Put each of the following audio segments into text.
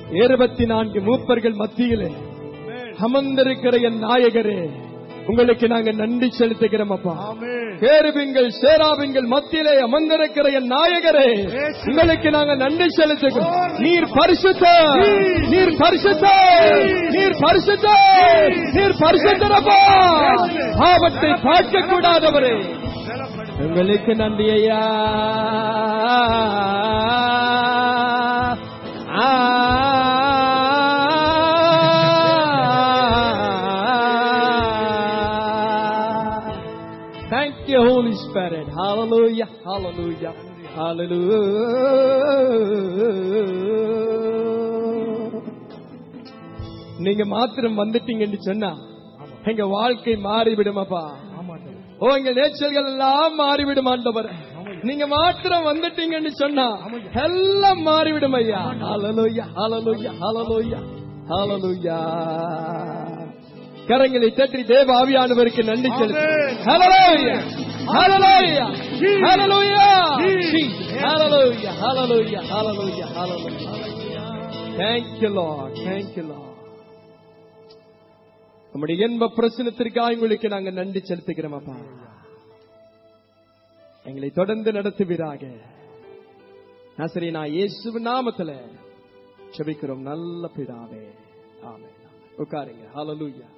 இருபத்தி நான்கு மூப்பர்கள் மத்தியிலே அமர்ந்திருக்கிற என் நாயகரே உங்களுக்கு நாங்க நன்றி செலுத்துகிறோம் அப்பா கேருபிங்கள் சேராபிங்கள் மத்தியிலே அமர்ந்திருக்கிற என் நாயகரே உங்களுக்கு நாங்க நன்றி செலுத்துகிறோம் நீர் பரிசுத்த நீர் பரிசுத்த நீர் பரிசுத்த நீர் பரிசுத்தரப்பா ஆபத்தை பார்க்க கூடாதவரே உங்களுக்கு நன்றி ஐயா Thank you, Holy Spirit. Hallelujah, hallelujah, hallelujah. நீங்க மாத்திரம் வந்துட்டீங்கன்னு சொன்னா எங்க வாழ்க்கை மாறிவிடுமாப்பா ஓ எங்க நேச்சர்கள் எல்லாம் மாறிவிடும் ஆண்டவர் நீங்க மாத்திரம் வந்துட்டீங்கன்னு சொன்னா எல்லாம் மாறிவிடும் ஐயா ஹalleluya ஹalleluya ஹalleluya ஹalleluya கரங்களை தட்டி தேவ ஆவியானவருக்கு நன்றி செலுத்து ஹalleluya ஹalleluya ஹalleluya ஹalleluya ஹalleluya ஹalleluya ஹalleluya thank you lord thank you lord நம்முடைய இன்ப பிரச்சனத்திற்காக உங்களுக்கு நாங்க நன்றி செலுத்துகிறோம் அப்பா எங்களை தொடர்ந்து நடத்துவீராக நசரி நான் இயேசு நாமத்துல செபிக்கிறோம் நல்ல பிதாவே ஆமே உட்காருங்க ஹalleluya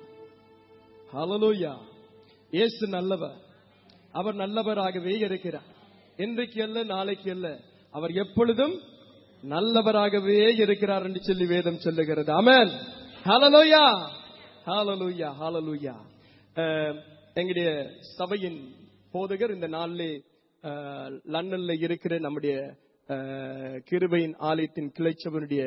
ஹalleluya இயேசு நல்லவர் அவர் நல்லவராகவே இருக்கிறார் இன்றைக்கு அல்ல நாளைக்கு அல்ல அவர் எப்பொழுதும் நல்லவராகவே இருக்கிறார் என்று சொல்லி வேதம் சொல்லுகிறது ஆமென் ஹalleluya ஹalleluya ஹalleluya அஹ், எங்களுடைய சபையின் போதகர் இந்த நாளிலே அஹ், லண்டன்ல இருக்கிற நம்முடைய அஹ், கிருபையின் ஆலயத்தின் கிளைச்சவனுடைய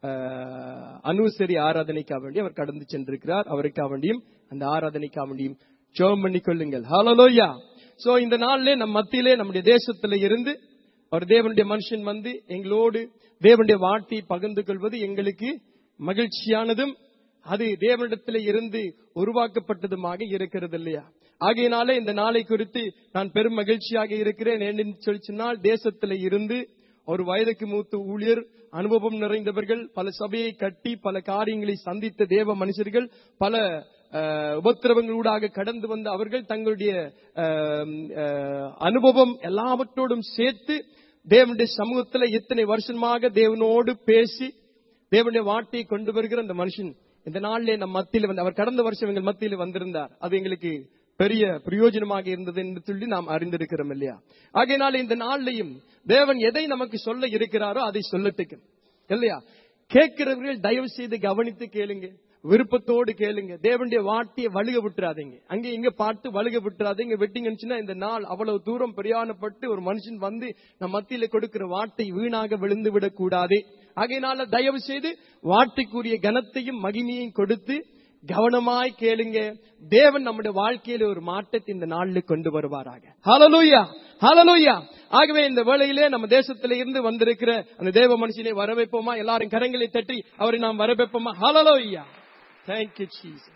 அஹ், அனுசரி ஆராதனைக்காக வேண்டி அவர் கடந்து சென்றிருக்கிறார் அவருக்காக வேண்டியும் அந்த ஆராதனைக்காக வேண்டியும் ஜெபம் பண்ணி கொள்ளுங்கள் ஹalleluya சோ இந்த நாளிலே நம் மத்தியிலே நம்முடைய தேசத்திலே இருந்து ஒரு தேவனுடைய மனுஷன் வந்து எங்களோடு தேவனுடைய வாட்டி பகிர்ந்து கொள்வது எங்களுக்கு மகிழ்ச்சியானதும் அது தேவனிடத்தில் இருந்து உருவாக்கப்பட்டதுமாக இருக்கிறது இல்லையா ஆகையினாலே இந்த நாளை குறித்து நான் பெரும் மகிழ்ச்சியாக இருக்கிறேன் ஏன்னு சொல்லி சொன்னால் தேசத்தில் இருந்து ஒரு வயதுக்கு மூத்த ஊழியர் அனுபவம் நிறைந்தவர்கள் பல சபையை கட்டி பல காரியங்களை சந்தித்த தேவ மனுஷர்கள் பல அஹ், உபத்திரவங்களூடாக கடந்து வந்த அவர்கள் தங்களுடைய அஹ், அஹ், அனுபவம் எல்லாவற்றோடும் சேர்த்து தேவனுடைய சமூகத்துல இத்தனை வருஷமாக தேவனோடு பேசி தேவனுடைய வார்த்தையை கொண்டு வருகிற அந்த மனுஷன் இந்த நாளிலே நம் மத்தியில் வந்து அவர் கடந்த வருஷம் எங்கள் மத்தியில் வந்திருந்தார் அது எங்களுக்கு பெரிய பிரயோஜனமாக இருந்தது என்று சொல்லி நாம் அறிந்திருக்கிறோம் இல்லையா ஆகையினால இந்த நாளிலையும் தேவன் எதை நமக்கு சொல்ல இருக்கிறாரோ அதை சொல்லட்டுக்கு இல்லையா கேட்கிறவர்கள் தயவு செய்து கவனித்து கேளுங்க விருப்பத்தோடு கேளுங்க தேவனுடைய வார்த்தையை வழுக விட்டுறாதீங்க அங்க இங்க பார்த்து வழுக விட்டுறாதீங்க வெட்டிங்கன்னு இந்த நாள் அவ்வளவு தூரம் பிரயாணப்பட்டு ஒரு மனுஷன் வந்து நம் மத்தியில கொடுக்கிற வார்த்தை வீணாக விழுந்து விடக் கூடாது ஆகையினால தயவு செய்து வார்த்தைக்குரிய கனத்தையும் மகிமையையும் கொடுத்து கவனமாய் கேளுங்க தேவன் நம்முடைய வாழ்க்கையில ஒரு மாற்றத்தை இந்த நாளில் கொண்டு வருவாராக ஹalleluya ஹalleluya ஆகவே இந்த வேளையிலே நம்ம தேசத்திலே இருந்து வந்திருக்கிற அந்த தேவ மனுஷனை வரவேற்போமா எல்லாரும் கரங்களை தட்டி அவரை நாம் வரவேற்போமா ஹalleluya thank you jesus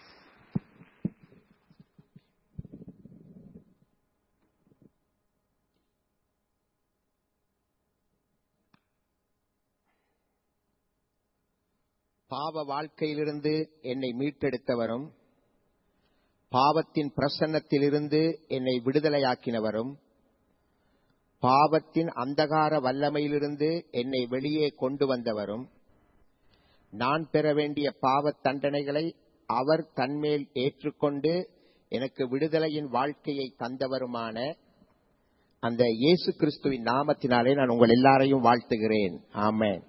பாவ வாழ்க்கையிலிருந்து என்னை மீட்டெடுத்தவரும் பாவத்தின் பிரசன்னத்திலிருந்து என்னை விடுதலையாக்கினவரும் பாவத்தின் அந்தகார வல்லமையிலிருந்து என்னை வெளியே கொண்டு வந்தவரும் நான் பெற வேண்டிய பாவ தண்டனைகளை அவர் தன்மேல் ஏற்றுக்கொண்டு எனக்கு விடுதலையின் வாழ்க்கையை தந்தவருமான அந்த இயேசு கிறிஸ்துவின் நாமத்தினாலே நான் உங்கள் எல்லாரையும் வாழ்த்துகிறேன் ஆமென்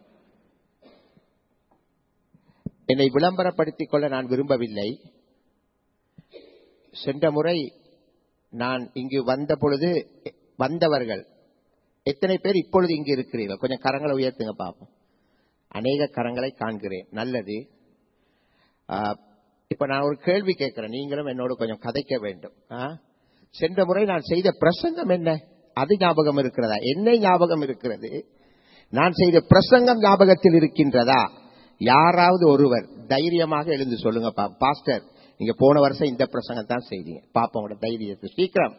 என்னை விளம்பரப்படுத்திக் கொள்ள நான் விரும்பவில்லை சென்ற முறை நான் இங்கு வந்த பொழுது வந்தவர்கள் எத்தனை பேர் இப்பொழுது இங்கு இருக்கிறீர்கள் கொஞ்சம் கரங்களை உயர்த்துங்க பார்ப்போம் அநேக கரங்களை காண்கிறேன் நல்லது ஆ, இப்ப நான் ஒரு கேள்வி கேட்கிறேன் நீங்களும் என்னோடு கொஞ்சம் கதைக்க வேண்டும் ஆ? சென்ற முறை நான் செய்த பிரசங்கம் என்ன அது ஞாபகம் இருக்கிறதா என்ன ஞாபகம் இருக்கிறது நான் செய்த பிரசங்கம் ஞாபகத்தில் இருக்கின்றதா யாராவது ஒருவர் தைரியமாக எழுந்து சொல்லுங்க பா- பாஸ்டர் நீங்க போன வருஷம் இந்த பிரசங்கம் தான் செய்தீங்க பாப்போம் உங்களோட தைரியத்தை சீக்கிரம்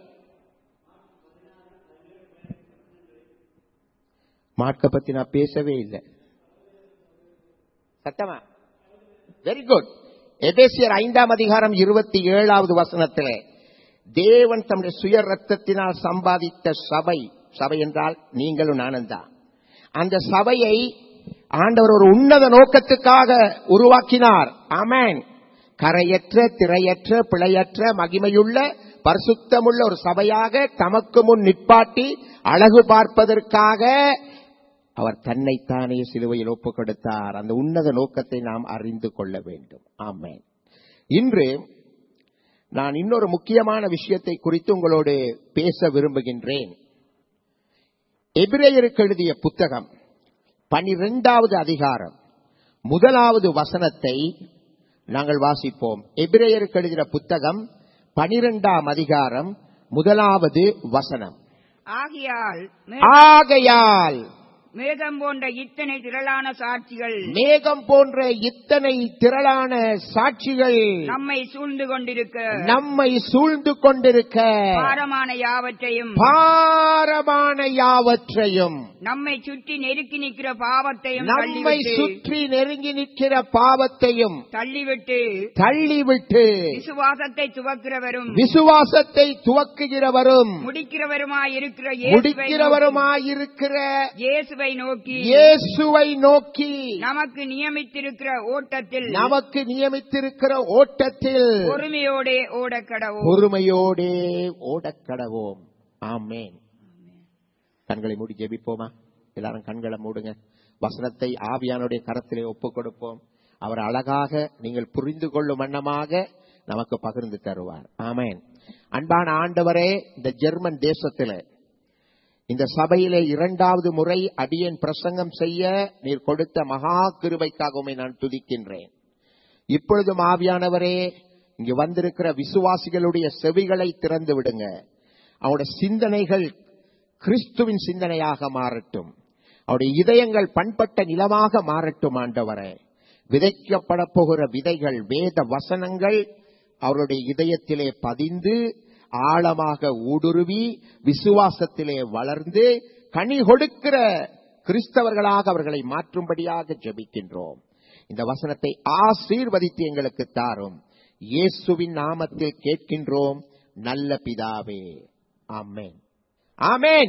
மார்க்க பத்தி நான் பேசவே இல்லை சத்தமா வெரி குட் எபேசியர் ஐந்தாம் அதிகாரம் இருபத்தி ஏழாவது வசனத்திலே தேவன் தம்முடைய சுய ரத்தத்தினால் சம்பாதித்த சபை சபை என்றால் நீங்களும் நானும் தான் அந்த சபையை ஆண்டவர் ஒரு உன்னத நோக்கத்துக்காக உருவாக்கினார் ஆமேன் கரையற்ற திரையற்ற பிழையற்ற மகிமையுள்ள பரிசுத்தமுள்ள ஒரு சபையாக தமக்கு முன் நிற்பாட்டி அழகு பார்ப்பதற்காக அவர் தன்னைத்தானே சிலுவையில் ஒப்புக் கொடுத்தார் அந்த உன்னத நோக்கத்தை நாம் அறிந்து கொள்ள வேண்டும் ஆமேன் இன்று நான் இன்னொரு முக்கியமான விஷயத்தை குறித்து உங்களோடு பேச விரும்புகின்றேன் எபிரேயருக்கு எழுதிய புத்தகம் பனிரெண்டாவது அதிகாரம் முதலாவது வசனத்தை நாங்கள் வாசிப்போம் எபிரேயருக்கு எழுதின புத்தகம் பனிரெண்டாம் அதிகாரம் முதலாவது வசனம் ஆகையால் மே- ஆகையால் மேகம் போன்ற இத்தனை திரளான சாட்சிகள் மேகம் போன்ற இத்தனை திரளான சாட்சிகள் நம்மை சூழ்ந்து கொண்டிருக்க நம்மை சூழ்ந்து கொண்டிருக்க பாரமான யாவற்றையும் பாரமான யாவற்றையும் நம்மை சுற்றி நெருக்கி நிற்கிற பாவத்தையும் நம்மை தள்ளிவிட்டு சுற்றி நெருங்கி நிற்கிற பாவத்தையும் தள்ளிவிட்டு தள்ளிவிட்டு விசுவாசத்தை துவக்கிறவரும் விசுவாசத்தை துவக்குகிறவரும் முடிக்கிறவருமாயிருக்கிற இயேசுவை முடிக்கிறவருமாயிருக்கிற நோக்கி- இயேசுவை நோக்கி இயேசுவை நோக்கி நமக்கு நியமித்திருக்கிற ஓட்டத்தில் நமக்கு நியமித்திருக்கிற ஓட்டத்தில் பொறுமையோடே ஓடக்கடவும் பொறுமையோடே ஓடக்கடவோம் ஆமேன் கண்களை மூடி ஜெபிப்போமா எல்லாரும் கண்களை மூடுங்க வசனத்தை ஆவியானுடைய கரத்திலே ஒப்புக் கொடுப்போம் அவர் அழகாக நீங்கள் புரிந்து கொள்ளும் வண்ணமாக நமக்கு பகிர்ந்து தருவார் ஆமேன் அன்பான ஆண்டவரே இந்த ஜெர்மன் தேசத்திலே இந்த சபையிலே இரண்டாவது முறை அடியேன் பிரசங்கம் செய்ய நீர் கொடுத்த மகா கிருபைக்காக உம்மை நான் துதிக்கின்றேன் இப்பொழுதும் ஆவியானவரே இங்கு வந்திருக்கிற விசுவாசிகளுடைய செவிகளை திறந்து விடுங்க அவருடைய சிந்தனைகள் கிறிஸ்துவின் சிந்தனையாக மாறட்டும் அவருடைய இதயங்கள் பண்பட்ட நிலமாக மாறட்டும் ஆண்டவரே விதைக்கப்பட போகிற விதைகள் வேத வசனங்கள் அவருடைய இதயத்திலே பதிந்து ஆழமாக ஊடுருவி விசுவாசத்திலே வளர்ந்து கனி கொடுக்கிற கிறிஸ்தவர்களாக அவர்களை மாற்றும்படியாக ஜெபிக்கின்றோம் இந்த வசனத்தை ஆசீர்வதித்து எங்களுக்கு தாரும் இயேசுவின் நாமத்தில் கேட்கின்றோம் நல்ல பிதாவே ஆமென் ஆமென்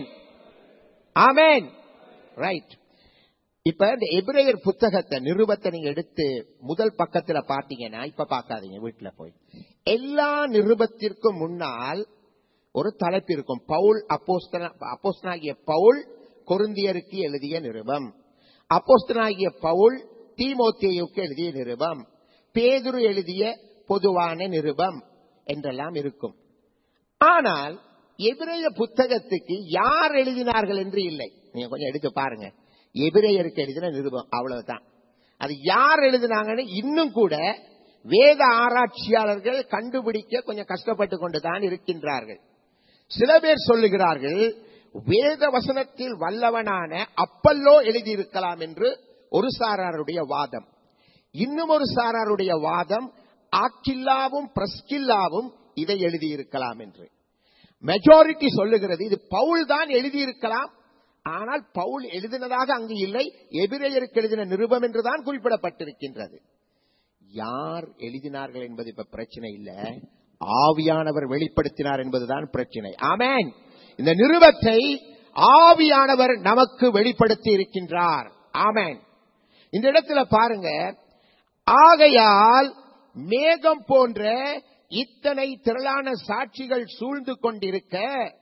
ஆமென் ரைட் இப்ப இந்த எபிரேயர் புத்தகத்தை நிருபத்தை நீங்க எடுத்து முதல் பக்கத்துல பாத்தீங்கன்னா இப்ப பார்க்காதீங்க வீட்டுல போய் எல்லா நிருபத்திற்கும் முன்னால் ஒரு தலைப்பு இருக்கும் பவுல் அப்போஸ்தல அப்போஸ்தனாகிய பவுல் கொருந்தியருக்கு எழுதிய நிருபம் அப்போஸ்தனாகிய பவுல் தீமோத்தேயுக்கு எழுதிய நிருபம் பேதுரு எழுதிய பொதுவான நிருபம் என்றெல்லாம் இருக்கும் ஆனால் எபிரேய புத்தகத்துக்கு யார் எழுதினார்கள் என்று இல்லை நீங்க கொஞ்சம் எடுத்து பாருங்க எபிரேயருக்கு எழுதின நிருபம் அவ்வளவுதான் அது யார் எழுதினாங்கன்னு இன்னும் கூட வேத ஆராய்ச்சியாளர்கள் கண்டுபிடிக்க கொஞ்சம் கஷ்டப்பட்டு கொண்டுதான் இருக்கின்றார்கள் சில பேர் சொல்லுகிறார்கள் வேத வசனத்தில் வல்லவனான அப்பல்லோ எழுதியிருக்கலாம் என்று ஒரு சாராருடைய வாதம் இன்னும் ஒரு சாராருடைய வாதம் ஆக்கில்லாவும் பிரஸ்கில்லாவும் இதை எழுதியிருக்கலாம் என்று மெஜாரிட்டி சொல்லுகிறது இது பவுல் தான் எழுதியிருக்கலாம் ஆனால் பவுல் எழுதினதாக அங்கு இல்லை எபிரேயருக்கு எழுதின நிருபம் என்றுதான் குறிப்பிடப்பட்டிருக்கின்றது யார் எழுதினார்கள் என்பது இப்ப பிரச்சனை இல்ல ஆவியானவர் வெளிப்படுத்தினார் என்பதுதான் பிரச்சனை ஆமேன் இந்த நிருபத்தை ஆவியானவர் நமக்கு வெளிப்படுத்தி இருக்கின்றார் ஆமேன் இந்த இடத்துல பாருங்க ஆகையால் மேகம் போன்ற இத்தனை திரளான சாட்சிகள் சூழ்ந்து கொண்டிருக்க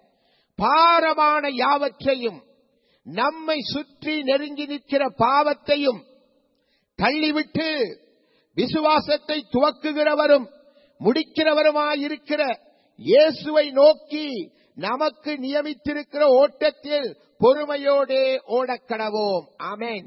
பாரமான யாவற்றையும் நம்மை சுற்றி நெருங்கி நிற்கிற பாவத்தையும் தள்ளிவிட்டு விசுவாசத்தை துவக்குகிறவரும் முடிக்கிறவருமாயிருக்கிற இயேசுவை நோக்கி நமக்கு நியமித்திருக்கிற ஓட்டத்தில் பொறுமையோடே ஓடக்கடவோம் ஆமேன்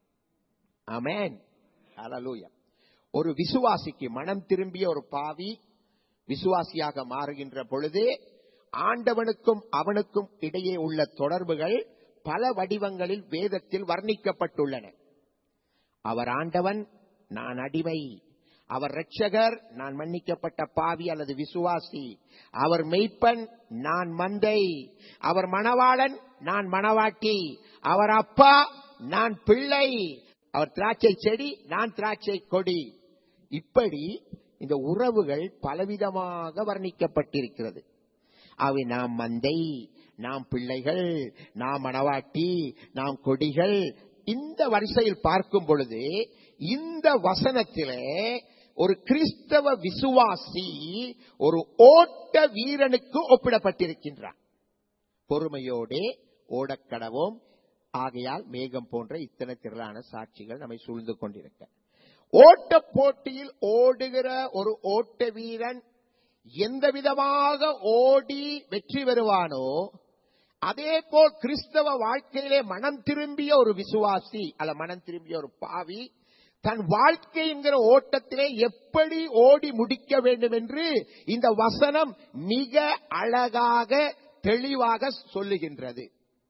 ஆமேன் ஹalleluya ஒரு விசுவாசிக்கு மனம் திரும்பிய ஒரு பாவி விசுவாசியாக மாறுகின்ற பொழுது ஆண்டவனுக்கும் அவனுக்கும் இடையே உள்ள தொடர்புகள் பல வடிவங்களில் வேதத்தில் வர்ணிக்கப்பட்டுள்ளன அவர் ஆண்டவன் நான் அடிமை அவர் ரட்சகர் நான் மன்னிக்கப்பட்ட பாவி அல்லது விசுவாசி அவர் மெய்ப்பன் நான் மந்தை அவர் மணவாளன் நான் மணவாட்டி அவர் அப்பா நான் பிள்ளை அவர் திராட்சை செடி நான் திராட்சை கொடி இப்படி இந்த உறவுகள் பலவிதமாக வர்ணிக்கப்பட்டிருக்கிறது அவை நாம் மந்தை நாம் பிள்ளைகள் நாம் மணவாட்டி நாம் கொடிகள் இந்த வரிசையில் பார்க்கும் பொழுது இந்த வசனத்திலே ஒரு கிறிஸ்தவ விசுவாசி ஒரு ஓட்ட வீரனுக்கு ஒப்பிடப்பட்டிருக்கின்றார் பொறுமையோடே ஓடக்கடவும் ஆகையால் மேகம் போன்ற இத்தனை திரளான சாட்சிகள் நம்மை சூழ்ந்து கொண்டிருக்க ஓட்ட போட்டியில் ஓடுகிற ஒரு ஓட்ட வீரன் எந்த விதமாக ஓடி வெற்றி பெறுவானோ அதே போல் கிறிஸ்தவ வாழ்க்கையிலே மனம் திரும்பிய ஒரு விசுவாசி அல்ல மனம் திரும்பிய ஒரு பாவி தன் வாழ்க்கை என்கிற ஓட்டத்திலே எப்படி ஓடி முடிக்க வேண்டும் என்று இந்த வசனம் மிக அழகாக தெளிவாக சொல்லுகின்றது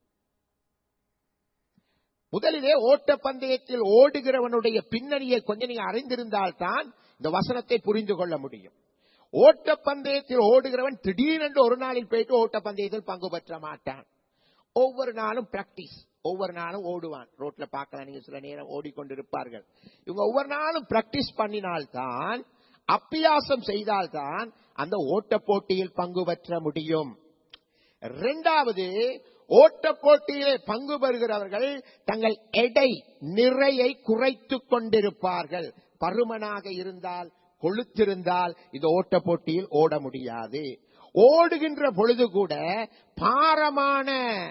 முதலிலே ஓட்டப்பந்தயத்தில் ஓடுகிறவனுடைய பின்னணியை கொஞ்சம் நீங்க அறிந்திருந்தால்தான் இந்த வசனத்தை புரிந்து கொள்ள முடியும் ஓட்டப்பந்தயத்தில் ஓடுகிறவன் திடீரென்று ஒரு நாளில் போயிட்டு ஓட்டப்பந்தயத்தில் பங்கு பெற்ற மாட்டான் ஒவ்வொரு நாளும் பிராக்டிஸ் ஒவ்வொரு நாளும் ஓடுவான் ரோட்ல பார்க்கலாம் நீங்க சில நேரம் ஓடிக்கொண்டிருப்பார்கள் இவங்க ஒவ்வொரு நாளும் பிராக்டிஸ் பண்ணினால்தான் அப்பியாசம் செய்தால்தான் அந்த ஓட்ட போட்டியில் பங்கு பெற்ற முடியும் இரண்டாவது ஓட்ட போட்டியிலே பங்கு பெறுகிறவர்கள் தங்கள் எடை நிறையை குறைத்துக் கொண்டிருப்பார்கள் பருமனாக இருந்தால் கொளுத்திருந்தால் இந்த ஓட்ட போட்டியில் ஓட முடியாது ஓடுகின்ற பொழுது கூட பாரமான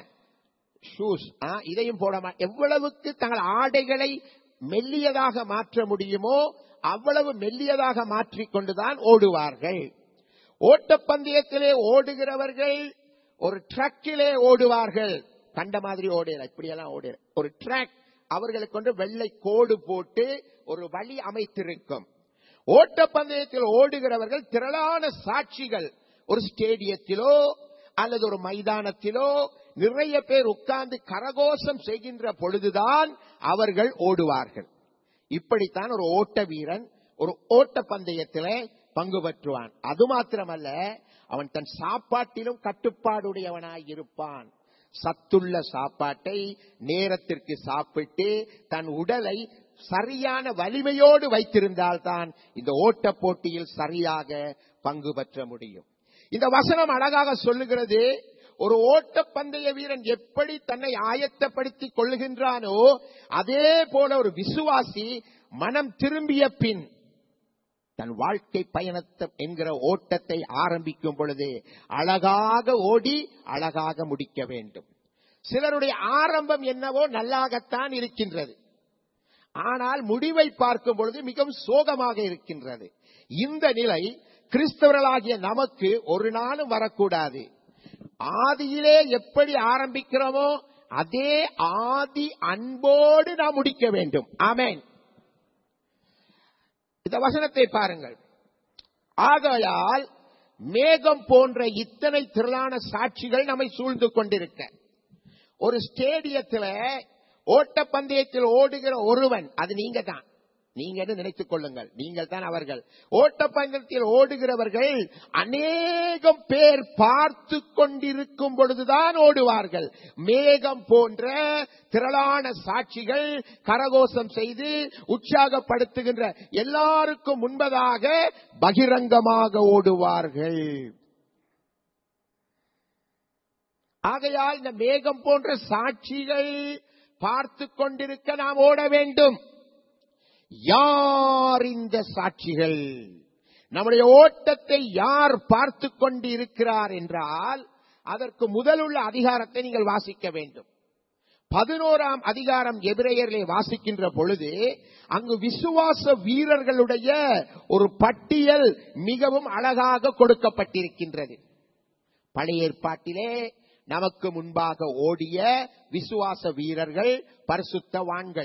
ஷூஸ் இதையும் போட மா- எவ்வளவுக்கு தங்கள் ஆடைகளை மெல்லியதாக மாற்ற முடியுமோ அவ்வளவு மெல்லியதாக மாற்றிக்கொண்டுதான் ஓடுவார்கள் ஓட்டப்பந்தயத்திலே ஓடுகிறவர்கள் ஒரு ட்ரக்கிலே ஓடுவார்கள் கண்ட மாதிரி ஓடுற இப்படியெல்லாம் ஓடுற ஒரு ட்ராக் அவர்களுக்கு கொண்டு வெள்ளை கோடு போட்டு ஒரு வழி அமைத்திருக்கும் ஓட்டப்பந்தயத்தில் ஓடுகிறவர்கள் திரளான சாட்சிகள் ஒரு ஸ்டேடியத்திலோ அல்லது ஒரு மைதானத்திலோ நிறைய பேர் உட்கார்ந்து கரகோஷம் செய்கின்ற பொழுதுதான் அவர்கள் ஓடுவார்கள் இப்படித்தான் ஒரு ஓட்ட வீரன் ஒரு ஓட்ட பந்தயத்திலே பங்கு பெற்றுவான் அது மாத்திரமல்ல அவன் தன் சாப்பாட்டிலும் கட்டுப்பாடுடையவனாய் இருப்பான் சத்துள்ள சாப்பாட்டை நேரத்திற்கு சாப்பிட்டு தன் உடலை சரியான வலிமையோடு வைத்திருந்தால்தான் இந்த ஓட்ட போட்டியில் சரியாக பங்கு பெற்ற முடியும் இந்த வசனம் அழகாக சொல்லுகிறது ஒரு ஓட்டப்பந்தய வீரன் எப்படி தன்னை ஆயத்தப்படுத்திக் கொள்ளுகின்றானோ அதே போல ஒரு விசுவாசி மனம் திரும்பிய பின் தன் வாழ்க்கை பயணத்தை என்கிற ஓட்டத்தை ஆரம்பிக்கும் பொழுது அழகாக ஓடி அழகாக முடிக்க வேண்டும் சிலருடைய ஆரம்பம் என்னவோ நல்லாகத்தான் இருக்கின்றது ஆனால் முடிவை பார்க்கும் பொழுது மிகவும் சோகமாக இருக்கின்றது இந்த நிலை கிறிஸ்தவர்களாகிய நமக்கு ஒரு நாளும் வரக்கூடாது ஆதியிலே எப்படி ஆரம்பிக்கிறோமோ அதே ஆதி அன்போடு நாம் முடிக்க வேண்டும் ஆமென் இந்த வசனத்தை பாருங்கள் ஆகையால் மேகம் போன்ற இத்தனை திரளான சாட்சிகள் நம்மை சூழ்ந்து கொண்டிருக்க ஒரு ஸ்டேடியத்தில் ஓட்டப்பந்தயத்தில் ஓடுகிற ஒருவன் அது நீங்க தான் நீங்க என்று நினைத்துக் கொள்ளுங்கள் நீங்கள் தான் அவர்கள் ஓட்டப்பந்தயத்தில் ஓடுகிறவர்கள் அநேகம் பேர் பார்த்து கொண்டிருக்கும் பொழுதுதான் ஓடுவார்கள் மேகம் போன்ற திரளான சாட்சிகள் கரகோஷம் செய்து உற்சாகப்படுத்துகின்ற எல்லாருக்கும் முன்பதாக பகிரங்கமாக ஓடுவார்கள் ஆகையால் இந்த மேகம் போன்ற சாட்சிகள் பார்த்து கொண்டிருக்க நாம் ஓட வேண்டும் யார் இந்த சாட்சிகள் நம்முடைய ஓட்டத்தை யார் பார்த்து கொண்டு இருக்கிறார் என்றால் அதற்கு முதலுள்ள அதிகாரத்தை நீங்கள் வாசிக்க வேண்டும் பதினோராம் அதிகாரம் எபிரேயரிலே வாசிக்கின்ற பொழுது அங்கு விசுவாச வீரர்களுடைய ஒரு பட்டியல் மிகவும் அழகாக கொடுக்கப்பட்டிருக்கின்றது பழைய ஏற்பாட்டிலே நமக்கு முன்பாக ஓடிய விசுவாச வீரர்கள் பரிசுத்தவான்கள்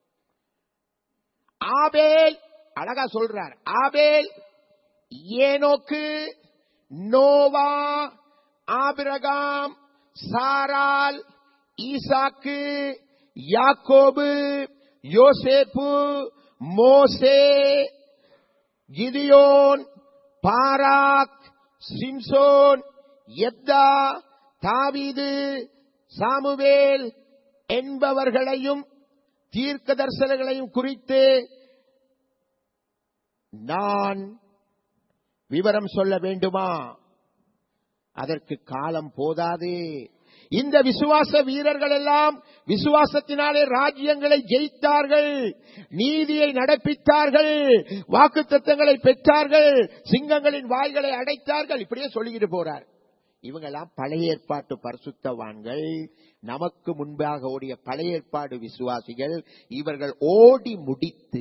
ஆபேல் அழகா சொல்றார் ஆபேல் ஏனோக்கு நோவா ஆபிரகாம் சாரால் ஈசாக்கு யாக்கோபு யோசேப்பு மோசே கிதியோன் பாராக் சிம்சோன் எப்தா தாவீது சாமுவேல் என்பவர்களையும் தீர்க்க தரிசனங்களையும் குறித்து நான் விவரம் சொல்ல வேண்டுமா அதற்கு காலம் போதாது இந்த விசுவாச வீரர்கள் எல்லாம் விசுவாசத்தினாலே ராஜ்யங்களை ஜெயித்தார்கள் நீதியை நடப்பித்தார்கள் வாக்கு தத்தங்களை பெற்றார்கள் சிங்கங்களின் வாய்களை அடைத்தார்கள் இப்படியே சொல்லிக்கிட்டு போறார் இவங்கெல்லாம் பழைய ஏற்பாட்டு பரிசுத்தவான்கள் நமக்கு முன்பாக ஓடிய பழைய ஏற்பாடு விசுவாசிகள் இவர்கள் ஓடி முடித்து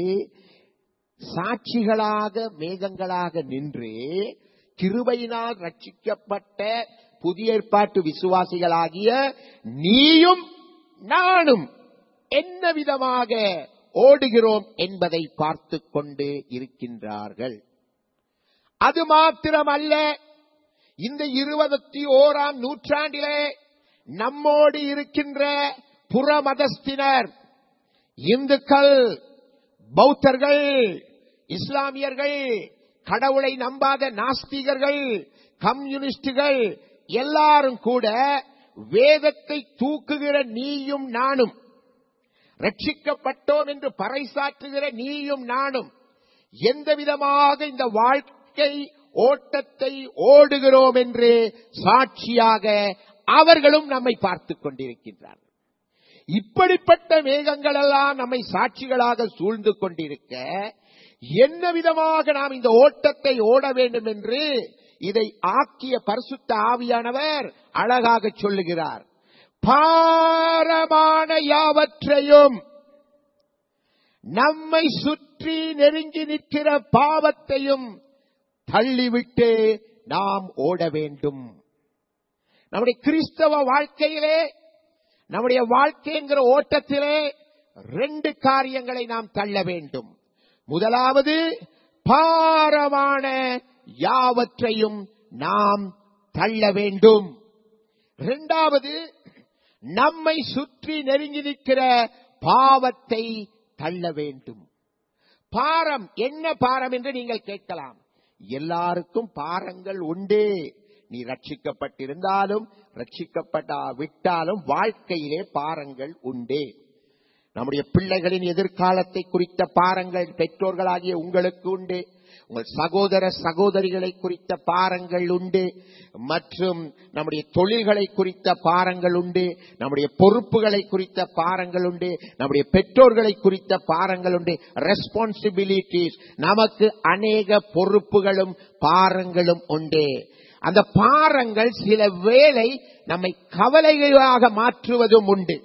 சாட்சிகளாக மேகங்களாக நின்று கிருபையினால் ரட்சிக்கப்பட்ட புதிய ஏற்பாட்டு விசுவாசிகளாகிய நீயும் நானும் என்ன விதமாக ஓடுகிறோம் என்பதை பார்த்து கொண்டு இருக்கின்றார்கள் அது மாத்திரமல்ல இந்த இருபத்தி ஓராம் நூற்றாண்டிலே நம்மோடு இருக்கின்ற புறமதஸ்தினர் இந்துக்கள் பௌத்தர்கள் இஸ்லாமியர்கள் கடவுளை நம்பாத நாஸ்திகர்கள் கம்யூனிஸ்டுகள் எல்லாரும் கூட வேதத்தை தூக்குகிற நீயும் நானும் ரட்சிக்கப்பட்டோம் என்று பறைசாற்றுகிற நீயும் நானும் எந்த விதமாக இந்த வாழ்க்கை ஓட்டத்தை ஓடுகிறோம் என்று சாட்சியாக அவர்களும் நம்மை பார்த்துக் கொண்டிருக்கின்றார்கள் இப்படிப்பட்ட மேகங்கள் எல்லாம் நம்மை சாட்சிகளாக சூழ்ந்து கொண்டிருக்க என்ன விதமாக நாம் இந்த ஓட்டத்தை ஓட வேண்டும் என்று இதை ஆக்கிய பரிசுத்த ஆவியானவர் அழகாக சொல்லுகிறார் பாரமான யாவற்றையும் நம்மை சுற்றி நெருங்கி நிற்கிற பாவத்தையும் தள்ளிவிட்டு நாம் ஓட வேண்டும் நம்முடைய கிறிஸ்தவ வாழ்க்கையிலே நம்முடைய வாழ்க்கை என்கிற ஓட்டத்திலே ரெண்டு காரியங்களை நாம் தள்ள வேண்டும் முதலாவது பாரமான யாவற்றையும் நாம் தள்ள வேண்டும் இரண்டாவது நம்மை சுற்றி நெருங்கி நிற்கிற பாவத்தை தள்ள வேண்டும் பாரம் என்ன பாரம் என்று நீங்கள் கேட்கலாம் எல்லாருக்கும் பாரங்கள் உண்டு நீ ரட்சிக்கப்பட்டிருந்தாலும் ரட்சிக்கப்பட்டா விட்டாலும் வாழ்க்கையிலே பாரங்கள் உண்டு நம்முடைய பிள்ளைகளின் எதிர்காலத்தை குறித்த பாரங்கள் பெற்றோர்களாகிய உங்களுக்கு உண்டு உங்கள் சகோதர சகோதரிகளை குறித்த பாரங்கள் உண்டு மற்றும் நம்முடைய தொழில்களை குறித்த பாரங்கள் உண்டு நம்முடைய பொறுப்புகளை குறித்த பாரங்கள் உண்டு நம்முடைய பெற்றோர்களை குறித்த பாரங்கள் உண்டு ரெஸ்பான்சிபிலிட்டிஸ் நமக்கு அநேக பொறுப்புகளும் பாரங்களும் உண்டு அந்த பாரங்கள் சில வேளை நம்மை கவலைகளாக மாற்றுவதும் உண்டு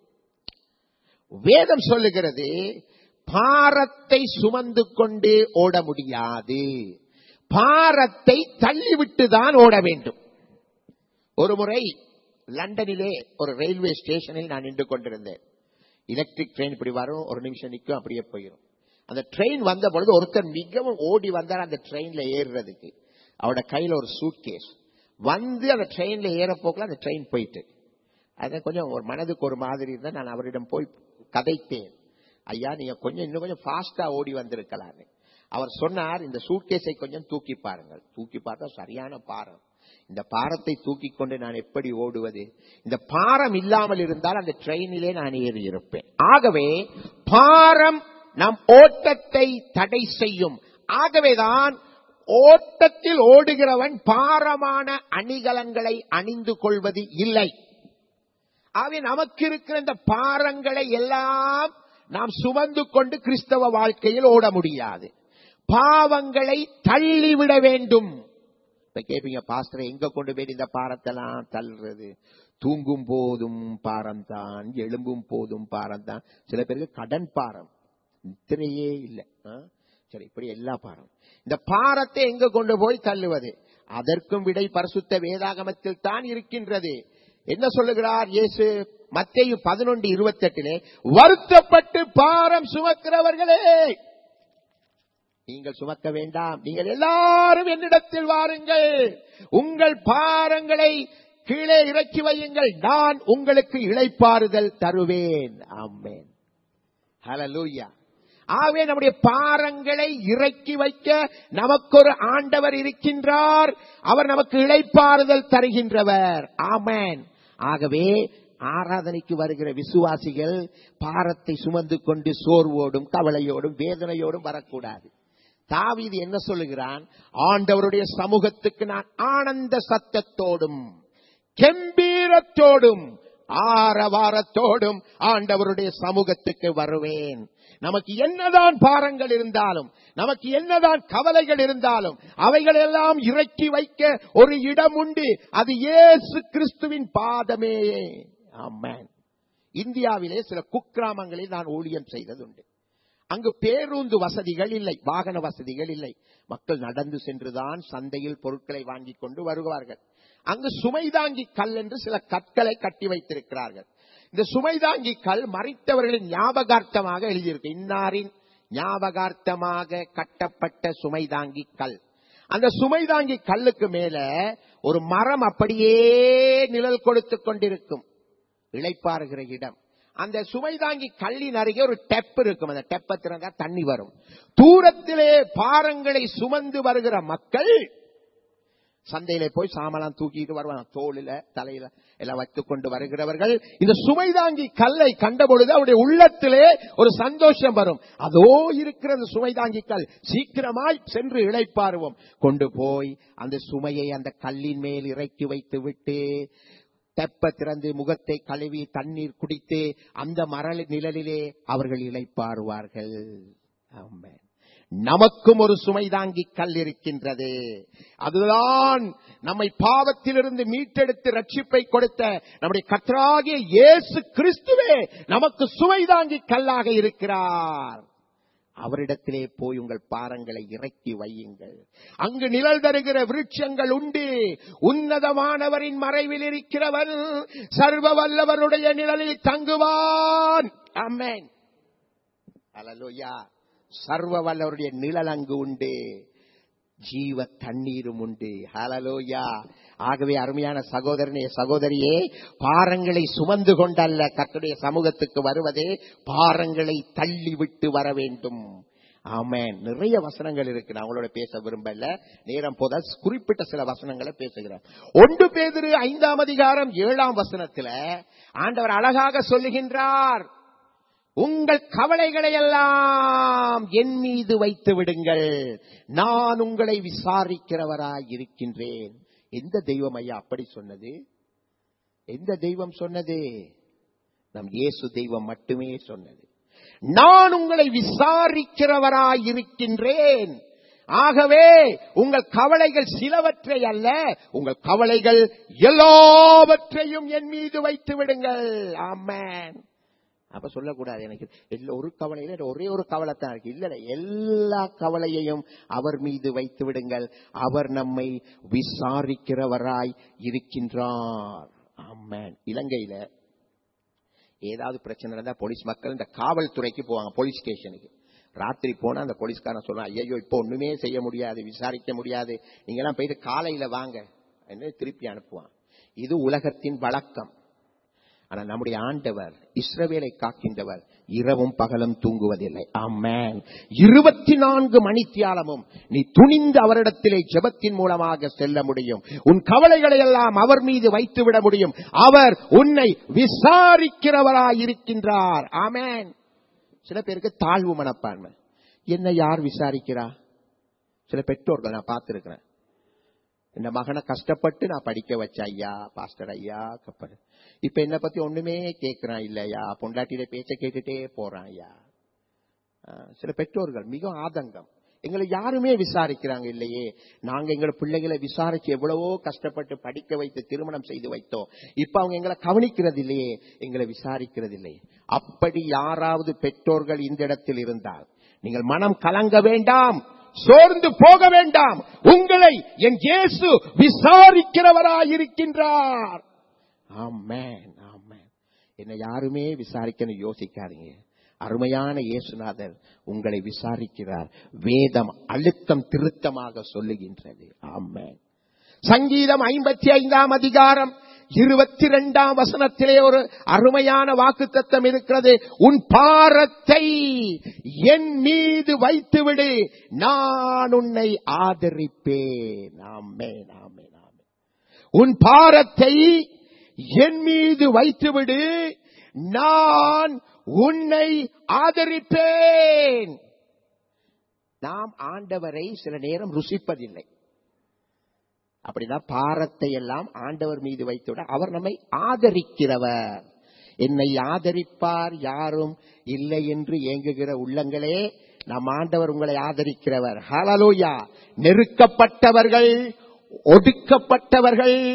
வேதம் சொல்லுகிறது பாரத்தை சுமந்து கொண்டு ஓட முடியாது பாரத்தை தள்ளிவிட்டு தான் ஓட வேண்டும் ஒரு முறை லண்டனிலே ஒரு ரயில்வே ஸ்டேஷனில் நான் நின்று கொண்டிருந்தேன் எலக்ட்ரிக் ட்ரெயின் இப்படி வரும் ஒரு நிமிஷம் நிற்கும் அப்படியே போயிடும் அந்த ட்ரெயின் வந்த பொழுது ஒருத்தர் மிகவும் ஓடி வந்தார் அந்த ட்ரெயின்ல ஏறுறதுக்கு அவரோட கையில ஒரு சூட் கேஸ் வந்து அந்த ட்ரெயின்ல ஏற போக்கல அந்த ட்ரெயின் போயிட்டு அது கொஞ்சம் ஒரு மனதுக்கு ஒரு மாதிரி இருந்தா நான் அவரிடம் போய் கதைத்தேன் ஐயா நீங்க கொஞ்சம் இன்னும் கொஞ்சம் ஃபாஸ்டா ஓடி வந்திருக்கலாம் அவர் சொன்னார் இந்த சூட்கேஸை கொஞ்சம் தூக்கி பாருங்கள் தூக்கி பார்த்தா சரியான பாரம் இந்த பாரத்தை தூக்கி கொண்டு நான் எப்படி ஓடுவது இந்த பாரம் இல்லாமல் இருந்தால் அந்த ட்ரெயினிலே நான் ஏறி இருப்பேன் ஆகவே பாரம் நம் ஓட்டத்தை தடை செய்யும் ஆகவேதான் ஓட்டத்தில் ஓடுகிறவன் பாரமான அணிகலன்களை அணிந்து கொள்வது இல்லை ஆகவே நமக்கு இருக்கிற இந்த பாரங்களை எல்லாம் நாம் சுமந்து கொண்டு கிறிஸ்தவ வாழ்க்கையில் ஓட முடியாது பாவங்களை தள்ளிவிட வேண்டும் இப்ப கேப்பீங்க பாஸ்டர் எங்க கொண்டு போய் இந்த பாரத்தெல்லாம் தள்ளுறது தூங்கும் போதும் பாரம் தான் எழும்பும் போதும் பாரம் தான் சில பேருக்கு கடன் பாரம் நித்திரையே இல்லை சரி இப்படி எல்லா பாரம் இந்த பாரத்தை எங்க கொண்டு போய் தள்ளுவது அதற்கும் விடை பரிசுத்த வேதாகமத்தில் தான் இருக்கின்றது என்ன சொல்லுகிறார் இயேசு மத்திய பதினொன்று இருபத்தி எட்டிலே வருத்தப்பட்டு பாரம் சுமக்கிறவர்களே நீங்கள் சுமக்க வேண்டாம் நீங்கள் எல்லாரும் என்னிடத்தில் வாருங்கள் உங்கள் பாரங்களை கீழே இறக்கி வையுங்கள் நான் உங்களுக்கு இழைப்பாறுதல் தருவேன் ஆமேன் ஹலலூயா ஆகவே நம்முடைய பாரங்களை இறக்கி வைக்க நமக்கு ஒரு ஆண்டவர் இருக்கின்றார் அவர் நமக்கு இழைப்பாறுதல் தருகின்றவர் ஆமேன் ஆகவே ஆராதனைக்கு வருகிற விசுவாசிகள் பாரத்தை சுமந்து கொண்டு சோர்வோடும் கவலையோடும் வேதனையோடும் வரக்கூடாது தாவீது என்ன சொல்லுகிறான் ஆண்டவருடைய சமூகத்துக்கு நான் ஆனந்த சத்தத்தோடும் கெம்பீரத்தோடும் ஆரவாரத்தோடும் ஆண்டவருடைய சமூகத்துக்கு வருவேன் நமக்கு என்னதான் பாரங்கள் இருந்தாலும் நமக்கு என்னதான் கவலைகள் இருந்தாலும் அவைகளெல்லாம் இறக்கி வைக்க ஒரு இடம் உண்டு அது இயேசு கிறிஸ்துவின் பாதமே ஆமென் இந்தியாவிலே சில குக்கிராமங்களில் நான் ஊழியம் செய்ததுண்டு அங்கு பேருந்து வசதிகள் இல்லை வாகன வசதிகள் இல்லை மக்கள் நடந்து சென்றுதான் சந்தையில் பொருட்களை வாங்கிக் கொண்டு வருவார்கள் அங்கு சுமைதாங்கி கல் என்று சில கற்களை கட்டி வைத்திருக்கிறார்கள் இந்த சுமைதாங்கி கல் மறைத்தவர்களின் ஞாபகார்த்தமாக எழுதியிருக்கு இன்னாரின் ஞாபகார்த்தமாக கட்டப்பட்ட சுமைதாங்கி கல் அந்த சுமைதாங்கி கல்லுக்கு மேல ஒரு மரம் அப்படியே நிழல் கொடுத்து கொண்டிருக்கும் இளைப்பாறுகிற இடம் அந்த சுமைதாங்கி கல்லின் அருகே ஒரு டெப் இருக்கும் அந்த டெப்பை திறந்தா தண்ணி வரும் தூரத்திலே பாரங்களை சுமந்து வருகிற மக்கள் சந்தையில போய் சாமான் தூக்கிட்டு வருவாங்க தோளில தலையில எல்லாம் வைத்துக் கொண்டு வருகிறவர்கள் இந்த சுமைதாங்கி கல்லை கண்டபொழுது அவருடைய உள்ளத்திலே ஒரு சந்தோஷம் வரும் அதோ இருக்கிற அந்த சுமைதாங்கி கல் சீக்கிரமாய் சென்று இழைப்பாருவோம் கொண்டு போய் அந்த சுமையை அந்த கல்லின் மேல் இறக்கி வைத்து விட்டு தெப்ப திறந்து முகத்தை கழுவி தண்ணீர் குடித்து அந்த மரல் நிழலிலே அவர்கள் இளைப்பாறுவார்கள் ஆமென். நமக்கும் ஒரு சுமைதாங்கி கல் இருக்கின்றது அதுதான் நம்மை பாவத்திலிருந்து மீட்டெடுத்து ரட்சிப்பை கொடுத்த நம்முடைய கத்தராகிய இயேசு கிறிஸ்துவே நமக்கு சுமைதாங்கி கல்லாக இருக்கிறார் அவரிடத்திலே போய் உங்கள் பாரங்களை இறக்கி வையுங்கள் அங்கு நிழல் தருகிற விருட்சங்கள் உண்டு உன்னதமானவரின் மறைவில் இருக்கிறவன் சர்வ வல்லவருடைய நிழலில் தங்குவான் அம்மேன் அல்லேலூயா சர்வ வல்லவருடைய நிழல் அங்கு உண்டு ஜீவ தண்ணீரும் உண்டு ஹalleluya ஆகவே அருமையான சகோதரனே சகோதரியே பாரங்களை சுமந்து கொண்டல்ல கர்த்தருடைய சமூகத்துக்கு வருவதே பாரங்களை தள்ளி விட்டு வர வேண்டும் ஆமென் நிறைய வசனங்கள் இருக்கு நான் உங்களோட பேச விரும்பல நேரம் போத குறிப்பிட்ட சில வசனங்களை பேசுகிறேன் ஒன்று பேதிரு ஐந்தாம் அதிகாரம் ஏழாம் வசனத்துல ஆண்டவர் அழகாக சொல்லுகின்றார் உங்கள் கவலைகளை எல்லாம் என் மீது வைத்து விடுங்கள் நான் உங்களை விசாரிக்கிறவராய் இருக்கின்றேன் எந்த தெய்வம் ஐயா அப்படி சொன்னது எந்த தெய்வம் சொன்னது நம் இயேசு தெய்வம் மட்டுமே சொன்னது நான் உங்களை விசாரிக்கிறவராய் இருக்கின்றேன் ஆகவே உங்கள் கவலைகள் சிலவற்றை அல்ல உங்கள் கவலைகள் எல்லாவற்றையும் என் மீது வைத்து விடுங்கள் ஆமென் அப்ப சொல்லக்கூடாது எனக்கு இல்ல ஒரு கவலையில ஒரே ஒரு கவலை தான் இருக்கு இல்ல இல்ல, எல்லா கவலையையும் அவர் மீது வைத்து விடுங்கள் அவர் நம்மை விசாரிக்கிறவராய் இருக்கின்றார் ஆமென் இலங்கையில ஏதாவது பிரச்சனை இருந்தா போலீஸ் மக்கள் இந்த காவல்துறைக்கு போவாங்க போலீஸ் ஸ்டேஷனுக்கு ராத்திரி போனா அந்த போலீஸ்காரன் சொல்லுவான் ஐயோ இப்போ ஒண்ணுமே செய்ய முடியாது விசாரிக்க முடியாது நீங்க எல்லாம் போயிட்டு காலையில வாங்க என்று திருப்பி அனுப்புவான் இது உலகத்தின் வழக்கம் ஆனா நம்முடைய ஆண்டவர் இஸ்ரவேலை காக்கின்றவர் இரவும் பகலும் தூங்குவதில்லை ஆமென் இருபத்தி நான்கு மணித்தியாலமும் நீ துணிந்து அவரிடத்திலே ஜெபத்தின் மூலமாக செல்ல முடியும் உன் கவலைகளை எல்லாம் அவர் மீது வைத்து விட முடியும் அவர் உன்னை விசாரிக்கிறவராய் இருக்கின்றார் ஆமென் சில பேருக்கு தாழ்வு மனப்பான்மை என்ன யார் விசாரிக்கிறா சில பெற்றோர்கள் நான் பார்த்திருக்கிறேன் இந்த மகனை கஷ்டப்பட்டு நான் படிக்க வச்ச ஐயா பாஸ்டர் ஐயா கப்பல் இப்ப என்ன பத்தி ஒண்ணுமே கேட்கிறான் இல்லையா பொண்டாட்டியில பேச்ச கேட்டுட்டே போறான் ஐயா ஆஹ், சில பெற்றோர்கள் மிக ஆதங்கம் எங்களை யாருமே விசாரிக்கிறாங்க இல்லையே நாங்க எங்களை பிள்ளைகளை விசாரிச்சு எவ்வளவோ கஷ்டப்பட்டு படிக்க வைத்து திருமணம் செய்து வைத்தோம் இப்ப அவங்க எங்களை கவனிக்கிறது இல்லையே எங்களை விசாரிக்கிறது இல்லையே அப்படி யாராவது பெற்றோர்கள் இந்த இடத்தில் இருந்தால் நீங்கள் மனம் கலங்க வேண்டாம் சோர்ந்து போக வேண்டாம் உங்களை என் இயேசு விசாரிக்கிறவராயிருக்கின்றார் ஆமென் ஆமென் என்னை யாருமே விசாரிக்கணும் யோசிக்காதீங்க அருமையான இயேசுநாதர் உங்களை விசாரிக்கிறார் வேதம் அழுத்தம் திருத்தமாக சொல்லுகின்றது ஆமென் சங்கீதம் ஐம்பத்தி ஐந்தாம் அதிகாரம் இருபத்தி ரெண்டாம் வசனத்திலே ஒரு அருமையான வாக்குத்தத்தம் இருக்கிறது உன் பாரத்தை என் மீது வைத்துவிடு நான் உன்னை ஆதரிப்பேன் ஆமென் ஆமென் ஆமென் உன் பாரத்தை என் மீது வைத்துவிடு நான் உன்னை ஆதரிப்பேன் நாம் ஆண்டவரை சில நேரம் ருசிப்பதில்லை அப்படிதான் பாரத்தை எல்லாம் ஆண்டவர் மீது வைத்துவிட அவர் நம்மை ஆதரிக்கிறவர் என்னை ஆதரிப்பார் யாரும் இல்லை என்று ஏங்குகிற உள்ளங்களே நம் ஆண்டவர் உங்களை ஆதரிக்கிறவர் ஹalleluya நெருக்கப்பட்டவர்கள் ஒடுக்கப்பட்டவர்கள்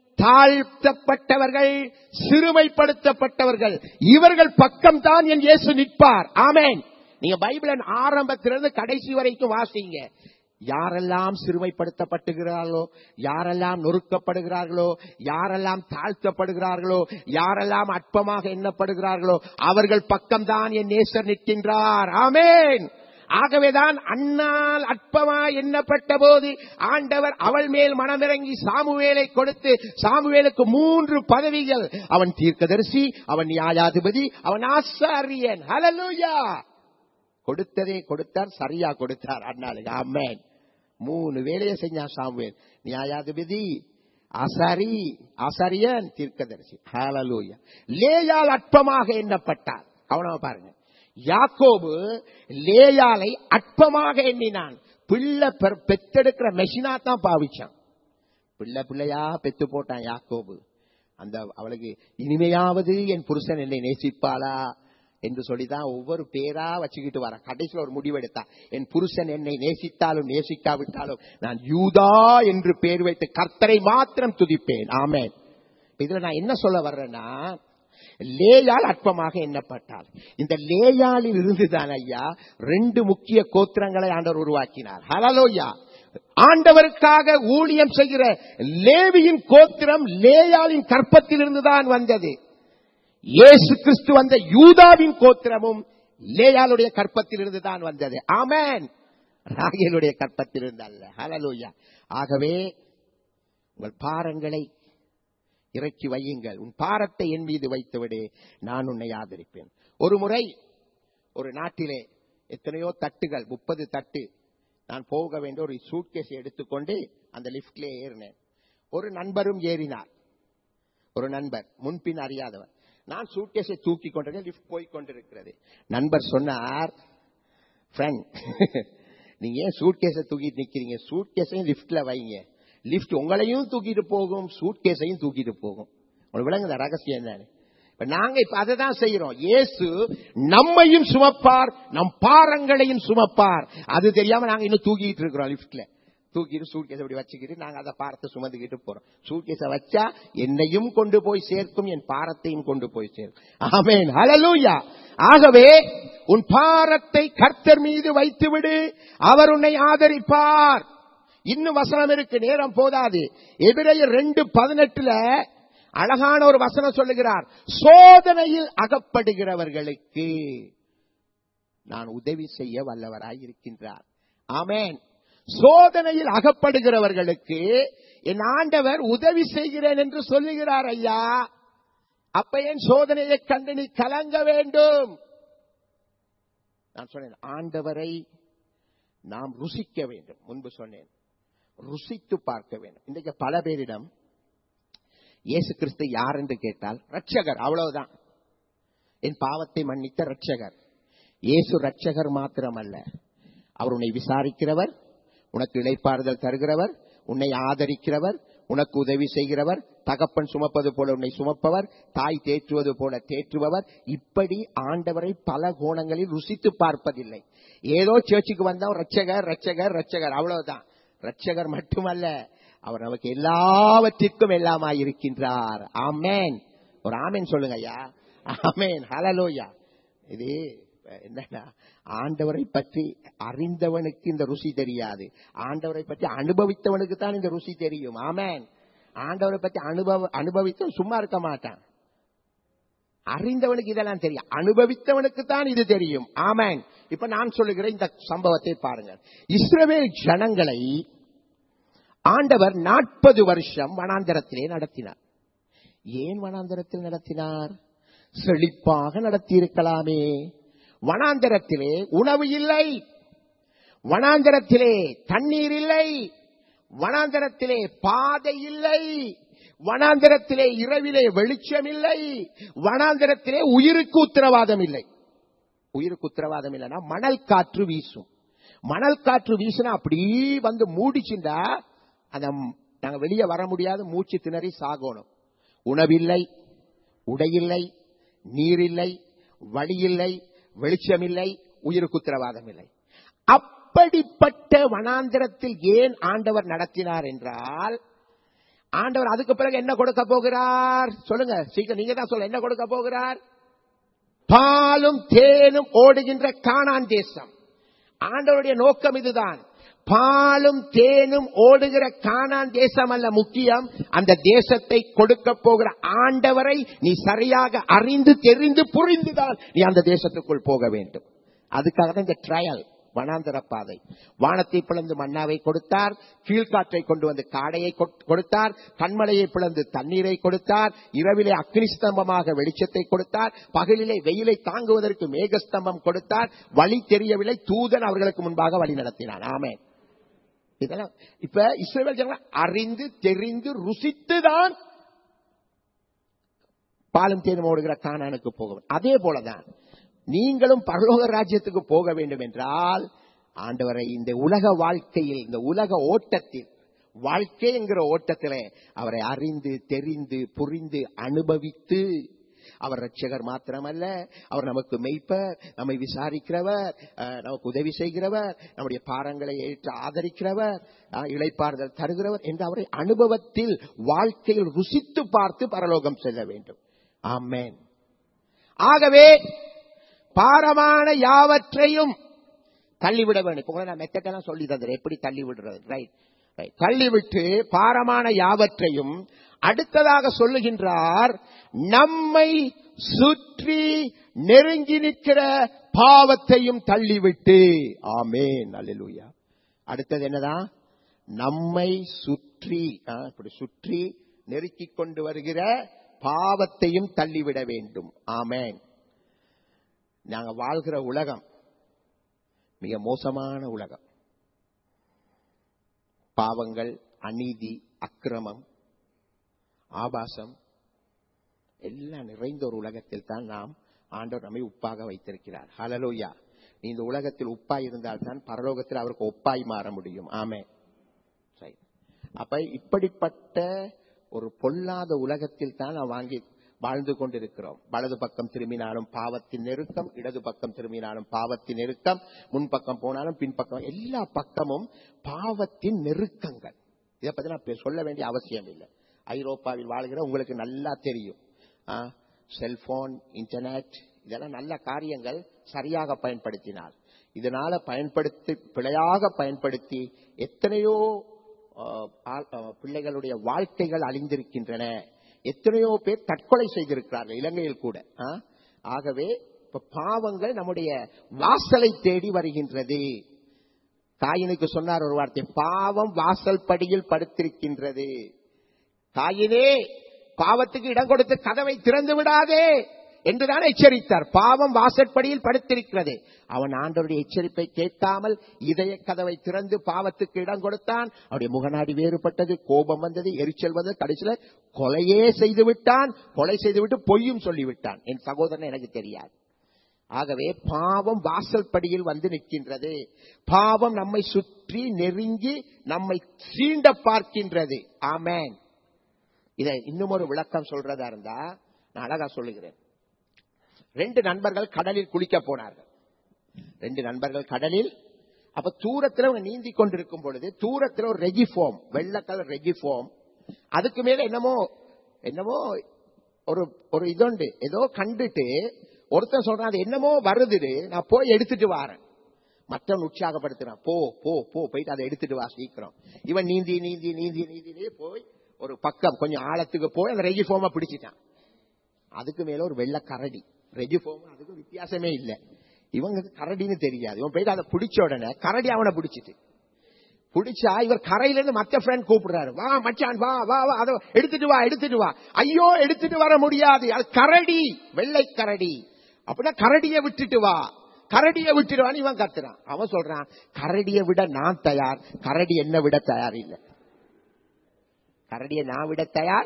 தாழ்த்தப்பட்டவர்கள் சிறுமைப்படுத்தப்பட்டவர்கள் இவர்கள் பக்கம்தான் என் இயேசு நிற்பார் ஆமென் நீங்க பைபிளின் ஆரம்பத்திலிருந்து கடைசி வரைக்கும் வாசிங்க யாரெல்லாம் சிறுமைப்படுத்தப்பட்டுகிறார்களோ யாரெல்லாம் நொறுக்கப்படுகிறார்களோ யாரெல்லாம் தாழ்த்தப்படுகிறார்களோ யாரெல்லாம் அற்பமாக எண்ணப்படுகிறார்களோ அவர்கள் பக்கம்தான் என் நேசர் நிற்கின்றார் ஆமேன் ஆகவேதான் அண்ணால் அற்பமா எண்ணப்பட்ட போது ஆண்டவர் அவள் மேல் மனமிறங்கி சாமுவேலை கொடுத்து சாமுவேலுக்கு மூன்று பதவிகள் அவன் தீர்க்கதரிசி அவன் நியாயாதிபதி அவன் ஆசாரியன் ஹalleluya கொடுத்ததே கொடுத்தார் சரியா கொடுத்தார் அண்ணாளுக்கு ஆமென் மூணு வேலையை செஞ்சான் சாமுவேல் நியாயாதிபதி ஆசாரி ஆசாரியன் தீர்க்கதரிசி ஹalleluya லேயால் அற்பமாக எண்ணப்பட்டார் கவனமா பாருங்க யாக்கோபு லேயாலை அற்பமாக எண்ணினான் பிள்ளை பெ- பெத்தெடுக்கிற மெஷினா தான் பாவிச்சான் பிள்ளை பிள்ளையா பெத்து போட்டான் யாக்கோபு அந்த அவளுக்கு இனிமையாவது என் புருஷன் என்னை நேசிப்பாளா என்று சொல்லிதான் ஒவ்வொரு பேரா வச்சுக்கிட்டு வர கடைசியில் ஒரு முடிவெடுத்தா என் புருஷன் என்னை நேசித்தாலும் நேசிக்காவிட்டாலும் நான் யூதா என்று பேர் வைத்து கர்த்தரை மாத்திரம் துதிப்பேன் ஆமென் இதுல நான் என்ன சொல்ல வர்றேன்னா லேயால் அற்பமாக எண்ணப்பட்டாள் இந்த லேயாலில் இருந்துதான் ஐயா ரெண்டு முக்கிய கோத்திரங்களை ஆண்டவர் உருவாக்கினார் ஹலலோயா ஆண்டவருக்காக ஊழியம் செய்கிற லேவியின் கோத்திரம் லேயாலின் கற்பத்திலிருந்து தான் வந்தது இயேசு கிறிஸ்து வந்த யூதாவின் கோத்திரமும் லேயாளுடைய கற்பத்திலிருந்து தான் வந்தது ஆமென் ராகேலுடைய கற்பத்திலிருந்து அல்ல ஹலலோயா ஆகவே உங்கள் பாரங்களை இறக்கி வையுங்கள் உன் பாரத்தை என் மீது வைத்துவிடு நான் உன்னை ஆதரிப்பேன் ஒரு முறை ஒரு நாட்டிலே எத்தனையோ தட்டுகள் முப்பது தட்டு நான் போக வேண்டிய ஒரு சூட்கேஸை எடுத்துக்கொண்டு அந்த லிப்ட்ல ஏறினேன் ஒரு நண்பரும் ஏறினார் ஒரு நண்பர் முன்பின் அறியாதவர் நான் சூட்கேஸை தூக்கி கொண்டிருக்கேன் லிப்ட் போய் கொண்டிருக்கிறது நண்பர் சொன்னார் ஃப்ரெண்ட் நீங்க ஏன் சூட்கேஸை தூக்கிட்டு நிக்கிறீங்க சூட்கேஸையும் லிப்ட்ல வைங்க லிப்ட் உங்களையும் தூக்கிட்டு போகும் சூட்கேஸையும் தூக்கிட்டு போகும் உங்களுக்கு விளங்குத ரகசியம் என்னன்னு இப்ப நாங்க இப்ப அதை தான் செய்யறோம் இயேசு நம்மையும் சுமப்பார் நம் பாரங்களையும் சுமப்பார் அது தெரியாம நாங்க இன்னும் தூக்கிட்டு இருக்கிறோம் லிப்ட்ல தூக்கிட்டு சூட்கேஸ் அப்படி வச்சுக்கிட்டு நாங்க அதை பாரத்தை சுமந்துக்கிட்டு போறோம் சூட்கேஸை வச்சா என்னையும் கொண்டு போய் சேர்க்கும் என் பாரத்தையும் கொண்டு போய் சேர்க்கும் ஆமென் ஹalleluya ஆகவே உன் பாரத்தை கர்த்தர் மீது வைத்துவிடு அவர் உன்னை ஆதரிப்பார் இன்னும் வசனம் இருக்கு நேரம் போதாது எபிரேயர் ரெண்டு பதினெட்டுல அழகான ஒரு வசனம் சொல்லுகிறார் சோதனையில் அகப்படுகிறவர்களுக்கு நான் உதவி செய்ய வல்லவராய் இருக்கின்றார் ஆமென் சோதனையில் அகப்படுகிறவர்களுக்கு என் ஆண்டவர் உதவி செய்கிறேன் என்று சொல்லுகிறார் ஐயா அப்ப என் சோதனையை கண்டு நீ கலங்க வேண்டும் நான் சொன்னேன் ஆண்டவரை நாம் ருசிக்க வேண்டும் முன்பு சொன்னேன் ருசித்து பார்க்க வேண்டும் இன்றைக்கு பல பேரிடம் இயேசு கிறிஸ்து யார் என்று கேட்டால் ரட்சகர் அவ்வளவுதான் என் பாவத்தை மன்னித்த ரட்சகர் இயேசு ரட்சகர் மாத்திரமல்ல அவர் உன்னை விசாரிக்கிறவர் உனக்கு இளைப்பாறுதல் தருகிறவர் உன்னை ஆதரிக்கிறவர் உனக்கு உதவி செய்கிறவர் தகப்பன் சுமப்பது போல உன்னை சுமப்பவர் தாய் தேற்றுவது போல தேற்றுபவர் இப்படி ஆண்டவரை பல கோணங்களில் ருசித்து பார்ப்பதில்லை ஏதோ சேர்ச்சுக்கு வந்தா ரட்சகர் ரட்சகர் ரட்சகர் அவ்வளவுதான் ரட்சகர் மட்டுமல்ல அவர் நமக்கு எல்லாவற்றிற்கும் எல்லாமாய் இருக்கின்றார் ஆமேன் ஒரு ஆமேன் சொல்லுங்க ஐயா ஆமேன் ஹலலோயா இது என்னன்னா ஆண்டவரை பற்றி அறிந்தவனுக்கு இந்த ருசி தெரியாது ஆண்டவரை பற்றி அனுபவித்தவனுக்கு தான் இந்த ருசி தெரியும் ஆமேன் ஆண்டவரை பற்றி அனுபவ அனுபவித்தவன் சும்மா இருக்க மாட்டான் அறிந்தவனுக்கு இதெல்லாம் தெரியும் அனுபவித்தவனுக்கு தான் இது தெரியும் ஆமேன் இப்ப நான் சொல்லுகிற இந்த சம்பவத்தை பாருங்க இஸ்ரவேல் ஜனங்களை ஆண்டவர் நாற்பது வருஷம் வனாந்தரத்திலே நடத்தினார் ஏன் வனாந்தரத்தில் நடத்தினார் செழிப்பாக நடத்தியிருக்கலாமே வனாந்தரத்திலே உணவு இல்லை வனாந்தரத்திலே தண்ணீர் இல்லை வனாந்தரத்திலே பாதை இல்லை வனாந்திரத்திலே இரவிலே வெளிச்சம் இல்லை வனாந்திரத்திலே உயிருக்கு உத்தரவாதம் இல்லை உயிருக்கு உத்தரவாதம் இல்லைன்னா மணல் காற்று வீசும் மணல் காற்று வீசினா அப்படியே வந்து மூடிச்சுண்டா அந்த நாங்க வெளியே வர முடியாது மூச்சு திணறி சாகணும் உணவில்லை உடையில்லை நீரில்லை வழியில்லை வெளிச்சமில்லை உயிருக்கு உத்தரவாதம் இல்லை அப்படிப்பட்ட வனாந்திரத்தில் ஏன் ஆண்டவர் நடத்தினார் என்றால் ஆண்டவர் அதுக்கு பிறகு என்ன கொடுக்க போகிறார் சொல்லுங்க சீக்கிரம் நீங்க தான் சொல்ல என்ன கொடுக்க போகிறார் பாலும் தேனும் ஓடுகின்ற கானான் தேசம் ஆண்டவருடைய நோக்கம் இதுதான் பாலும் தேனும் ஓடுகிற கானான் தேசம் அல்ல முக்கியம் அந்த தேசத்தை கொடுக்க போகிற ஆண்டவரை நீ சரியாக அறிந்து தெரிந்து புரிந்துதான் நீ அந்த தேசத்துக்குள் போக வேண்டும் அதுக்காக தான் இந்த ட்ரையல் வனாந்தர பாதை வானத்தை பிளந்து மன்னாவை கொடுத்தார் கீழ்காற்றை கொண்டு வந்து காடையை கொட்- கொடுத்தார் கண்மலையை பிளந்து தண்ணீரை கொடுத்தார் இரவிலே அக்னிஸ்தம்பமாக வெளிச்சத்தை கொடுத்தார் பகலிலே வெயிலை தாங்குவதற்கு மேகஸ்தம்பம் கொடுத்தார் வழி தெரியவில்லை தூதன் அவர்களுக்கு முன்பாக வழி நடத்தினான் ஆமே இதெல்லாம் இப்ப இஸ்ரேல் ஜனங்கள் அறிந்து தெரிந்து ருசித்துதான் பாலும் தேனும் ஓடுகிற கானானுக்கு போக வேண்டும். அதே போலதான் நீங்களும் பரலோக ராஜ்யத்துக்கு போக வேண்டும் என்றால் ஆண்டவரை இந்த உலக வாழ்க்கையில் இந்த உலக ஓட்டத்தில் வாழ்க்கை என்கிற ஓட்டத்திலே அவரை அறிந்து தெரிந்து புரிந்து அனுபவித்து அவர் ரட்சகர் மாத்திரமல்ல அவர் நமக்கு மெய்ப்பர் நம்மை விசாரிக்கிறவர் அஹ், நமக்கு உதவி செய்கிறவர் நம்முடைய பாரங்களை ஏற்று ஆதரிக்கிறவர் அஹ், இளைப்பாறுதல் தருகிறவர் என்று அவரை அனுபவத்தில் வாழ்க்கையில் ருசித்து பார்த்து பரலோகம் செல்ல வேண்டும் ஆமென் ஆகவே பாரமான யாவற்றையும் தள்ளிவிட வேண்டும் இப்போ கூட நான் மெத்தட்டெல்லாம் சொல்லி தந்துறேன் எப்படி தள்ளி விடுறது ரைட் ரைட் தள்ளிவிட்டு பாரமான யாவற்றையும் அடுத்ததாக சொல்லுகின்றார் நம்மை சுற்றி நெருங்கி நிற்கிற பாவத்தையும் தள்ளிவிட்டு ஆமேன் அல்லேலூயா அடுத்தது என்னதான் நம்மை சுற்றி ஆ, இப்படி சுற்றி நெருக்கிக் கொண்டு வருகிற பாவத்தையும் தள்ளிவிட வேண்டும் ஆமேன் நாங்க வாழ்கிற உலகம் மிக மோசமான உலகம் பாவங்கள் அநீதி அக்கிரமம் ஆபாசம் எல்லாம் நிறைந்த ஒரு உலகத்தில் தான் நாம் ஆண்டவர் நம்மை உப்பாக வைத்திருக்கிறார் ஹalleluya நீ இந்த உலகத்தில் உப்பாய் இருந்தால் தான் பரலோகத்தில் அவருக்கு ஒப்பாய் மாற முடியும் ஆமே சரி அப்ப இப்படிப்பட்ட ஒரு பொல்லாத உலகத்தில் தான் நாம் வாங்கி வாழ்ந்து கொண்டிருக்கிறோம் வலது பக்கம் திரும்பினாலும் பாவத்தின் நெருக்கம் இடது பக்கம் திரும்பினாலும் பாவத்தின் நெருக்கம் முன்பக்கம் போனாலும் பின்பக்கம் எல்லா பக்கமும் பாவத்தின் நெருக்கங்கள் இதை பத்தி நான் இப்ப சொல்ல வேண்டிய அவசியம் இல்லை ஐரோப்பாவில் வாழ்கிற உங்களுக்கு நல்லா தெரியும் செல்போன் இன்டர்நெட் இதெல்லாம் நல்ல காரியங்கள் சரியாக பயன்படுத்தினால் இதனால பயன்படுத்தி பிழையாக பயன்படுத்தி எத்தனையோ ஆஹ், ஆள்- ஆஹ், பிள்ளைகளுடைய வாழ்க்கைகள் அழிந்திருக்கின்றன எத்தனையோ பேர் தற்கொலை செய்திருக்கிறார்கள் இலங்கையில் கூட ஆ? ஆகவே இப்ப பாவங்கள் நம்முடைய வாசலை தேடி வருகின்றது காயினுக்கு சொன்னார் ஒரு வார்த்தை பாவம் வாசல் படியில் படுத்திருக்கின்றது காயினே பாவத்துக்கு இடம் கொடுத்து கதவை திறந்து விடாதே என்றுதான் எச்சரித்தார் பாவம் வாசற்படியில் படுத்திருக்கிறது அவன் ஆண்டவருடைய எச்சரிப்பை கேட்காமல் இதய கதவை திறந்து பாவத்துக்கு இடம் கொடுத்தான் அவருடைய முகநாடி வேறுபட்டது கோபம் வந்தது எரிச்சல் வந்தது கடைசியில கொலையே செய்து விட்டான் கொலை செய்துவிட்டு பொய்யும் சொல்லிவிட்டான் என் சகோதரன் எனக்கு தெரியாது ஆகவே பாவம் வாசல் படியில் வந்து நிற்கின்றது பாவம் நம்மை சுற்றி நெருங்கி நம்மை சீண்ட பார்க்கின்றது ஆமேன் இதை இன்னும் ஒரு விளக்கம் சொல்றதா இருந்தா நான் அழகா சொல்லுகிறேன் ரெண்டு நண்பர்கள் கடலில் குளிக்க போனார்கள் ரெண்டு நண்பர்கள் கடலில் அப்ப தூரத்துல அவங்க நீந்தி கொண்டிருக்கும் பொழுது தூரத்துல ஒரு ரெஜிஃபோம் வெள்ளை கலர் ரெஜிஃபோம் அதுக்கு மேல என்னமோ என்னமோ ஒரு ஒரு இதுண்டு ஏதோ கண்டுட்டு ஒருத்தன் சொல்றான் அது என்னமோ வருதுன்னு நான் போய் எடுத்துட்டு வாரேன் மற்றவன் உற்சாகப்படுத்துறான் போ போ போ போயிட்டு அதை எடுத்துட்டு வா சீக்கிரம் இவன் நீந்தி நீந்தி நீந்தி நீந்தினே போய் ஒரு பக்கம் கொஞ்சம் ஆழத்துக்கு போய் அந்த ரெஜிஃபோமை பிடிச்சிட்டான் அதுக்கு மேல ஒரு வெள்ளை கரடி ரெஜிஃபோம் அதுக்கு வித்தியாசமே இல்லை இவங்க கரடின்னு தெரியாது இவன் போயிட்டு அதை பிடிச்ச உடனே கரடி அவனை பிடிச்சிட்டு பிடிச்சா இவர் கரையில இருந்து மத்த ஃப்ரெண்ட் கூப்பிடுறாரு வா மச்சான் வா வா வா அதை எடுத்துட்டு வா எடுத்துட்டு வா ஐயோ எடுத்துட்டு வர முடியாது அது கரடி வெள்ளை கரடி அப்படின்னா கரடியை விட்டுட்டு வா கரடியை விட்டுடுவான்னு இவன் கத்துறான் அவன் சொல்றான் கரடியை விட நான் தயார் கரடி என்ன விட தயார் இல்லை கரடியை நான் விட தயார்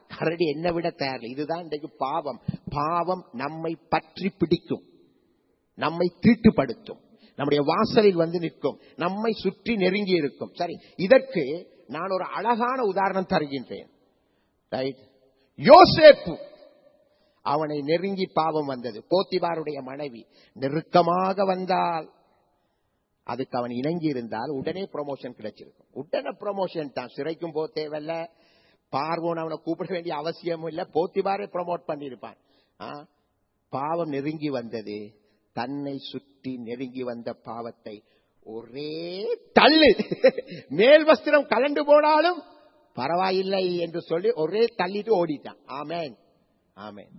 கரடி என்ன விட தயார் இதுதான் இன்றைக்கு பாவம் பாவம் நம்மை பற்றி பிடிக்கும் நம்மை தீட்டுப்படுத்தும் நம்முடைய வாசலில் வந்து நிற்கும் நம்மை சுற்றி நெருங்கி இருக்கும் சரி இதற்கு நான் ஒரு அழகான உதாரணம் தருகின்றேன் ரைட் யோசேப்பு அவனை நெருங்கி பாவம் வந்தது போத்திபாருடைய மனைவி நெருக்கமாக வந்தால் அதுக்கு அவன் இணங்கி இருந்தால் உடனே ப்ரொமோஷன் கிடைச்சிருக்கும் உடனே ப்ரொமோஷன் தான் சிறைக்கும் போக தேவையில்ல பார்வோன் அவனை கூப்பிட வேண்டிய அவசியம் இல்ல போத்திபாரே ப்ரொமோட் பண்ணியிருப்பான் ஆ? பாவம் நெருங்கி வந்தது தன்னை சுற்றி நெருங்கி வந்த பாவத்தை ஒரே தள்ளு மேல் வஸ்திரம் கலண்டு போனாலும் பரவாயில்லை என்று சொல்லி ஒரே தள்ளிட்டு ஓடிட்டான் ஆமேன் ஆமேன்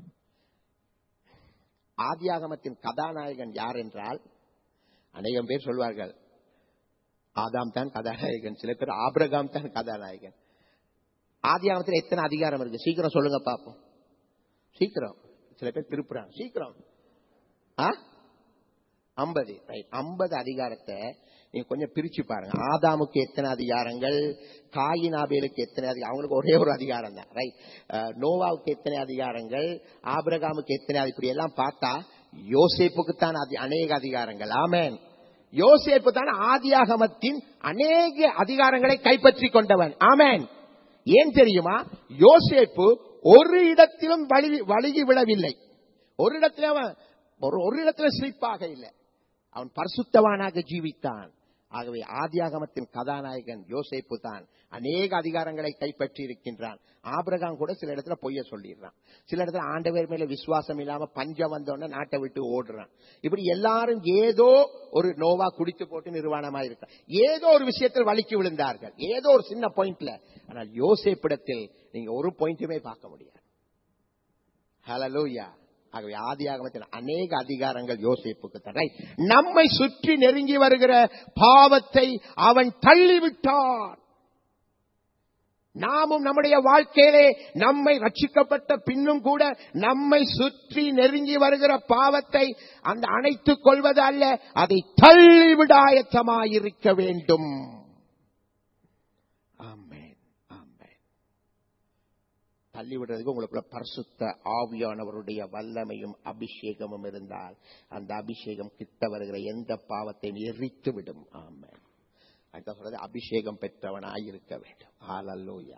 ஆதியாகமத்தின் கதாநாயகன் யார் என்றால் அநேகம் பேர் சொல்வார்கள் ஆதாம் தான் கதாநாயகன் சில பேர் ஆபிரகாம் தான் கதாநாயகன் ஆதியாகமத்தில் எத்தனை அதிகாரம் இருக்கு சீக்கிரம் சொல்லுங்க பாப்போம் சீக்கிரம் சில பேர் திருப்புறாங்க சீக்கிரம் ஆ ஐம்பது ரைட் ஐம்பது அதிகாரத்தை நீங்க கொஞ்சம் பிரிச்சு பாருங்க ஆதாமுக்கு எத்தனை அதிகாரங்கள் காயின் ஆபேலுக்கு எத்தனை அதிகாரம் அவங்களுக்கு ஒரே ஒரு அதிகாரம் தான் ரைட் நோவாவுக்கு எத்தனை அதிகாரங்கள் ஆபிரகாமுக்கு எத்தனை அதி- இப்படி எல்லாம் பார்த்தா யோசேப்புக்கு தான் அதி- அநேக அதிகாரங்கள் ஆமென் யோசேப்பு தான் ஆதியாகமத்தின் அநேக அதிகாரங்களை கைப்பற்றி கொண்டவன் ஆமென் ஏன் தெரியுமா யோசேப்பு ஒரு இடத்திலும் வழி வழுகி விடவில்லை ஒரு இடத்துல அவன் ஒரு ஒரு இடத்துல ஸ்லிப்பாக இல்லை அவன் பரிசுத்தவானாக ஜீவித்தான் ஆகவே ஆதியாகமத்தின் கதாநாயகன் யோசேப்பு தான் அநேக அதிகாரங்களை கைப்பற்றி இருக்கின்றான் ஆபிரகாம் கூட சில இடத்துல பொய்ய சொல்லிடுறான் சில இடத்துல ஆண்டவர் மேல விசுவாசம் இல்லாம பஞ்சம் வந்தோடனே நாட்டை விட்டு ஓடுறான் இப்படி எல்லாரும் ஏதோ ஒரு நோவா குடித்து போட்டு நிர்வாணமா இருக்க ஏதோ ஒரு விஷயத்தில் வலிக்கு விழுந்தார்கள் ஏதோ ஒரு சின்ன பாயிண்ட்ல ஆனால் யோசேப்பிடத்தில் நீங்க ஒரு பாயிண்ட்டுமே பார்க்க முடியாது ஹalleluya ஆகவே ஆதியாகமத்தில் அநேக அதிகாரங்கள் யோசிப்புக்கு தடை நம்மை சுற்றி நெருங்கி வருகிற பாவத்தை அவன் தள்ளிவிட்டான் நாமும் நம்முடைய வாழ்க்கையிலே நம்மை ரட்சிக்கப்பட்ட பின்னும் கூட நம்மை சுற்றி நெருங்கி வருகிற பாவத்தை அந்த அணைத்துக் கொள்வது அல்ல அதை தள்ளிவிடாயத்தமாயிருக்க வேண்டும் ஆமென் ஆமென் தள்ளிவிடுறதுக்கு உங்களுக்குள்ள பரிசுத்த ஆவியானவருடைய வல்லமையும் அபிஷேகமும் இருந்தால் அந்த அபிஷேகம் கிட்ட வருகிற எந்த பாவத்தையும் எரித்து விடும் ஆமென் அதுதான் சொல்றது அபிஷேகம் பெற்றவனாய் இருக்க வேண்டும் ஹalleluya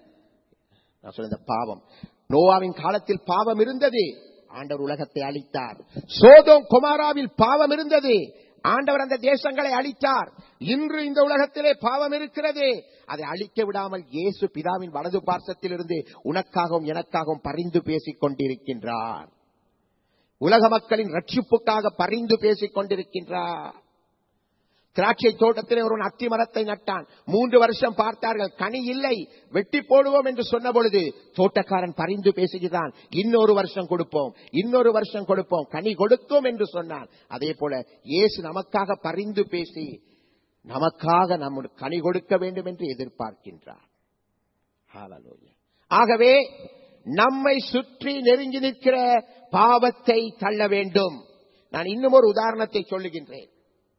நான் சொல்ல இந்த பாவம் நோவாவின் காலத்தில் பாவம் இருந்தது ஆண்டவர் உலகத்தை அழித்தார் சோதோம் குமாராவில் பாவம் இருந்தது ஆண்டவர் அந்த தேசங்களை அழித்தார் இன்று இந்த உலகத்திலே பாவம் இருக்கிறது அதை அழிக்க விடாமல் இயேசு பிதாவின் வலது பார்சத்தில் இருந்து உனக்காகவும் எனக்காகவும் பரிந்து பேசிக் கொண்டிருக்கின்றார் உலக மக்களின் ரட்சிப்புக்காக பரிந்து பேசிக் கொண்டிருக்கின்றார் திராட்சை தோட்டத்திலே ஒரு அத்தி மரத்தை நட்டான் மூன்று வருஷம் பார்த்தார்கள் கனி இல்லை வெட்டி போடுவோம் என்று சொன்ன பொழுது தோட்டக்காரன் பரிந்து பேசுகிறான் இன்னொரு வருஷம் கொடுப்போம் இன்னொரு வருஷம் கொடுப்போம் கனி கொடுத்தோம் என்று சொன்னான் அதே போல இயேசு நமக்காக பரிந்து பேசி நமக்காக நம்ம கனி கொடுக்க வேண்டும் என்று எதிர்பார்க்கின்றார் ஹalleluya. ஆகவே நம்மை சுற்றி நெருங்கி நிற்கிற பாவத்தை தள்ள வேண்டும் நான் இன்னும் ஒரு உதாரணத்தை சொல்லுகின்றேன்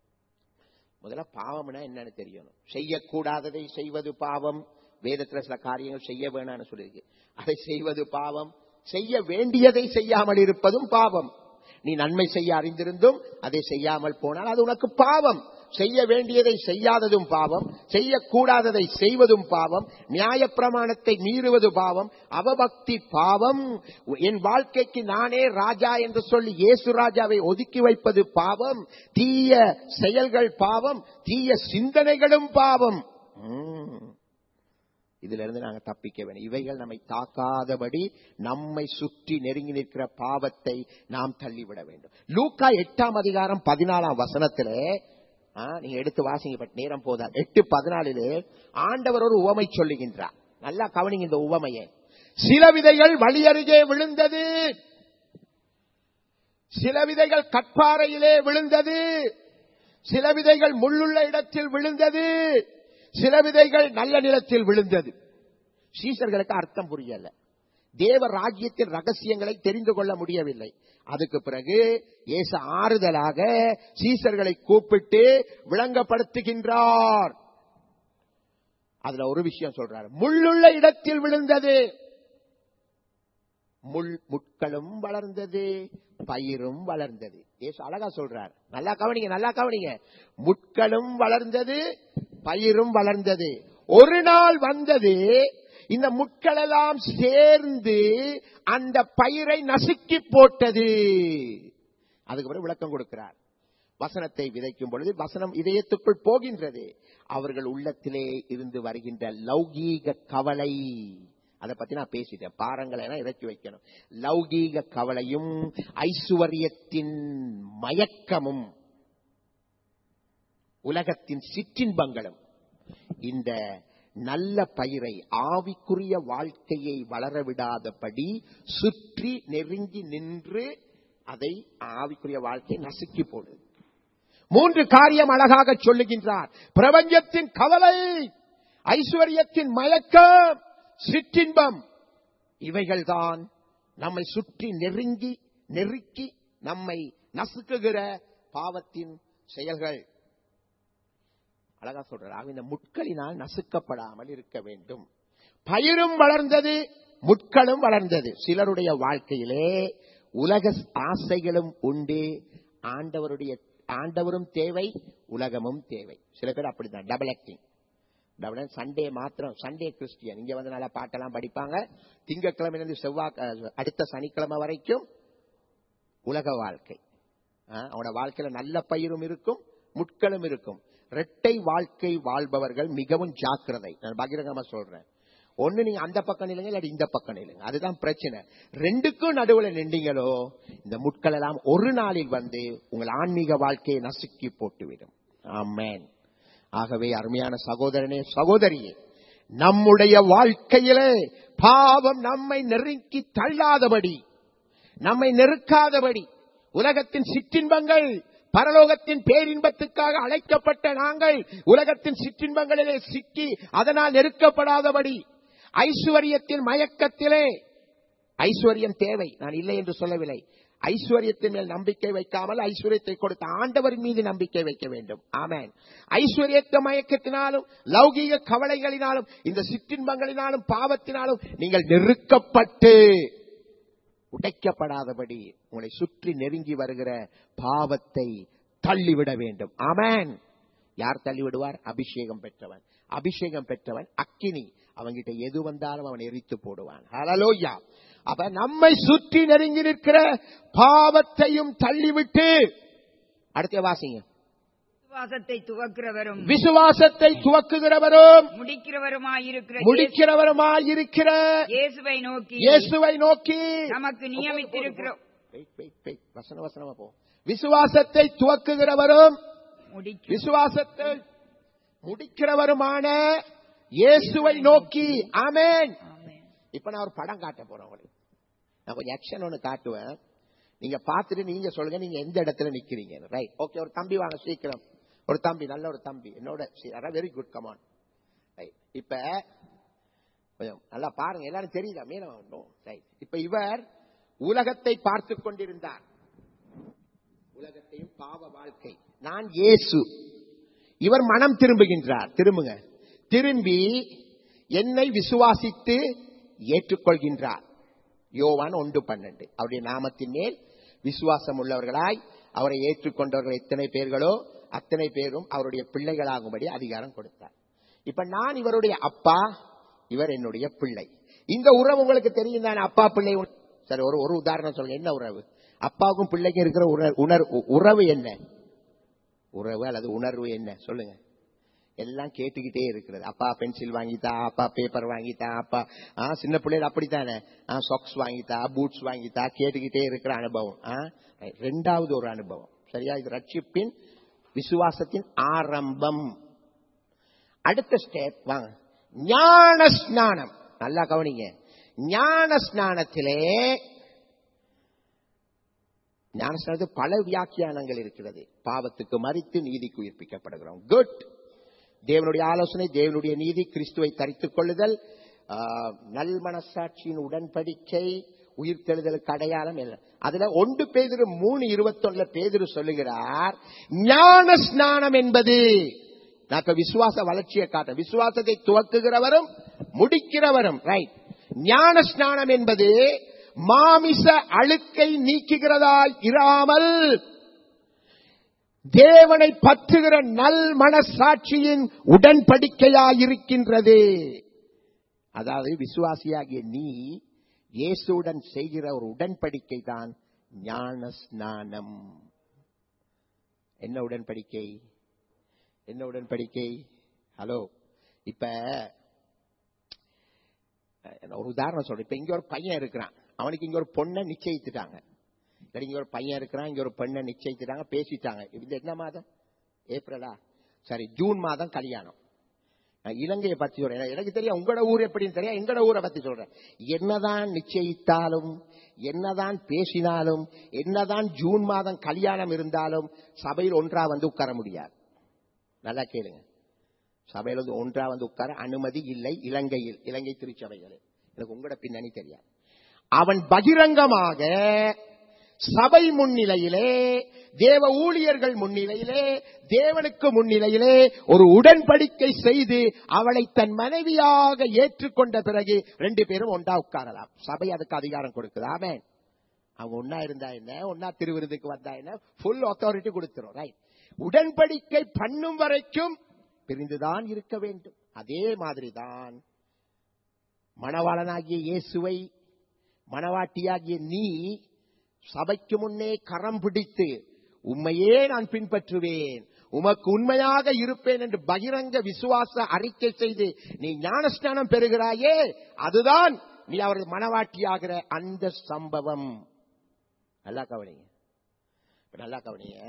முதல்ல பாவம்னா என்னன்னு தெரியணும் செய்யக்கூடாததை செய்வது பாவம் வேதத்துல சில காரியங்கள் செய்ய வேணாம்னு சொல்லியிருக்கு அதை செய்வது பாவம் செய்ய வேண்டியதை செய்யாமல் இருப்பதும் பாவம் நீ நன்மை செய்ய அறிந்திருந்தும் அதை செய்யாமல் போனால் அது உனக்கு பாவம் செய்ய வேண்டியதை செய்யாததும் பாவம் செய்யக்கூடாததை செய்வதும் பாவம் நியாயப்பிரமாணத்தை மீறுவது பாவம் அவபக்தி பாவம் என் வாழ்க்கைக்கு நானே ராஜா என்று சொல்லி இயேசு ராஜாவை ஒதுக்கி வைப்பது பாவம் தீய செயல்கள் பாவம் தீய சிந்தனைகளும் பாவம் உம். இதுல இருந்து நாங்க தப்பிக்க வேண்டும் இவைகள் நம்மை தாக்காதபடி நம்மை சுற்றி நெருங்கி நிற்கிற பாவத்தை நாம் தள்ளிவிட வேண்டும் லூக்கா எட்டாம் அதிகாரம் பதினாலாம் வசனத்திலே ஆ, நீங்க எடுத்து வாசிங்க பட் நேரம் போதா எட்டு பதினாலிலே ஆண்டவர் ஒரு உவமை சொல்லுகின்றார் நல்லா கவனிங்க இந்த உவமையை சில விதைகள் வழி அருகே விழுந்தது சில விதைகள் கற்பாறையிலே விழுந்தது சில விதைகள் முள்ளுள்ள இடத்தில் விழுந்தது சில விதைகள் நல்ல நிலத்தில் விழுந்தது சீசர்களுக்கு அர்த்தம் புரியல தேவ ராஜ்யத்தின் ரகசியங்களை தெரிந்து கொள்ள முடியவில்லை அதுக்கு பிறகு இயேசு ஆறுதலாக சீசர்களை கூப்பிட்டு விளங்கப்படுத்துகின்றார் அதுல ஒரு விஷயம் சொல்றாரு முள்ளுள்ள இடத்தில் விழுந்தது முள் முட்களும் வளர்ந்தது பயிரும் வளர்ந்தது ஏசு அழகா சொல்றார் நல்லா கவனிங்க நல்லா கவனிங்க முட்களும் வளர்ந்தது பயிரும் வளர்ந்தது ஒரு நாள் வந்தது இந்த முட்களெல்லாம் சேர்ந்து அந்த பயிரை நசுக்கி போட்டது அதுக்கு பிறகு விளக்கம் கொடுக்கிறார் வசனத்தை விதைக்கும் பொழுது வசனம் இதயத்துக்குள் போகின்றது அவர்கள் உள்ளத்திலே இருந்து வருகின்ற லௌகீக கவலை அதை பத்தி நான் பேசிட்டேன் பாரங்களை எல்லாம் இறக்கி வைக்கணும் லௌகீக கவலையும் ஐசுவரியத்தின் மயக்கமும் உலகத்தின் சிற்றின்பங்களும் இந்த நல்ல பயிரை ஆவிக்குரிய வாழ்க்கையை வளரவிடாதபடி சுற்றி நெருங்கி நின்று அதை ஆவிக்குரிய வாழ்க்கையை நசுக்கி போடுது மூன்று காரியம் அழகாக சொல்லுகின்றார் பிரபஞ்சத்தின் கவலை ஐஸ்வர்யத்தின் மயக்கம் சிற்றின்பம் இவைகள்தான் நம்மை சுற்றி நெருங்கி நெருக்கி நம்மை நசுக்குகிற பாவத்தின் செயல்கள் அழகா சொல்றார் இந்த முட்களினால் நசுக்கப்படாமல் இருக்க வேண்டும் பயிரும் வளர்ந்தது முட்களும் வளர்ந்தது சிலருடைய வாழ்க்கையிலே உலக ஆசைகளும் உண்டு ஆண்டவருடைய ஆண்டவரும் தேவை உலகமும் தேவை சில பேர் அப்படிதான் டபுள் ஆக்டிங் டபுள் சண்டே மாத்திரம் சண்டே கிறிஸ்டியன் இங்க வந்து நல்லா பாட்டெல்லாம் படிப்பாங்க திங்கக்கிழமையிலிருந்து செவ்வாய் அடுத்த சனிக்கிழமை வரைக்கும் உலக வாழ்க்கை அவனோட வாழ்க்கையில நல்ல பயிரும் இருக்கும் முட்களும் இருக்கும் இரட்டை வாழ்க்கை வாழ்பவர்கள் மிகவும் ஜாக்கிரதை நான் பகிரங்கமா சொல்றேன் ஒண்ணு நீங்க அந்த பக்கம் நில்லுங்க இல்லாட்டி இந்த பக்கம் நில்லுங்க அதுதான் பிரச்சனை ரெண்டுக்கும் நடுவுல நின்றீங்களோ இந்த முட்கள் எல்லாம் ஒரு நாளில் வந்து உங்கள் ஆன்மீக வாழ்க்கையை நசுக்கி போட்டுவிடும் ஆமேன் ஆகவே அருமையான சகோதரனே சகோதரியே நம்முடைய வாழ்க்கையிலே பாவம் நம்மை நெருக்கி தள்ளாதபடி நம்மை நெருக்காதபடி உலகத்தின் சிற்றின்பங்கள் பரலோகத்தின் பேரின்பத்துக்காக அழைக்கப்பட்ட நாங்கள் உலகத்தின் சிற்றின்பங்களிலே சிக்கி அதனால் நெருக்கப்படாதபடி ஐஸ்வர்யத்தின் மயக்கத்திலே ஐஸ்வர்யம் தேவை நான் இல்லை என்று சொல்லவில்லை ஐஸ்வர்யத்தின் மேல் நம்பிக்கை வைக்காமல் ஐஸ்வர்யத்தை கொடுத்த ஆண்டவரின் மீது நம்பிக்கை வைக்க வேண்டும் ஆமேன் ஐஸ்வர்யத்த மயக்கத்தினாலும் லௌகீக கவலைகளினாலும் இந்த சிற்றின்பங்களினாலும் பாவத்தினாலும் நீங்கள் நெருக்கப்பட்டு உடைக்கப்படாதபடி உங்களை சுற்றி நெருங்கி வருகிற பாவத்தை தள்ளிவிட வேண்டும் ஆமேன் யார் தள்ளிவிடுவார் அபிஷேகம் பெற்றவன் அபிஷேகம் பெற்றவன் அக்கினி அவங்கிட்ட எது வந்தாலும் அவன் எரித்து போடுவான் ஹலலோயா அப்ப நம்மை சுற்றி நெருங்கி நிற்கிற பாவத்தையும் தள்ளிவிட்டு அடுத்த வாசிங்க விசுவாசத்தை துவக்கிறவரும் விசுவாசத்தை துவக்குகிறவரும் முடிக்கிறவருமாயிருக்கிற முடிக்கிறவருமாயிருக்கிற இயேசுவை நோக்கி இயேசுவை நோக்கி நமக்கு நியமித்திருக்கிற Wait, wait, wait. வசன வசனமா போ விசுவாசத்தை துவக்குகிறவரும் முடிக்க விசுவாசத்தை முடிக்கிறவருமான இயேசுவை நோக்கி ஆமென் ஆமென். இப்ப நான் ஒரு படம் காட்ட போறேன் உங்களுக்கு நான் கொஞ்சம் ஆக்ஷன் ஒன்று காட்டுவேன் நீங்க பார்த்துட்டு நீங்க சொல்லுங்க நீங்க எந்த இடத்துல நிக்கிறீங்க ரைட் ஓகே ஒரு தம்பி வாங்க சீக்கிரம் ஒரு தம்பி நல்ல ஒரு தம்பி என்னோட வெரி குட் கமான் ரைட் இப்ப கொஞ்சம் நல்லா பாருங்க எல்லாரும் தெரியுதா மீனவன் ரைட் இப்ப இவர் உலகத்தை பார்த்து கொண்டிருந்தார் உலகத்தையும் பாவ வாழ்க்கை நான் இயேசு இவர் மனம் திரும்புகின்றார் திரும்புங்க திரும்பி என்னை விசுவாசித்து ஏற்றுக்கொள்கின்றார் யோவான் ஒன்று பன்னெண்டு அவருடைய நாமத்தின் மேல் விசுவாசம் உள்ளவர்களாய் அவரை ஏற்றுக்கொண்டவர்கள் எத்தனை பேர்களோ அத்தனை பேரும் அவருடைய பிள்ளைகளாகும்படி அதிகாரம் கொடுத்தார் இப்ப நான் இவருடைய அப்பா இவர் என்னுடைய பிள்ளை இந்த உறவு உங்களுக்கு தெரியும் தானே அப்பா பிள்ளை உண- சரி ஒரு ஒரு உதாரணம் சொல்லுங்க என்ன உறவு அப்பாவுக்கும் பிள்ளைக்கும் இருக்கிற உணர் உணர் உறவு என்ன உறவு அல்லது உணர்வு என்ன சொல்லுங்க எல்லாம் கேட்டுக்கிட்டே இருக்கிறது அப்பா பென்சில் வாங்கித்தா அப்பா பேப்பர் வாங்கித்தா அப்பா ஆ, சின்ன பிள்ளைகள் அப்படித்தானே சாக்ஸ் வாங்கித்தா பூட்ஸ் வாங்கித்தா கேட்டுக்கிட்டே இருக்கிற அனுபவம் ஆ, right. ரெண்டாவது ஒரு அனுபவம் சரியா இது ரட்சிப்பின் விசுவாசத்தின் ஆரம்பம் அடுத்த ஸ்டெப் வாங்க ஞான ஸ்நானம் நல்லா கவனிங்க ஞான ஸ்நானத்திலே ஞானஸ்நானத்தில் பல வியாக்கியானங்கள் இருக்கிறது பாவத்துக்கு மறித்து நீதிக்கு உயிர்ப்பிக்கப்படுகிறோம் குட் தேவனுடைய ஆலோசனை தேவனுடைய நீதி கிறிஸ்துவை தரித்துக் கொள்ளுதல் ஆ, நல் மனசாட்சியின் உடன்படிக்கை உயிர்த்தெழுதலுக்கு அடையாளம் என்ன அதுல ஒன்று பேதிரு மூணு இருபத்தொன்னுல பேதிரு சொல்லுகிறார் ஞான ஸ்நானம் என்பது நான் இப்ப விசுவாச வளர்ச்சியை காட்ட விசுவாசத்தை துவக்குகிறவரும் முடிக்கிறவரும் ரைட் ஞான ஸ்நானம் என்பது மாமிச அழுக்கை நீக்குகிறதாய் இராமல் தேவனை பற்றுகிற நல் மனசாட்சியின் உடன்படிக்கையாயிருக்கின்றது அதாவது விசுவாசியாகிய நீ இயேசுடன் செய்கிற ஒரு உடன்படிக்கை தான் ஞான ஸ்நானம் என்ன உடன்படிக்கை என்ன உடன்படிக்கை ஹலோ இப்ப அஹ், ஒரு உதாரணம் சொல்றேன் இப்ப இங்க ஒரு பையன் இருக்கிறான் அவனுக்கு இங்க ஒரு பொண்ணை நிச்சயித்துட்டாங்க இல்ல இங்க ஒரு பையன் இருக்கிறான் இங்க ஒரு பெண்ணை நிச்சயித்துட்டாங்க பேசிட்டாங்க இது என்ன மாதம் ஏப்ரலா சரி ஜூன் மாதம் கல்யாணம் நான் இலங்கையை பத்தி சொல்றேன் எனக்கு தெரியும் உங்களோட ஊர் எப்படின்னு தெரியும் எங்களோட ஊரை பத்தி சொல்றேன் என்னதான் நிச்சயித்தாலும் என்னதான் பேசினாலும் என்னதான் ஜூன் மாதம் கல்யாணம் இருந்தாலும் சபையில் ஒன்றா வந்து உட்கார முடியாது நல்லா கேளுங்க சபையில் வந்து ஒன்றா வந்து உட்கார அனுமதி இல்லை இலங்கையில் இலங்கை திருச்சபைகளில் எனக்கு உங்களோட பின்னணி தெரியாது அவன் பகிரங்கமாக சபை முன்னிலையிலே தேவ ஊழியர்கள் முன்னிலையிலே தேவனுக்கு முன்னிலையிலே ஒரு உடன்படிக்கை செய்து அவளை தன் மனைவியாக ஏற்றுக்கொண்ட பிறகு ரெண்டு பேரும் ஒன்றா உட்காரலாம் சபை அதுக்கு அதிகாரம் கொடுக்குது ஆமென் அவங்க ஒன்னா இருந்தா என்ன ஒன்னா திருவிருந்துக்கு வந்தா என்ன ஃபுல் அத்தாரிட்டி கொடுத்துரும் ரைட் உடன்படிக்கை பண்ணும் வரைக்கும் பிரிந்துதான் இருக்க வேண்டும் அதே மாதிரிதான் மணவாளனாகிய இயேசுவை மணவாட்டியாகிய நீ சபைக்கு முன்னே கரம் பிடித்து உண்மையே நான் பின்பற்றுவேன் உமக்கு உண்மையாக இருப்பேன் என்று பகிரங்க விசுவாச அறிக்கை செய்து நீ ஞானஸ்நானம் பெறுகிறாயே அதுதான் நீ அவரது மனவாட்டியாகிற அந்த சம்பவம் நல்லா கவனிங்க இப்ப நல்லா கவனிங்க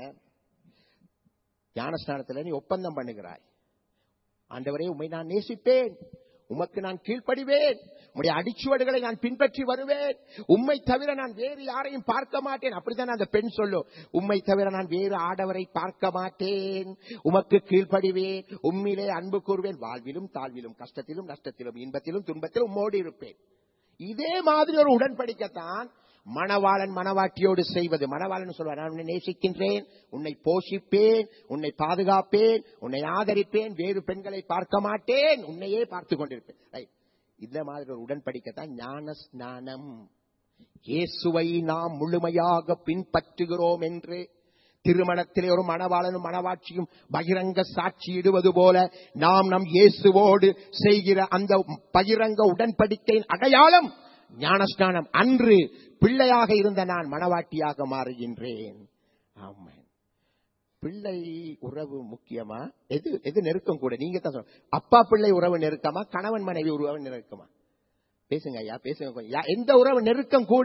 ஞானஸ்நானத்துல நீ ஒப்பந்தம் பண்ணுகிறாய் ஆண்டவரே உம்மை நான் நேசிப்பேன் உமக்கு நான் கீழ்ப்படிவேன் உம்முடைய அடிச்சுவடுகளை நான் பின்பற்றி வருவேன் உம்மை தவிர நான் வேறு யாரையும் பார்க்க மாட்டேன் அப்படித்தான் அந்த பெண் சொல்லும் உம்மை தவிர நான் வேறு ஆடவரை பார்க்க மாட்டேன் உமக்கு கீழ்ப்படிவேன் உம்மிலே அன்பு கூறுவேன் வாழ்விலும் தாழ்விலும் கஷ்டத்திலும் நஷ்டத்திலும் இன்பத்திலும் துன்பத்திலும் உம்மோடு இருப்பேன் இதே மாதிரி ஒரு உடன்படிக்கைத்தான் மணவாளன் மணவாட்டியோடு செய்வது மணவாளன் சொல்வார் நான் உன்னை நேசிக்கின்றேன் உன்னை போஷிப்பேன் உன்னை பாதுகாப்பேன் உன்னை ஆதரிப்பேன் வேறு பெண்களை பார்க்க மாட்டேன் உன்னையே பார்த்து கொண்டிருப்பேன் Right. இந்த மாதிரி ஒரு உடன்படிக்கைத்தான் ஞான ஸ்நானம் இயேசுவை நாம் முழுமையாக பின்பற்றுகிறோம் என்று திருமணத்திலே ஒரு மணவாளனும் மணவாட்சியும் பகிரங்க சாட்சியிடுவது போல நாம் நம் இயேசுவோடு செய்கிற அந்த பகிரங்க உடன்படிக்கையின் அடையாளம் ஞானஸ்நானம் அன்று பிள்ளையாக இருந்த நான் மணவாட்டியாக மாறுகின்றேன் ஆமாம் பிள்ளை உறவு முக்கியமா எது எது நெருக்கம் கூட நீங்க தான் சொல்லுங்க அப்பா பிள்ளை உறவு நெருக்கமா கணவன் மனைவி உறவு நெருக்கமா பேசுங்க ஐயா பேசுங்க கொஞ்சம். யா- எந்த உறவு நெருக்கம் கூட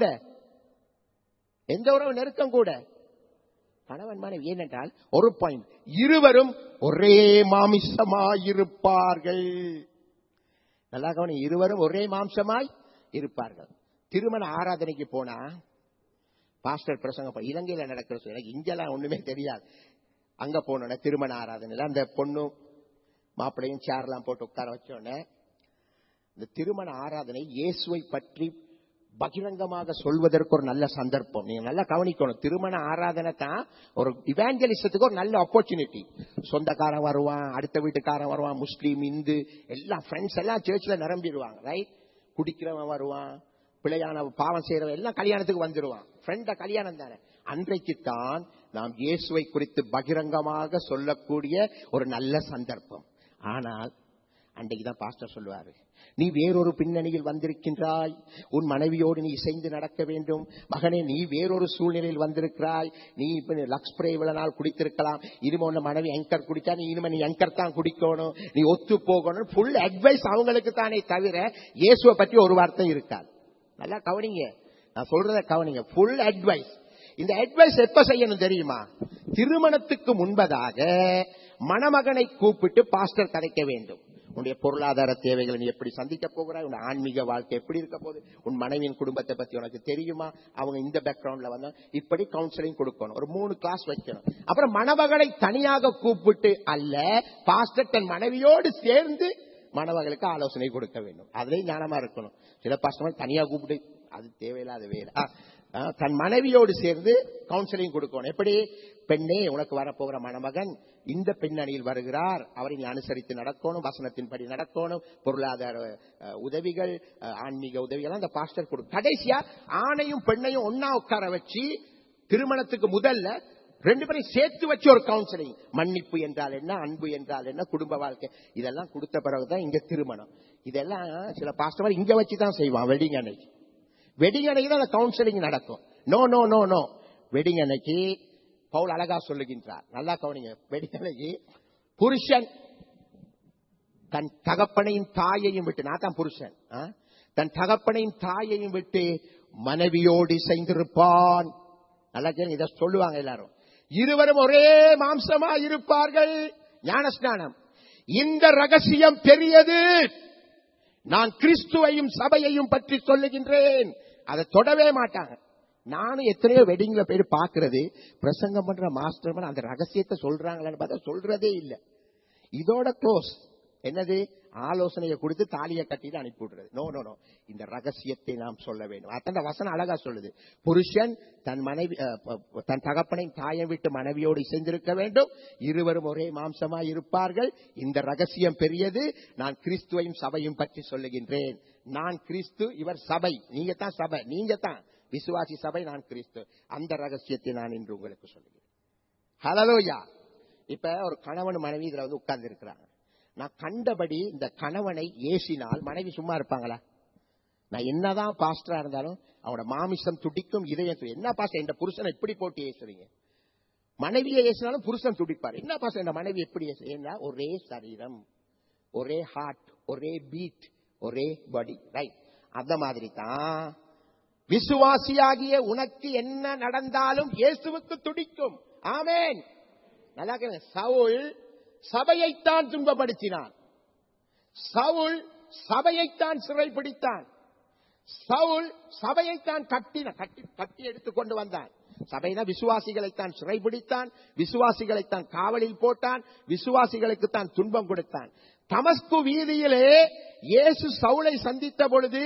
எந்த உறவு நெருக்கம் கூட கணவன் மனைவி ஏனென்றால் ஒரு பாயிண்ட் இருவரும் ஒரே மாமிசமாயிருப்பார்கள் நல்லா கவனி இருவரும் ஒரே மாம்சமாய் இருப்பார்கள் திருமண ஆராதனைக்கு போனா பாஸ்டர் பிரசங்கம் பண்ண- இலங்கையில நடக்கிற சொல்லி எனக்கு இங்கெல்லாம் ஒண்ணுமே தெரியாது அங்க போனோட திருமண ஆராதனையில அந்த பொண்ணு மாப்பிள்ளையும் சேர்லாம் போட்டு உட்கார வச்சோடனே இந்த திருமண ஆராதனை இயேசுவை பற்றி பகிரங்கமாக சொல்வதற்கு ஒரு நல்ல சந்தர்ப்பம் நீங்க நல்லா கவனிக்கணும் திருமண ஆராதனை தான் ஒரு இவாஞ்சலிசத்துக்கு ஒரு நல்ல ஆப்பர்ச்சுனிட்டி சொந்தக்காரன் வருவான் அடுத்த வீட்டுக்காரன் வருவான் முஸ்லீம் இந்து எல்லாம் ஃப்ரெண்ட்ஸ் எல்லாம் சர்ச்சில் நிரம்பிடுவாங்க ரைட் குடிக்கிறவன் வருவான் பிள்ளையான பாவம் செய்யறவன் எல்லாம் கல்யாணத்துக்கு வந்துருவான் ஃப்ரெண்ட கல்யாணம் தானே அன்றைக்குத்தான் நாம் இயேசுவை குறித்து பகிரங்கமாக சொல்லக்கூடிய ஒரு நல்ல சந்தர்ப்பம் ஆனால் அன்றைக்கு தான் பாஸ்டர் சொல்லுவாரு நீ வேறொரு பின்னணியில் வந்திருக்கின்றாய் உன் மனைவியோடு நீ இசைந்து நடக்க வேண்டும் மகனே நீ வேறொரு சூழ்நிலையில் வந்திருக்கிறாய் நீ இப்ப லக்ஸ் ஸ்ப்ரே இவ்வளவு நாள் குடித்திருக்கலாம் இனிமே உன்ன மனைவி எங்கர் குடிச்சா நீ இனிமே நீ எங்கர் தான் குடிக்கணும் நீ ஒத்து போகணும் ஃபுல் அட்வைஸ் அவங்களுக்கு தானே தவிர இயேசுவை பற்றி ஒரு வார்த்தை இருக்காது நல்லா கவனிங்க நான் சொல்றத கவனிங்க ஃபுல் அட்வைஸ் இந்த அட்வைஸ் எப்ப செய்யணும் தெரியுமா திருமணத்துக்கு முன்பதாக மணமகனை கூப்பிட்டு பாஸ்டர் கதைக்க வேண்டும் உன்னுடைய பொருளாதார தேவைகளை நீ எப்படி சந்திக்க போகிறாய் உன் ஆன்மீக வாழ்க்கை எப்படி இருக்க போகுது உன் மனைவியின் குடும்பத்தை பத்தி உனக்கு தெரியுமா அவங்க இந்த பேக்ரவுண்ட்ல வந்தா இப்படி கவுன்சிலிங் கொடுக்கணும் ஒரு மூணு கிளாஸ் வைக்கணும் அப்புறம் மணமகளை தனியாக கூப்பிட்டு அல்ல பாஸ்டர் தன் மனைவியோடு சேர்ந்து மணமகளுக்கு ஆலோசனை கொடுக்க வேண்டும் அதுலயும் ஞானமா இருக்கணும் சில பாஸ்டர் தனியா கூப்பிட்டு அது தேவையில்லாத வேலை ஆ, ஆ, தன் மனைவியோடு சேர்ந்து கவுன்சிலிங் கொடுக்கணும் எப்படி பெண்ணே உனக்கு வரப்போகிற மணமகன் இந்த பெண்ணணியில் வருகிறார் அவரை நீ அனுசரித்து நடக்கணும் வசனத்தின்படி நடக்கணும் பொருளாதார அஹ், உதவிகள் அஹ், ஆன்மீக உதவிகள் அந்த பாஸ்டர் கொடு கடைசியா ஆணையும் பெண்ணையும் ஒன்னா உட்கார வச்சு திருமணத்துக்கு முதல்ல ரெண்டு பேரையும் சேர்த்து வச்சு ஒரு கவுன்சிலிங் மன்னிப்பு என்றால் என்ன அன்பு என்றால் என்ன குடும்ப வாழ்க்கை இதெல்லாம் கொடுத்த பிறகுதான் இங்க திருமணம் இதெல்லாம் சில பாஸ்டர் இங்க வச்சு தான் செய்வான் வெட்டிங் அன்னைக்கு வெட்டிங் அன்னைக்கு தான் அந்த கவுன்சிலிங் நடக்கும் no no no no wedding அன்னைக்கு பவுல் அழகா சொல்லுகின்றார் நல்லா கவனிங்க வெட்டிங் அன்னைக்கு புருஷன் தன் தகப்பனையும் தாயையும் விட்டு நான் தான் புருஷன் ஆ? தன் தகப்பனையும் தாயையும் விட்டு மனைவியோடு இசைந்திருப்பான் நல்லா கேளுங்க இதை சொல்லுவாங்க எல்லாரும் இருவரும் ஒரே மாம்சமா இருப்பார்கள் ஞானஸ்நானம் இந்த ரகசியம் பெரியது நான் கிறிஸ்துவையும் சபையையும் பற்றி சொல்லுகின்றேன் அதை தொடவே மாட்டாங்க நானும் எத்தனையோ வெட்டிங்ல போய் பாக்குறது பிரசங்கம் பண்ற மாஸ்டர் அந்த ரகசியத்தை சொல்றாங்களான்னு பார்த்தா சொல்றதே இல்லை இதோட க்ளோஸ் என்னது ஆலோசனையை கொடுத்து தாலியை கட்டிட்டு அனுப்பி விடுறது நோ நோ நோ இந்த ரகசியத்தை நாம் சொல்ல வேண்டும் அத்தனை வசனம் அழகா சொல்லுது புருஷன் தன் மனைவி அஹ், ப- தன் தகப்பனை தாயை விட்டு மனைவியோடு இசைந்திருக்க வேண்டும் இருவரும் ஒரே மாம்சமா இருப்பார்கள் இந்த ரகசியம் பெரியது நான் கிறிஸ்துவையும் சபையும் பற்றி சொல்லுகின்றேன் நான் கிறிஸ்து இவர் சபை நீங்க தான் சபை நீங்க தான் விசுவாசி சபை நான் கிறிஸ்து அந்த ரகசியத்தை நான் இன்று உங்களுக்கு சொல்லுகிறேன் ஹலலோயா இப்ப ஒரு கணவன் மனைவி இதுல வந்து உட்கார்ந்து இருக்கிறாங்க நான் கண்டபடி இந்த கணவனை ஏசினால் மனைவி சும்மா இருப்பாங்களா நான் என்னதான் பாஸ்டரா இருந்தாலும் அவனோட மாமிசம் துடிக்கும் இதயம் துடி- என்ன பாஸ்டர் இந்த புருஷனை எப்படி போட்டு ஏசுறீங்க மனைவியை ஏசினாலும் புருஷன் துடிப்பார் என்ன பாஸ்டர் இந்த மனைவி எப்படி ஏசு ஏன்னா ஒரே சரீரம் ஒரே ஹார்ட் ஒரே பீட் ஒரே பாடி ரைட் அந்த மாதிரி தான் விசுவாசியாகிய உனக்கு என்ன நடந்தாலும் இயேசுவுக்கு துடிக்கும் ஆமென் நல்லா கேளுங்க. சவுல் சபையைத்தான் துன்பப்படுத்தினான் சவுல் சபையைத்தான் சிறைப்பிடித்தான் சவுல் சபையைத்தான் கட்டின கட்டி கட்டி எடுத்துக் கொண்டு வந்தான் சபைனா விசுவாசிகளைத்தான் சிறைபிடித்தான் விசுவாசிகளைத்தான் காவலில் போட்டான் விசுவாசிகளுக்கு தான் துன்பம் கொடுத்தான் தமஸ்கு வீதியிலே இயேசு சவுலை சந்தித்த பொழுது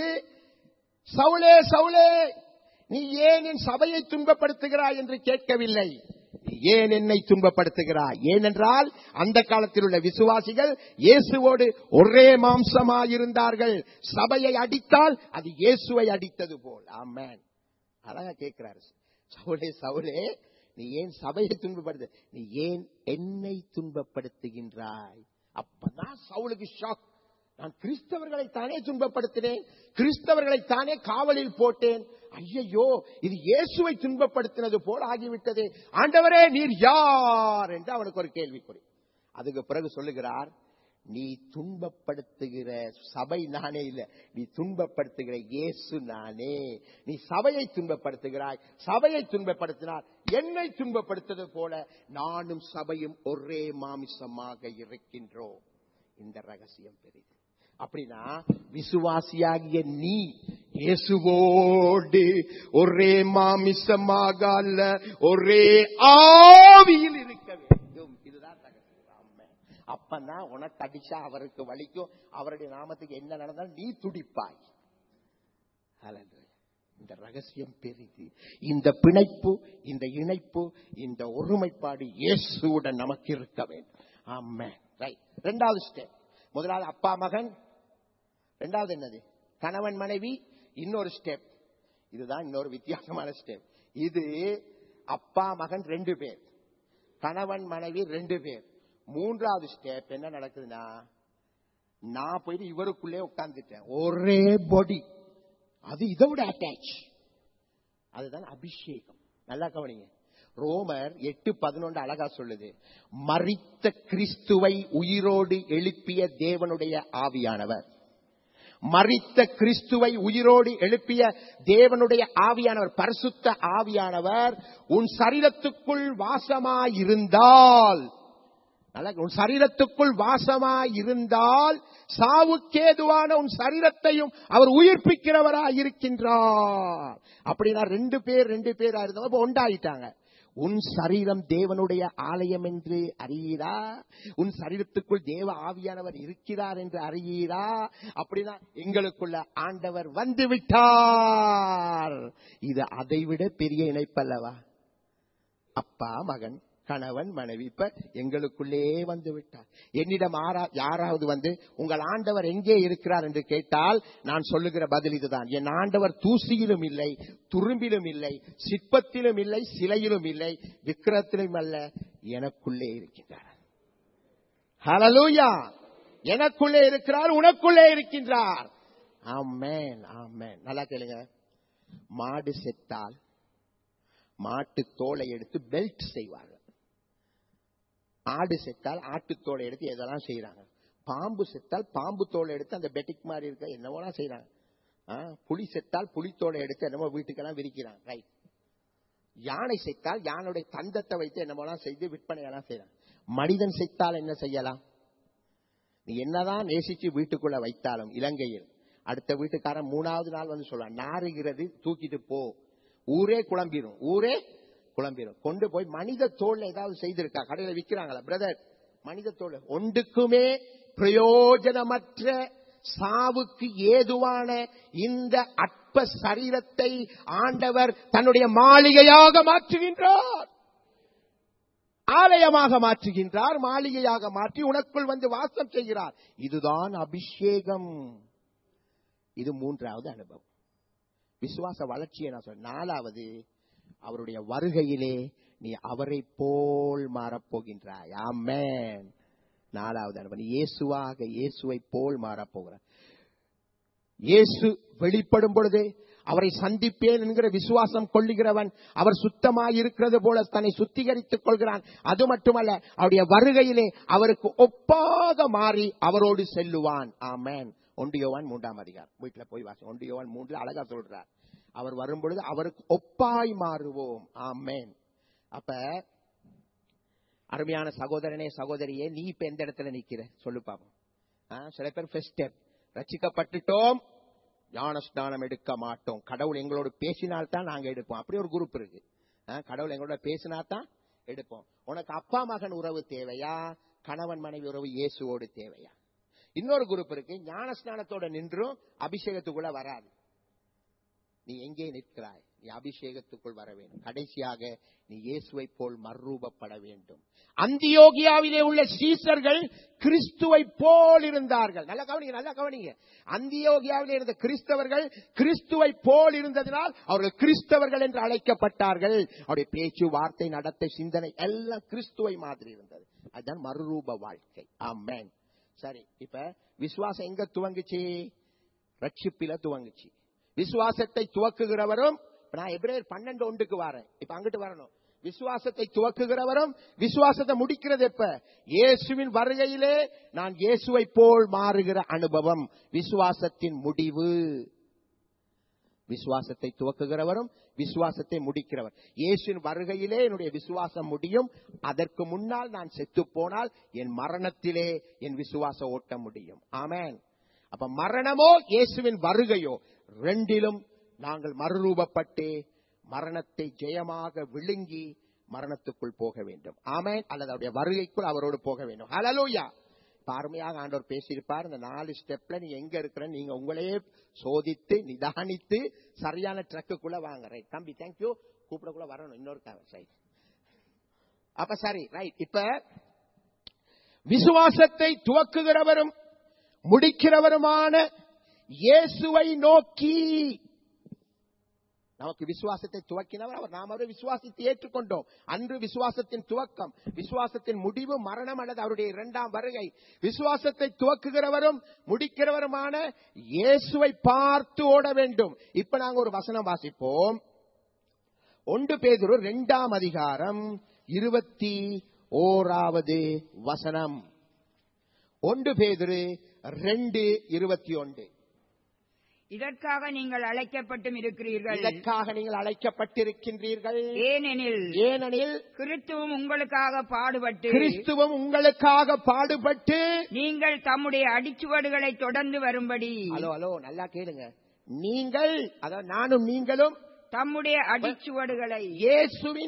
சவுலே சவுலே நீ ஏன் என் சபையை துன்பப்படுத்துகிறாய் என்று கேட்கவில்லை நீ ஏன் என்னை துன்பப்படுத்துகிறாய் ஏனென்றால் அந்த காலத்தில் உள்ள விசுவாசிகள் இயேசுவோடு ஒரே மாம்சமாயிருந்தார்கள் சபையை அடித்தால் அது இயேசுவை அடித்தது போல் ஆமென் அழகா கேட்கிறாரு சவுலே சவுலே நீ ஏன் சபையை துன்பப்படுத்து நீ ஏன் என்னை துன்பப்படுத்துகின்றாய் அப்பதான் சவுலுக்கு ஷாக் நான் கிறிஸ்தவர்களை தானே துன்பப்படுத்தினேன் கிறிஸ்தவர்களை தானே காவலில் போட்டேன் ஐயையோ இது இயேசுவை துன்பப்படுத்தினது போல் ஆகிவிட்டது ஆண்டவரே நீர் யார் என்று அவனுக்கு ஒரு கேள்விக்குறி அதுக்கு பிறகு சொல்லுகிறார் நீ துன்பப்படுத்துகிற சபை நானே இல்ல நீ துன்பப்படுத்துகிற இயேசு நானே நீ சபையை துன்பப்படுத்துகிறாய் சபையை துன்பப்படுத்தினார் என்னை துன்பப்படுத்துவது போல நானும் சபையும் ஒரே மாமிசமாக இருக்கின்றோம் இந்த ரகசியம் பெரிது அப்படின்னா விசுவாசியாகிய நீ இயேசுவோடு ஒரே மாமிசமாக அல்ல ஒரே ஆவியில் இருக்க வேண்டும் இதுதான் ரகசியம் ஆமென். அப்பதான் உனக்கு அடிச்சா அவருக்கு வலிக்கும் அவருடைய நாமத்துக்கு என்ன நடந்தாலும் நீ துடிப்பாய் Hallelujah. இந்த ரகசியம் பெரிது இந்த பிணைப்பு இந்த இணைப்பு இந்த ஒருமைப்பாடு இயேசுவுடன் நமக்கு இருக்க வேண்டும் ஆமென் ரைட் ரெண்டாவது ஸ்டெப் முதலாவது அப்பா மகன் ரெண்டாவது என்னது கணவன் மனைவி இன்னொரு ஸ்டெப் இதுதான் இன்னொரு வித்தியாசமான ஸ்டெப் இது அப்பா மகன் ரெண்டு பேர் கணவன் மனைவி ரெண்டு பேர் மூன்றாவது ஸ்டெப் என்ன நடக்குதுன்னா நான் போயிட்டு இவருக்குள்ளே உட்கார்ந்துட்டேன் ஒரே பாடி அது இதை விட அட்டாச் அதுதான் அபிஷேகம் நல்லா கவனிங்க ரோமர் எட்டு பதினொன்று அழகா சொல்லுது மரித்த கிறிஸ்துவை உயிரோடு எழுப்பிய தேவனுடைய ஆவியானவர் மரித்த கிறிஸ்துவை உயிரோடு எழுப்பிய தேவனுடைய ஆவியானவர் பரிசுத்த ஆவியானவர் உன் சரீரத்துக்குள் வாசமாயிருந்தால் நல்லா உன் சரீரத்துக்குள் வாசமாய் இருந்தால் சாவுக்கேதுவான உன் சரீரத்தையும் அவர் உயிர்ப்பிக்கிறவராய் இருக்கின்றார் அப்படின்னா ரெண்டு பேர் ரெண்டு பேரா இருந்தவங்க இப்ப ஒண்டாயிட்டாங்க உன் சரீரம் தேவனுடைய ஆலயம் என்று அறியீரா உன் சரீரத்துக்குள் தேவ ஆவியானவர் இருக்கிறார் என்று அறியீரா அப்படின்னா எங்களுக்குள்ள ஆண்டவர் வந்து விட்டார் இது அதைவிட பெரிய இணைப்பல்லவா அப்பா மகன் கணவன் மனைவி இப்ப எங்களுக்குள்ளே வந்து விட்டார் என்னிடம் ஆரா- யாராவது வந்து உங்கள் ஆண்டவர் எங்கே இருக்கிறார் என்று கேட்டால் நான் சொல்லுகிற பதில் இதுதான் என் ஆண்டவர் தூசியிலும் இல்லை துரும்பிலும் இல்லை சிற்பத்திலும் இல்லை சிலையிலும் இல்லை விக்கிரத்திலும் அல்ல எனக்குள்ளே இருக்கின்றார் ஹalleluya எனக்குள்ளே இருக்கிறார் உனக்குள்ளே இருக்கின்றார் ஆமென் ஆமென் நல்லா கேளுங்க மாடு செத்தால் மாட்டு தோலை எடுத்து பெல்ட் செய்வார்கள் ஆடு செத்தால் ஆட்டு தோலை எடுத்து எதெல்லாம் செய்யறாங்க பாம்பு செத்தால் பாம்பு தோலை எடுத்து அந்த பெட்டிக் மாதிரி இருக்க என்னவோலாம் செய்யறாங்க ஆ, புலி செத்தால் புலித்தோலை எடுத்து என்னமோ வீட்டுக்கெல்லாம் விரிக்கிறாங்க ரைட் யானை செத்தால் யானுடைய தந்தத்தை வைத்து என்னமோலாம் செய்து விற்பனையெல்லாம் செய்யறாங்க மனிதன் செத்தால் என்ன செய்யலாம் நீ என்னதான் நேசிச்சு வீட்டுக்குள்ள வைத்தாலும் இலங்கையில் அடுத்த வீட்டுக்காரன் மூணாவது நாள் வந்து சொல்லுவான் நாறுகிறது தூக்கிட்டு போ ஊரே குழம்பிடும் ஊரே குழம்பிடும் கொண்டு போய் மனித தோல்ல ஏதாவது செய்திருக்கா கடையில விக்கிறாங்களா பிரதர் மனித தோல் ஒன்றுக்குமே பிரயோஜனமற்ற சாவுக்கு ஏதுவான இந்த அற்ப சரீரத்தை ஆண்டவர் தன்னுடைய மாளிகையாக மாற்றுகின்றார் ஆலயமாக மாற்றுகின்றார் மாளிகையாக மாற்றி உனக்குள் வந்து வாசம் செய்கிறார் இதுதான் அபிஷேகம் இது மூன்றாவது அனுபவம் விசுவாச வளர்ச்சியை நான் சொல்றேன் நாலாவது அவருடைய வருகையிலே நீ அவரை போல் மாறப்போகின்றாய் ஆமென் நாலாவது அனுபவம் நீ இயேசுவாக இயேசுவை போல் மாறப்போகிறார் இயேசு வெளிப்படும் பொழுது அவரை சந்திப்பேன் என்கிற விசுவாசம் கொள்ளுகிறவன் அவர் சுத்தமாய் இருக்கிறது போல தன்னை சுத்திகரித்துக் கொள்கிறான் அது மட்டுமல்ல அவருடைய வருகையிலே அவருக்கு ஒப்பாக மாறி அவரோடு செல்லுவான் ஆமென் ஒண்டியோவான் மூன்றாம் அதிகாரம் வீட்டுல போய் வாசி ஒண்டியோவான் மூன்றுல அழகா சொல்றார் அவர் வரும்பொழுது அவருக்கு ஒப்பாய் மாறுவோம் ஆமென் அப்ப அருமையான சகோதரனே சகோதரியே நீ இப்ப எந்த இடத்துல நிக்கிற சொல்லு பாப்போம் ஆ, சில பேர் ஃபர்ஸ்ட் ஸ்டெப் ரச்சிக்கப்பட்டுட்டோம் ஞான ஸ்நானம் எடுக்க மாட்டோம் கடவுள் எங்களோட பேசினால்தான் நாங்க எடுப்போம் அப்படி ஒரு குரூப் இருக்கு ஆ, கடவுள் எங்களோட பேசினாதான் எடுப்போம் உனக்கு அப்பா மகன் உறவு தேவையா கணவன் மனைவி உறவு இயேசுவோடு தேவையா இன்னொரு குரூப் இருக்கு ஞான ஸ்நானத்தோட நின்றும் அபிஷேகத்துக்குள்ள வராது நீ எங்கே நிற்கிறாய் நீ அபிஷேகத்துக்குள் வர வேண்டும் கடைசியாக நீ இயேசுவை போல் மறுரூபப்பட வேண்டும் அந்தியோகியாவிலே உள்ள சீசர்கள் கிறிஸ்துவை போல் இருந்தார்கள் நல்லா கவனிங்க நல்லா கவனிங்க அந்தியோகியாவிலே இருந்த கிறிஸ்தவர்கள் கிறிஸ்துவை போல் இருந்ததினால் அவர்கள் கிறிஸ்தவர்கள் என்று அழைக்கப்பட்டார்கள் அவருடைய பேச்சு வார்த்தை நடத்தை சிந்தனை எல்லாம் கிறிஸ்துவை மாதிரி இருந்தது அதுதான் மறுரூப வாழ்க்கை ஆமென் சரி இப்ப விசுவாசம் எங்க துவங்குச்சு ரட்சிப்பில துவங்குச்சு விசுவாசத்தை துவக்குகிறவரும் இப்ப நான் எபிரேயர் பன்னெண்டு ஒன்றுக்கு வரேன் இப்ப அங்கிட்டு வரணும் விசுவாசத்தை துவக்குகிறவரும் விசுவாசத்தை முடிக்கிறது எப்ப இயேசுவின் வருகையிலே நான் இயேசுவை போல் மாறுகிற அனுபவம் விசுவாசத்தின் முடிவு விசுவாசத்தை துவக்குகிறவரும் விசுவாசத்தை முடிக்கிறவர் இயேசுவின் வருகையிலே என்னுடைய விசுவாசம் முடியும் அதற்கு முன்னால் நான் செத்து போனால் என் மரணத்திலே என் விசுவாச ஓட்டம் முடியும் ஆமென் அப்ப மரணமோ இயேசுவின் வருகையோ ரெண்டிலும் நாங்கள் மறுரூபப்பட்டு மரணத்தை ஜெயமாக விழுங்கி மரணத்துக்குள் போக வேண்டும் ஆமென் அல்லது அவருடைய வருகைக்குள் அவரோடு போக வேண்டும் ஹalleluya இப்ப அருமையாக ஆண்டவர் பேசியிருப்பார் இந்த நாலு ஸ்டெப்ல நீ எங்க இருக்கிற நீங்க உங்களையே சோதித்து நிதானித்து சரியான ட்ரக்குக்குள்ள வாங்க ரைட் தம்பி தேங்க்யூ கூப்பிடக்குள்ள வரணும் இன்னொரு சரி அப்ப சரி ரைட் இப்ப விசுவாசத்தை துவக்குகிறவரும் முடிக்கிறவருமான இயேசுவை நோக்கி நமக்கு விசுவாசத்தை துவக்கினவர் அவர் நாம் அவரை விசுவாசித்து ஏற்றுக்கொண்டோம் அன்று விசுவாசத்தின் துவக்கம் விசுவாசத்தின் முடிவு மரணம் அல்லது அவருடைய இரண்டாம் வருகை விசுவாசத்தை துவக்குகிறவரும் முடிக்கிறவருமான இயேசுவை பார்த்து ஓட வேண்டும் இப்ப நாங்க ஒரு வசனம் வாசிப்போம் ஒன்று பேதுரு இரண்டாம் அதிகாரம் இருபத்தி ஓராவது வசனம் ஒன்று பேதுரு ரெண்டு இருபத்தி ஒன்று இதற்காக நீங்கள் அழைக்கப்பட்டும் இருக்கிறீர்கள் இதற்காக நீங்கள் அழைக்கப்பட்டிருக்கின்றீர்கள் ஏனெனில் ஏனெனில் கிறிஸ்துவும் உங்களுக்காக பாடுபட்டு கிறிஸ்துவம் உங்களுக்காக பாடுபட்டு நீங்கள் தம்முடைய அடிச்சுவடுகளை தொடர்ந்து வரும்படி ஹலோ ஹலோ நல்லா கேளுங்க நீங்கள் அதாவது நானும் நீங்களும் தம்முடைய அடிச்சுவடுகளை இயேசுவின்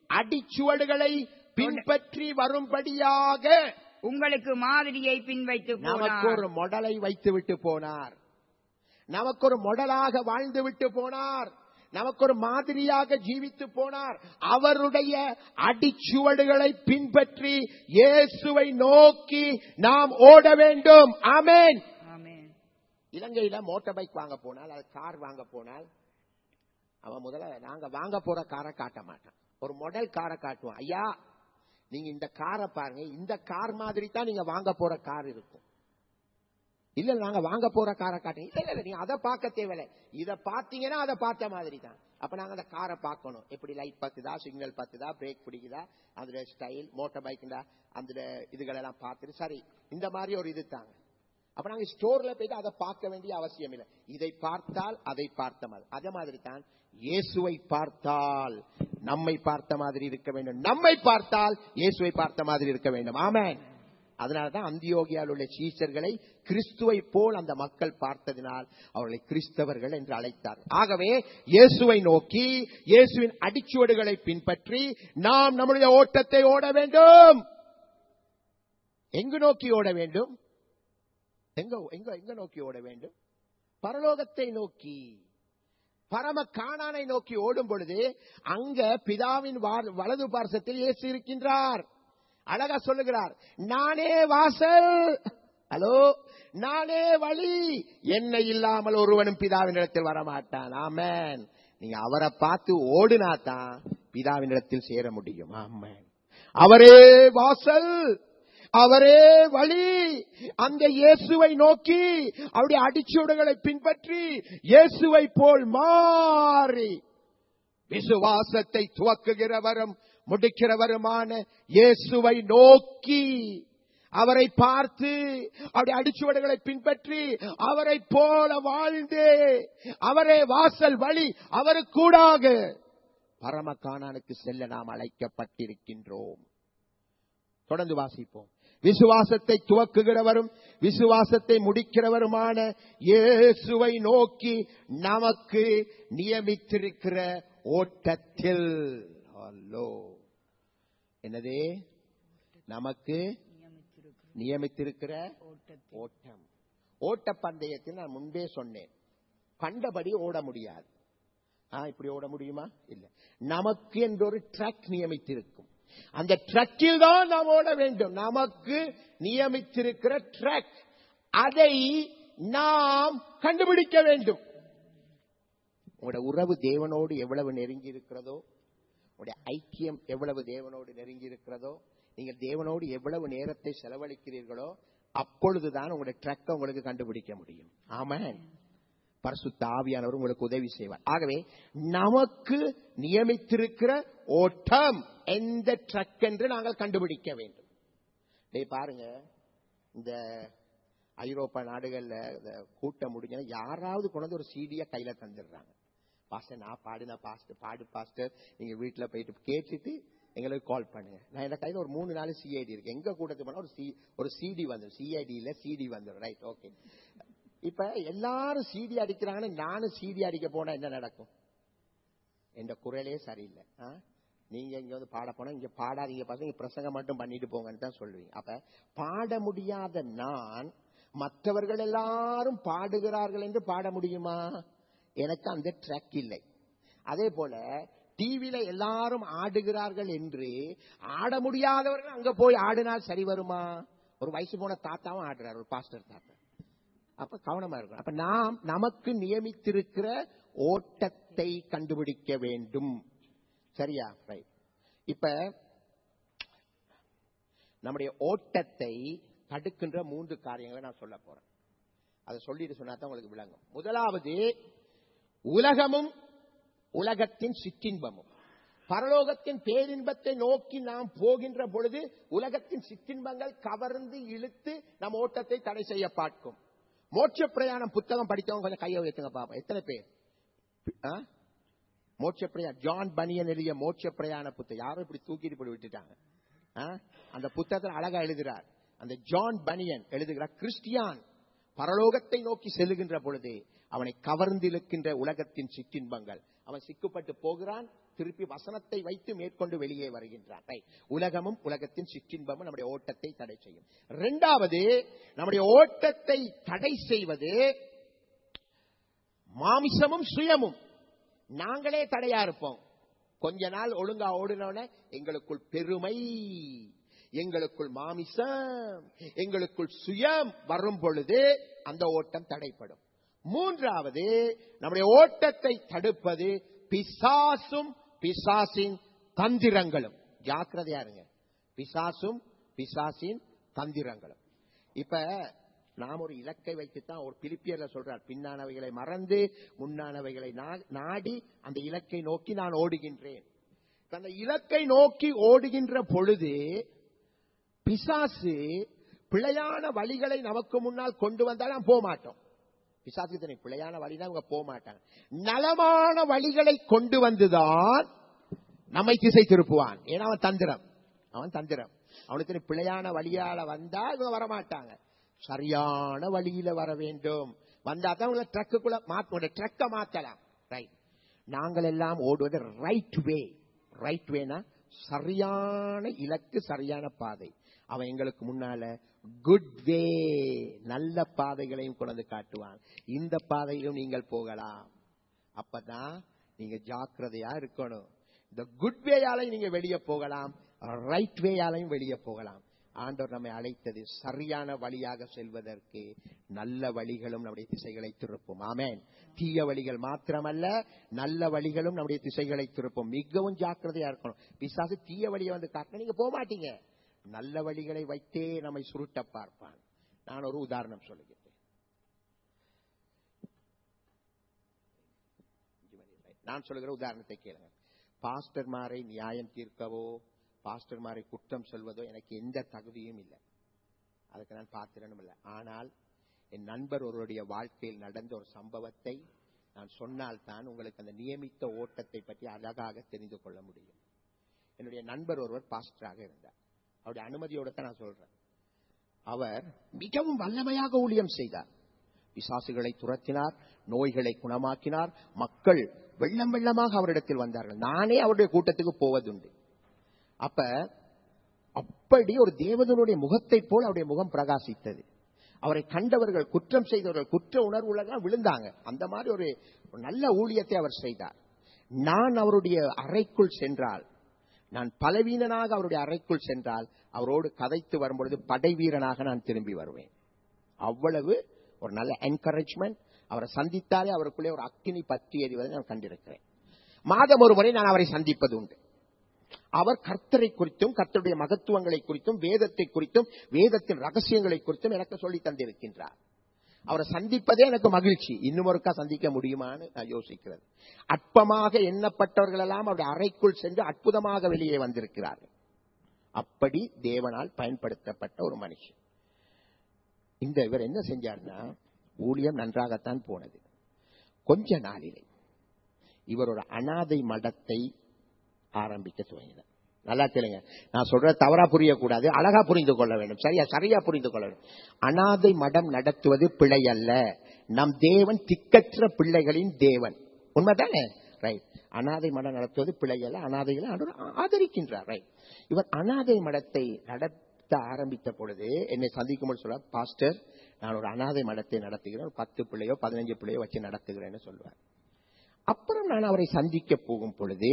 அடிச்சுவடுகளை பின்பற்றி வரும்படியாக உங்களுக்கு மாதிரியை பின்வைத்து நமக்கு ஒரு போனார் மொடலை வைத்து விட்டு போனார் நமக்கு ஒரு மொடலாக வாழ்ந்து விட்டு போனார் நமக்கு ஒரு மாதிரியாக ஜீவித்து போனார் அவருடைய அடிச்சுவடுகளை பின்பற்றி இயேசுவை நோக்கி நாம் ஓட வேண்டும் ஆமென் ஆமென் இலங்கையில மோட்டார் பைக் வாங்க போனால் அது கார் வாங்க போனால் அவன் முதல்ல நாங்க வாங்க போற காரை காட்ட மாட்டான் ஒரு மாடல் காரை காட்டுவான் ஐயா நீங்க இந்த காரை பாருங்க இந்த கார் மாதிரி தான் நீங்க வாங்க போற கார் இருக்கும் இல்ல நாங்க வாங்க போற காரை காட்டுங்க இல்ல இல்ல நீங்க அதை பார்க்க தேவையில்ல இத பாத்தீங்கன்னா அதை பார்த்த மாதிரி தான் அப்ப நாங்க அந்த காரை பார்க்கணும் எப்படி லைட் பத்துதா சிக்னல் பத்துதா பிரேக் பிடிக்குதா அதோட ஸ்டைல் மோட்டார் பைக்குண்டா அந்த இதுகளெல்லாம் பார்த்துட்டு சரி இந்த மாதிரி ஒரு இது தாங்க அப்ப நாங்க ஸ்டோர்ல போயிட்டு அதை பார்க்க வேண்டிய அவசியம் இல்லை இதை பார்த்தால் அதை பார்த்த மாதிரி அதே மாதிரி தான் இயேசுவை பார்த்தால் நம்மை பார்த்த மாதிரி இருக்க வேண்டும் நம்மை பார்த்தால் இயேசுவை பார்த்த மாதிரி இருக்க வேண்டும் ஆமென் அதனாலதான் அந்தியோகியால் உள்ள சீசர்களை கிறிஸ்துவை போல் அந்த மக்கள் பார்த்ததினால் அவர்களை கிறிஸ்தவர்கள் என்று அழைத்தார் ஆகவே இயேசுவை நோக்கி இயேசுவின் அடிச்சுவடுகளை பின்பற்றி நாம் நம்முடைய ஓட்டத்தை ஓட வேண்டும் எங்கு நோக்கி ஓட வேண்டும் எங்க எங்க எங்க நோக்கி ஓட வேண்டும் பரலோகத்தை நோக்கி பரம காணானை நோக்கி ஓடும் பொழுது அங்க பிதாவின் வா- வலது பார்சத்தில் இயேசு இருக்கின்றார் அழகா சொல்லுகிறார் நானே வாசல் ஹலோ நானே வழி என்னை இல்லாமல் ஒருவனும் பிதாவின் இடத்தில் வரமாட்டான் ஆமென் நீங்க அவரை பார்த்து ஓடுனா தான் பிதாவின் இடத்தில் சேர முடியும் ஆமென் அவரே வாசல் அவரே வழி அந்த இயேசுவை நோக்கி அவருடைய அடிச்சுவடுகளை பின்பற்றி இயேசுவை போல் மாறி விசுவாசத்தை துவக்குகிறவரும் முடிக்கிறவருமான இயேசுவை நோக்கி அவரை பார்த்து அவருடைய அடிச்சுவடுகளை பின்பற்றி அவரை போல வாழ்ந்து அவரே வாசல் வழி அவருக்கூடாக பரமகானானுக்கு செல்ல நாம் அழைக்கப்பட்டிருக்கின்றோம் தொடர்ந்து வாசிப்போம் விசுவாசத்தை துவக்குகிறவரும் விசுவாசத்தை முடிக்கிறவருமான இயேசுவை நோக்கி நமக்கு நியமித்திருக்கிற ஓட்டத்தில் அல்லோ என்னது நமக்கு நியமித்திருக்கிற ஓட்டம் ஓட்ட பந்தயத்தில் நான் முன்பே சொன்னேன் கண்டபடி ஓட முடியாது ஆ, இப்படி ஓட முடியுமா இல்ல நமக்கு என்ற ஒரு ட்ரக் நியமித்திருக்கும் அந்த ட்ரக்கில் தான் நாம் ஓட வேண்டும் நமக்கு நியமித்திருக்கிற ட்ரக் அதை நாம் கண்டுபிடிக்க வேண்டும் உங்களோட உறவு தேவனோடு எவ்வளவு நெருங்கி இருக்கிறதோ உங்களுடைய ஐக்கியம் எவ்வளவு தேவனோடு நெருங்கி இருக்கிறதோ நீங்கள் தேவனோடு எவ்வளவு நேரத்தை செலவழிக்கிறீர்களோ அப்பொழுதுதான் உங்களுடைய ட்ரக்கை உங்களுக்கு கண்டுபிடிக்க முடியும் ஆமென் பரிசுத்த ஆவியானவர் உங்களுக்கு உதவி செய்வார் ஆகவே நமக்கு நியமித்திருக்கிற ஓட்டம் எந்த ட்ரக் என்று நாங்கள் கண்டுபிடிக்க வேண்டும் டேய் பாருங்க இந்த ஐரோப்பா நாடுகள்ல இந்த கூட்டம் முடிஞ்சா யாராவது கொண்டு வந்து ஒரு சீடிய கையில தந்துடுறாங்க பாஸ்டர் நான் பாடின பாஸ்டர் பாடு பாஸ்டர் நீங்க வீட்டுல போயிட்டு கேட்டுட்டு எங்களுக்கு கால் பண்ணுங்க நான் என் கையில ஒரு மூணு நாலு சிஐடி இருக்கு எங்க கூட்டத்துக்கு போனா ஒரு சி ஒரு சிடி வந்துடும் சிஐடி இல்ல சிடி வந்துடும் ரைட் ஓகே இப்ப எல்லாரும் சிடி அடிக்கிறாங்கன்னு நானும் சிடி அடிக்க போனா என்ன நடக்கும் என்ற குரலே சரியில்லை ஆ? நீங்க இங்க வந்து பாட போனா இங்க பாடாதீங்க பசங்க இங்க பிரசங்கம் மட்டும் பண்ணிட்டு போங்கன்னு தான் சொல்லுவீங்க அப்ப பாட முடியாத நான் மற்றவர்கள் எல்லாரும் பாடுகிறார்கள் என்று பாட முடியுமா எனக்கு அந்த ட்ரக் இல்லை அதே போல டிவியில எல்லாரும் ஆடுகிறார்கள் என்று ஆட முடியாதவர்கள் அங்க போய் ஆடினால் சரி வருமா ஒரு வயசு போன தாத்தாவும் ஆடுறார் ஒரு பாஸ்டர் தாத்தா அப்ப கவனமா இருக்கணும் அப்ப நாம் நமக்கு நியமித்திருக்கிற ஓட்டத்தை கண்டுபிடிக்க வேண்டும் சரியா ரைட் இப்ப நம்முடைய ஓட்டத்தை தடுக்கின்ற மூன்று காரியங்களை நான் சொல்ல போறேன் அதை சொல்லிட்டு சொன்னா தான் உங்களுக்கு விளங்கும் முதலாவது உலகமும் உலகத்தின் சிற்றின்பமும் பரலோகத்தின் பேரின்பத்தை நோக்கி நாம் போகின்ற பொழுது உலகத்தின் சிற்றின்பங்கள் கவர்ந்து இழுத்து நம் ஓட்டத்தை தடை செய்ய பார்க்கும் மோட்ச பிரயாணம் புத்தகம் படித்தவங்க கொஞ்சம் கையை உயர்த்துங்க பாப்போம் எத்தனை பேர் ஆ? மோட்ச பிரயாணம் ஜான் பனியன் எழுதிய மோட்ச பிரயாண புத்தகம் யாரும் இப்படி தூக்கிட்டு போய் விட்டுட்டாங்க ஆ? அந்த புத்தகத்தில் அழகா எழுதுகிறார் அந்த ஜான் பனியன் எழுதுகிறார் கிறிஸ்டியான் பரலோகத்தை நோக்கி செல்லுகின்ற பொழுது அவனை கவர்ந்திருக்கின்ற உலகத்தின் சிற்றின்பங்கள் அவன் சிக்கப்பட்டு போகிறான் திருப்பி வசனத்தை வைத்து மேற்கொண்டு வெளியே வருகின்றான் Right. உலகமும் உலகத்தின் சிற்றின்பமும் நம்முடைய ஓட்டத்தை தடை செய்யும் இரண்டாவது நம்முடைய ஓட்டத்தை தடை செய்வது மாமிசமும் சுயமும் நாங்களே தடையா இருப்போம் கொஞ்ச நாள் ஒழுங்கா ஓடினோட எங்களுக்குள் பெருமை எங்களுக்குள் மாமிசம் எங்களுக்குள் சுயம் வரும் பொழுது அந்த ஓட்டம் தடைப்படும் மூன்றாவது நம்முடைய ஓட்டத்தை தடுப்பது பிசாசும் பிசாசின் தந்திரங்களும் ஜாக்கிரதையா இருங்க பிசாசும் பிசாசின் தந்திரங்களும் இப்ப நாம் ஒரு இலக்கை வைத்துத்தான் ஒரு பிலிப்பியர்ல சொல்றார் பின்னானவைகளை மறந்து முன்னானவைகளை நா- நாடி அந்த இலக்கை நோக்கி நான் ஓடுகின்றேன் இப்ப அந்த இலக்கை நோக்கி ஓடுகின்ற பொழுது பிசாசு பிழையான வழிகளை நமக்கு முன்னால் கொண்டு வந்தால் நாம் போக மாட்டோம் பிசாசுக்கு தெரியும் பிழையான வழிதான் அவங்க போக மாட்டாங்க நலமான வழிகளை கொண்டு வந்துதான் நம்மை திசை திருப்புவான் ஏன்னா அவன் தந்திரம் அவன் தந்திரம் அவனுக்கு தெரியும் பிழையான வழியால வந்தா இவங்க வரமாட்டாங்க சரியான வழியில வர வேண்டும் வந்தா தான் உங்களை ட்ரக்குக்குள்ள மாத்த ட்ரக்கை மாத்தலாம் ரைட் நாங்கள் எல்லாம் ஓடுவது ரைட் வே ரைட் வேனா சரியான இலக்கு சரியான பாதை அவன் எங்களுக்கு முன்னால குட் வே நல்ல பாதைகளையும் கொண்டு வந்து காட்டுவான் இந்த பாதையிலும் நீங்கள் போகலாம் அப்பதான் நீங்க ஜாக்கிரதையா இருக்கணும் இந்த குட் வேயாலையும் நீங்க வெளியே போகலாம் ரைட் வேயாலையும் வெளியே போகலாம் ஆண்டவர் நம்மை அழைத்தது சரியான வழியாக செல்வதற்கு நல்ல வழிகளும் நம்முடைய திசைகளை திருப்பும் ஆமென் தீய வழிகள் மாத்திரமல்ல நல்ல வழிகளும் நம்முடைய திசைகளை திருப்பும் மிகவும் ஜாக்கிரதையா இருக்கணும் பிசாசு தீய வழியை வந்து காட்டினா நீங்க போக மாட்டீங்க நல்ல வழிகளை வைத்தே நம்மை சுருட்ட பார்ப்பான் நான் ஒரு உதாரணம் சொல்லுகிறேன் நான் சொல்லுகிற உதாரணத்தை கேளுங்க பாஸ்டர்மாரை நியாயம் தீர்க்கவோ பாஸ்டர்மாரை குற்றம் சொல்வதோ எனக்கு எந்த தகுதியும் இல்லை அதுக்கு நான் பாத்திரனும் இல்லை ஆனால் என் நண்பர் ஒருவருடைய வாழ்க்கையில் நடந்த ஒரு சம்பவத்தை நான் சொன்னால் தான் உங்களுக்கு அந்த நியமித்த ஓட்டத்தை பற்றி அழகாக தெரிந்து கொள்ள முடியும் என்னுடைய நண்பர் ஒருவர் பாஸ்டராக இருந்தார் அவருடைய அனுமதியோட தான் நான் சொல்றேன் அவர் மிகவும் வல்லமையாக ஊழியம் செய்தார் பிசாசுகளை துரத்தினார் நோய்களை குணமாக்கினார் மக்கள் வெள்ளம் வெள்ளமாக அவரிடத்தில் வந்தார்கள் நானே அவருடைய கூட்டத்துக்கு போவதுண்டு அப்ப அப்படி ஒரு தேவதனுடைய முகத்தை போல் அவருடைய முகம் பிரகாசித்தது அவரை கண்டவர்கள் குற்றம் செய்தவர்கள் குற்ற உணர்வுள்ள விழுந்தாங்க அந்த மாதிரி ஒரு ஒரு நல்ல ஊழியத்தை அவர் செய்தார் நான் அவருடைய அறைக்குள் சென்றால் நான் பலவீனனாக அவருடைய அறைக்குள் சென்றால் அவரோடு கதைத்து வரும்பொழுது படை வீரனாக நான் திரும்பி வருவேன் அவ்வளவு ஒரு நல்ல என்கரேஜ்மெண்ட் அவரை சந்தித்தாலே அவருக்குள்ளே ஒரு அக்கினி பற்றி எறிவதை நான் கண்டிருக்கிறேன் மாதம் ஒரு முறை நான் அவரை சந்திப்பது உண்டு அவர் கர்த்தரை குறித்தும் கர்த்தருடைய மகத்துவங்களை குறித்தும் வேதத்தை குறித்தும் வேதத்தின் ரகசியங்களை குறித்தும் எனக்கு சொல்லி தந்திருக்கின்றார் அவரை சந்திப்பதே எனக்கு மகிழ்ச்சி இன்னும் ஒருக்கா சந்திக்க முடியுமான்னு நான் யோசிக்கிறது அற்பமாக எண்ணப்பட்டவர்கள் எல்லாம் அவருடைய அறைக்குள் சென்று அற்புதமாக வெளியே வந்திருக்கிறார்கள் அப்படி தேவனால் பயன்படுத்தப்பட்ட ஒரு மனுஷன் இந்த இவர் என்ன செஞ்சார்னா ஊழியம் நன்றாகத்தான் போனது கொஞ்ச நாளிலே இவர் ஒரு அனாதை மடத்தை ஆரம்பிக்க துவங்கினார் நல்லா கேளுங்க நான் சொல்ற தவறா புரியக்கூடாது அழகா புரிந்து கொள்ள வேண்டும் சரியா சரியா புரிந்து கொள்ள வேண்டும் அனாதை மடம் நடத்துவது பிழை அல்ல நம் தேவன் திக்கற்ற பிள்ளைகளின் தேவன் உண்மைதானே ரைட் அனாதை மடம் நடத்துவது பிழை அல்ல அனாதைகளை ஆண்டவர் ஆதரிக்கின்றார் ரைட் இவர் அனாதை மடத்தை நடத்த ஆரம்பித்த பொழுது என்னை சந்திக்கும் போது சொல்ல பாஸ்டர் நான் ஒரு அனாதை மடத்தை நடத்துகிறேன் ஒரு பத்து பிள்ளையோ பதினஞ்சு பிள்ளையோ வச்சு நடத்துகிறேன்னு சொல்லுவார் அப்புறம் நான் அவரை சந்திக்க போகும் பொழுது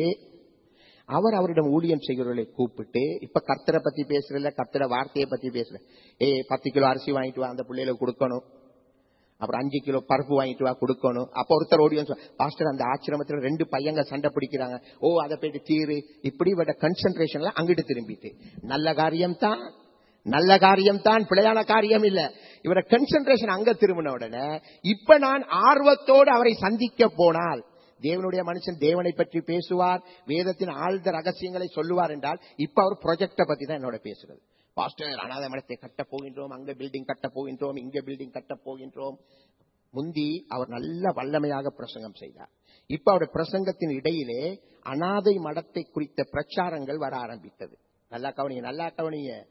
அவர் அவரிடம் ஊழியம் செய்கிறவர்களை கூப்பிட்டு இப்ப கர்த்தரை பத்தி பேசுறல கர்த்தர வார்த்தையை பத்தி பேசுற ஏ பத்து கிலோ அரிசி வாங்கிட்டு வா அந்த பிள்ளைகளுக்கு கொடுக்கணும் அப்புறம் அஞ்சு கிலோ பருப்பு வாங்கிட்டு வா கொடுக்கணும் அப்ப ஒருத்தர் ஓடியம் பாஸ்டர் அந்த ஆசிரமத்துல ரெண்டு பையங்க சண்டை பிடிக்கிறாங்க ஓ அதை போயிட்டு தீரு இப்படி விட கன்சென்ட்ரேஷன்ல அங்கிட்டு திரும்பிட்டு நல்ல காரியம் தான் நல்ல காரியம் தான் பிழையான காரியம் இல்ல இவர கன்சென்ட்ரேஷன் அங்க திரும்பின உடனே இப்ப நான் ஆர்வத்தோடு அவரை சந்திக்க போனால் தேவனுடைய மனுஷன் தேவனை பற்றி பேசுவார் வேதத்தின் ஆழ்ந்த ரகசியங்களை சொல்லுவார் என்றால் இப்ப அவர் ப்ரொஜெக்ட பத்தி தான் என்னோட பேசுறது பாஸ்டர் அனாத மடத்தை கட்ட போகின்றோம் அங்க பில்டிங் கட்ட போகின்றோம் இங்க பில்டிங் கட்ட போகின்றோம் முந்தி அவர் நல்ல வல்லமையாக பிரசங்கம் செய்தார் இப்ப அவருடைய பிரசங்கத்தின் இடையிலே அனாதை மடத்தை குறித்த பிரச்சாரங்கள் வர ஆரம்பித்தது நல்லா கவனிங்க நல்லா கவனிங்க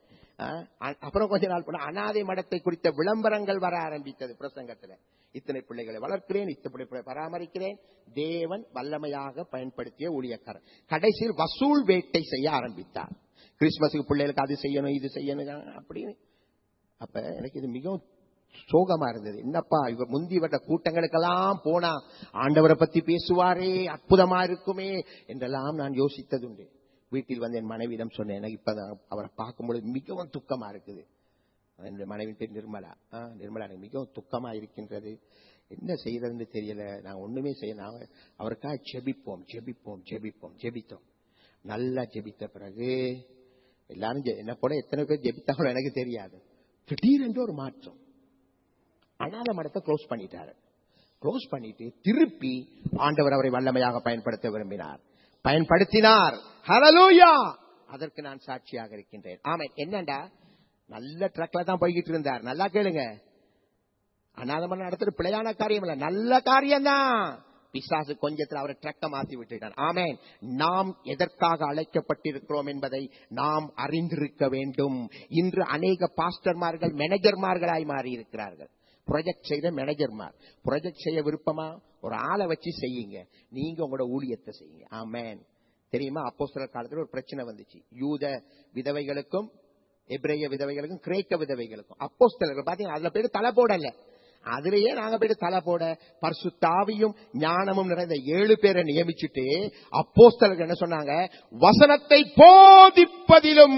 ஆ, அ- அப்புறம் கொஞ்ச நாள் போன அனாதை மடத்தை குறித்த விளம்பரங்கள் வர ஆரம்பித்தது பிரசங்கத்துல இத்தனை பிள்ளைகளை வளர்க்கிறேன் இத்தனை பிள்ளைகளை பராமரிக்கிறேன் தேவன் வல்லமையாக பயன்படுத்திய ஊழியக்காரர் கடைசியில் வசூல் வேட்டை செய்ய ஆரம்பித்தார் கிறிஸ்துமஸுக்கு பிள்ளைகளுக்கு அது செய்யணும் இது செய்யணும் அப்படின்னு அப்ப எனக்கு இது மிகவும் சோகமா இருந்தது என்னப்பா இவர் முந்தி வந்த கூட்டங்களுக்கெல்லாம் போனா ஆண்டவரை பத்தி பேசுவாரே அற்புதமா இருக்குமே என்றெல்லாம் நான் யோசித்ததுண்டு வீட்டில் வந்து என் மனைவியிடம் சொன்னேன் எனக்கு இப்ப நான் அவரை பார்க்கும்பொழுது மிகவும் துக்கமா இருக்குது என்னுடைய மனைவி பேர் நிர்மலா ஆ, நிர்மலா எனக்கு மிகவும் துக்கமா இருக்கின்றது என்ன செய்யறதுன்னு தெரியல நான் ஒண்ணுமே செய்ய நான் அவருக்காக ஜெபிப்போம் ஜெபிப்போம் ஜெபிப்போம் ஜெபித்தோம் நல்லா ஜெபித்த பிறகு எல்லாரும் ஜெ- என்ன போல எத்தனை பேர் ஜெபித்தாங்களோ எனக்கு தெரியாது திடீரென்று ஒரு மாற்றம் அனாத மடத்தை க்ளோஸ் பண்ணிட்டாரு க்ளோஸ் பண்ணிட்டு திருப்பி ஆண்டவர் அவரை வல்லமையாக பயன்படுத்த விரும்பினார் பயன்படுத்தினார் ஹalleluya அதற்கு நான் சாட்சியாக இருக்கின்றேன் ஆமா என்னண்டா நல்ல ட்ரக்ல தான் போய்கிட்டு இருந்தார் நல்லா கேளுங்க அனாதமன் நடத்துறது பிழையான காரியம் இல்ல நல்ல காரியம் தான் பிசாசு கொஞ்சத்துல அவரை ட்ரக்க மாத்தி விட்டுட்டான் ஆமேன் நாம் எதற்காக அழைக்கப்பட்டிருக்கிறோம் என்பதை நாம் அறிந்திருக்க வேண்டும் இன்று அநேக பாஸ்டர்மார்கள் மேனேஜர்மார்களாய் மாறி இருக்கிறார்கள் ப்ரொஜெக்ட் செய்த மேனேஜர்மார் ப்ரொஜெக்ட் செய்ய விருப்பமா ஒரு ஆளை வச்சு செய்யுங்க நீங்க உங்களோட ஊழியத்தை செய்யுங்க ஆமேன் தெரியுமா அப்போஸ்தலர் காலத்துல ஒரு பிரச்சனை வந்துச்சு யூத விதவைகளுக்கும் எபிரேய விதவைகளுக்கும் கிரேக்க விதவைகளுக்கும் அப்போஸ்தலர்கள் பாத்தீங்கன்னா அதுல போயிட்டு தலை போடல அதுலயே நாங்க போயிட்டு தலை போட பரிசுத்தாவியும் ஞானமும் நிறைந்த ஏழு பேரை நியமிச்சுட்டு அப்போஸ்தலர்கள் என்ன சொன்னாங்க வசனத்தை போதிப்பதிலும்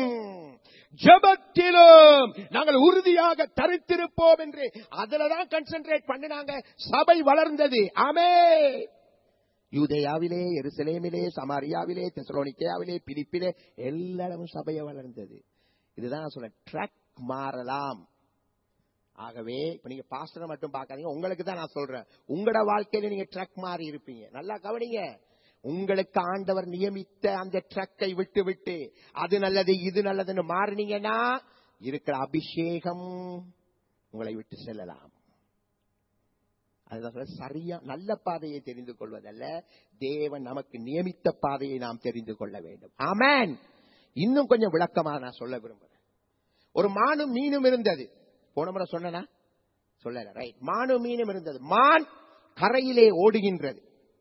ஜெபத்திலும் நாங்கள் உறுதியாக தரித்திருப்போம் என்று அதுலதான் கன்சென்ட்ரேட் பண்ணினாங்க சபை வளர்ந்தது ஆமே யூதேயாவிலே எருசலேமிலே சமாரியாவிலே தெசலோனிக்கேயாவிலே பிலிப்பிலே எல்லா இடமும் சபையை வளர்ந்தது இதுதான் நான் சொல்றேன் ட்ரக் மாறலாம் ஆகவே இப்ப நீங்க பாஸ்டரை மட்டும் பார்க்காதீங்க உங்களுக்கு தான் நான் சொல்றேன் உங்களோட வாழ்க்கையில நீங்க ட்ரக் மாறி இருப்பீங்க நல்லா கவனிங்க உங்களுக்கு ஆண்டவர் நியமித்த அந்த ட்ரக்கை விட்டு விட்டு அது நல்லது இது நல்லதுன்னு மாறினீங்கன்னா இருக்கிற அபிஷேகம் உங்களை விட்டு செல்லலாம் அதுதான் சொல்றேன், சரியா நல்ல பாதையை தெரிந்து கொள்வதல்ல தேவன் நமக்கு நியமித்த பாதையை நாம் தெரிந்து கொள்ள வேண்டும் ஆமென் இன்னும் கொஞ்சம் விளக்கமா நான் சொல்ல விரும்புறேன் ஒரு மானும் மீனும் இருந்தது போன முறை சொன்னனா சொல்லல ரைட் மானும் மீனும் இருந்தது மான் கரையிலே ஓடுகின்றது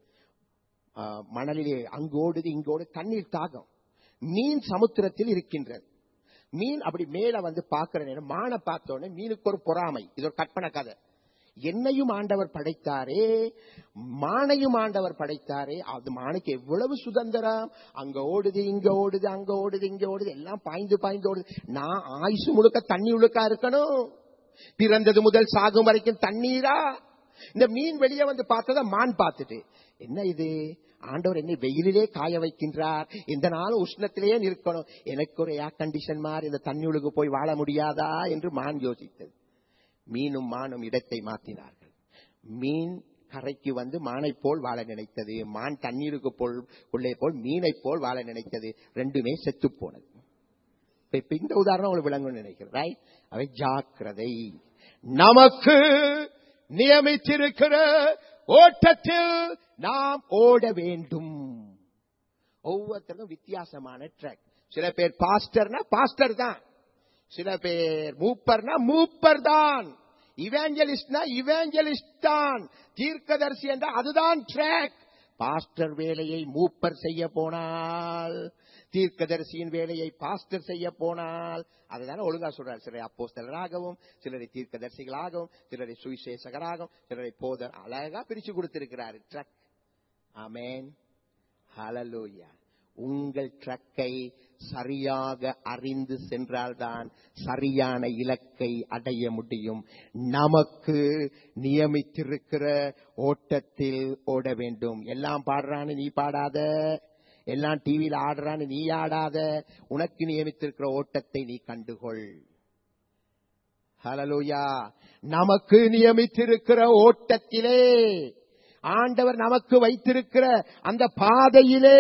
ஆ, மணலிலே அங்கு ஓடுது இங்கு ஓடுது தண்ணீர் தாகம் மீன் சமுத்திரத்தில் இருக்கின்றது மீன் அப்படி மேல வந்து பார்க்கிற நேரம் மானை பார்த்த உடனே மீனுக்கு ஒரு பொறாமை இது ஒரு கற்பனை கதை என்னையும் ஆண்டவர் படைத்தாரே மானையும் ஆண்டவர் படைத்தாரே அது மானுக்கு எவ்வளவு சுதந்திரம் அங்க ஓடுது இங்க ஓடுது அங்க ஓடுது இங்க ஓடுது எல்லாம் பாய்ந்து பாய்ந்து ஓடுது நான் ஆயுசு முழுக்க தண்ணி உழுக்கா இருக்கணும் பிறந்தது முதல் சாகும் வரைக்கும் தண்ணீரா இந்த மீன் வெளியே வந்து பார்த்தத மான் பார்த்துட்டு என்ன இது ஆண்டவர் என்னை வெயிலிலே காய வைக்கின்றார் இந்த நாளும் உஷ்ணத்திலேயே நிற்கணும் எனக்கு ஒரு ஏர் கண்டிஷன் மாதிரி இந்த தண்ணி உழுகு போய் வாழ முடியாதா என்று மான் யோசித்தது மீனும் மானும் இடத்தை மாற்றினார்கள் மீன் கரைக்கு வந்து மானை போல் வாழ நினைத்தது மான் தண்ணீருக்கு போல் உள்ளே போல் மீனை போல் வாழ நினைத்தது ரெண்டுமே செத்து போனது இப்ப இப்ப இந்த உதாரணம் உங்களுக்கு விளங்கும்னு நினைக்கிறேன் right? அவை ஜாக்கிரதை நமக்கு நியமித்திருக்கிற ஓட்டத்தில் நாம் ஓட வேண்டும் ஒவ்வொருத்தருக்கும் வித்தியாசமான ட்ராக் சில பேர் பாஸ்டர்னா பாஸ்டர் தான் சில பேர் மூப்பர்னா மூப்பர் தான் இவேஞ்சலிஸ்ட்னா இவேஞ்சலிஸ்ட் தான் தீர்க்கதரிசி என்றால் அதுதான் ட்ராக் பாஸ்டர் வேலையை மூப்பர் செய்ய போனால் தீர்க்கதரிசியின் வேலையை பாஸ்டர் செய்ய போனால் அதுதானே ஒழுங்கா சொல்றார் சிலரை அப்போஸ்தலராகவும் சிலரை தீர்க்கதரிசிகளாகவும் சிலரை சுவிசேஷகராகவும் சிலரை போதர் அழகா பிரிச்சு கொடுத்திருக்கிறார் ட்ரக் ஆமேன் ஹalleluya உங்கள் ட்ரக்கை சரியாக அறிந்து சென்றால்தான் சரியான இலக்கை அடைய முடியும் நமக்கு நியமித்திருக்கிற ஓட்டத்தில் ஓட வேண்டும் எல்லாம் பாடுறான்னு நீ பாடாத எல்லாம் டிவியில் ஆடுறான்னு நீ ஆடாத உனக்கு நியமித்திருக்கிற ஓட்டத்தை நீ கண்டுகொள் ஹalleluya நமக்கு நியமித்திருக்கிற ஓட்டத்திலே ஆண்டவர் நமக்கு வைத்திருக்கிற அந்த பாதையிலே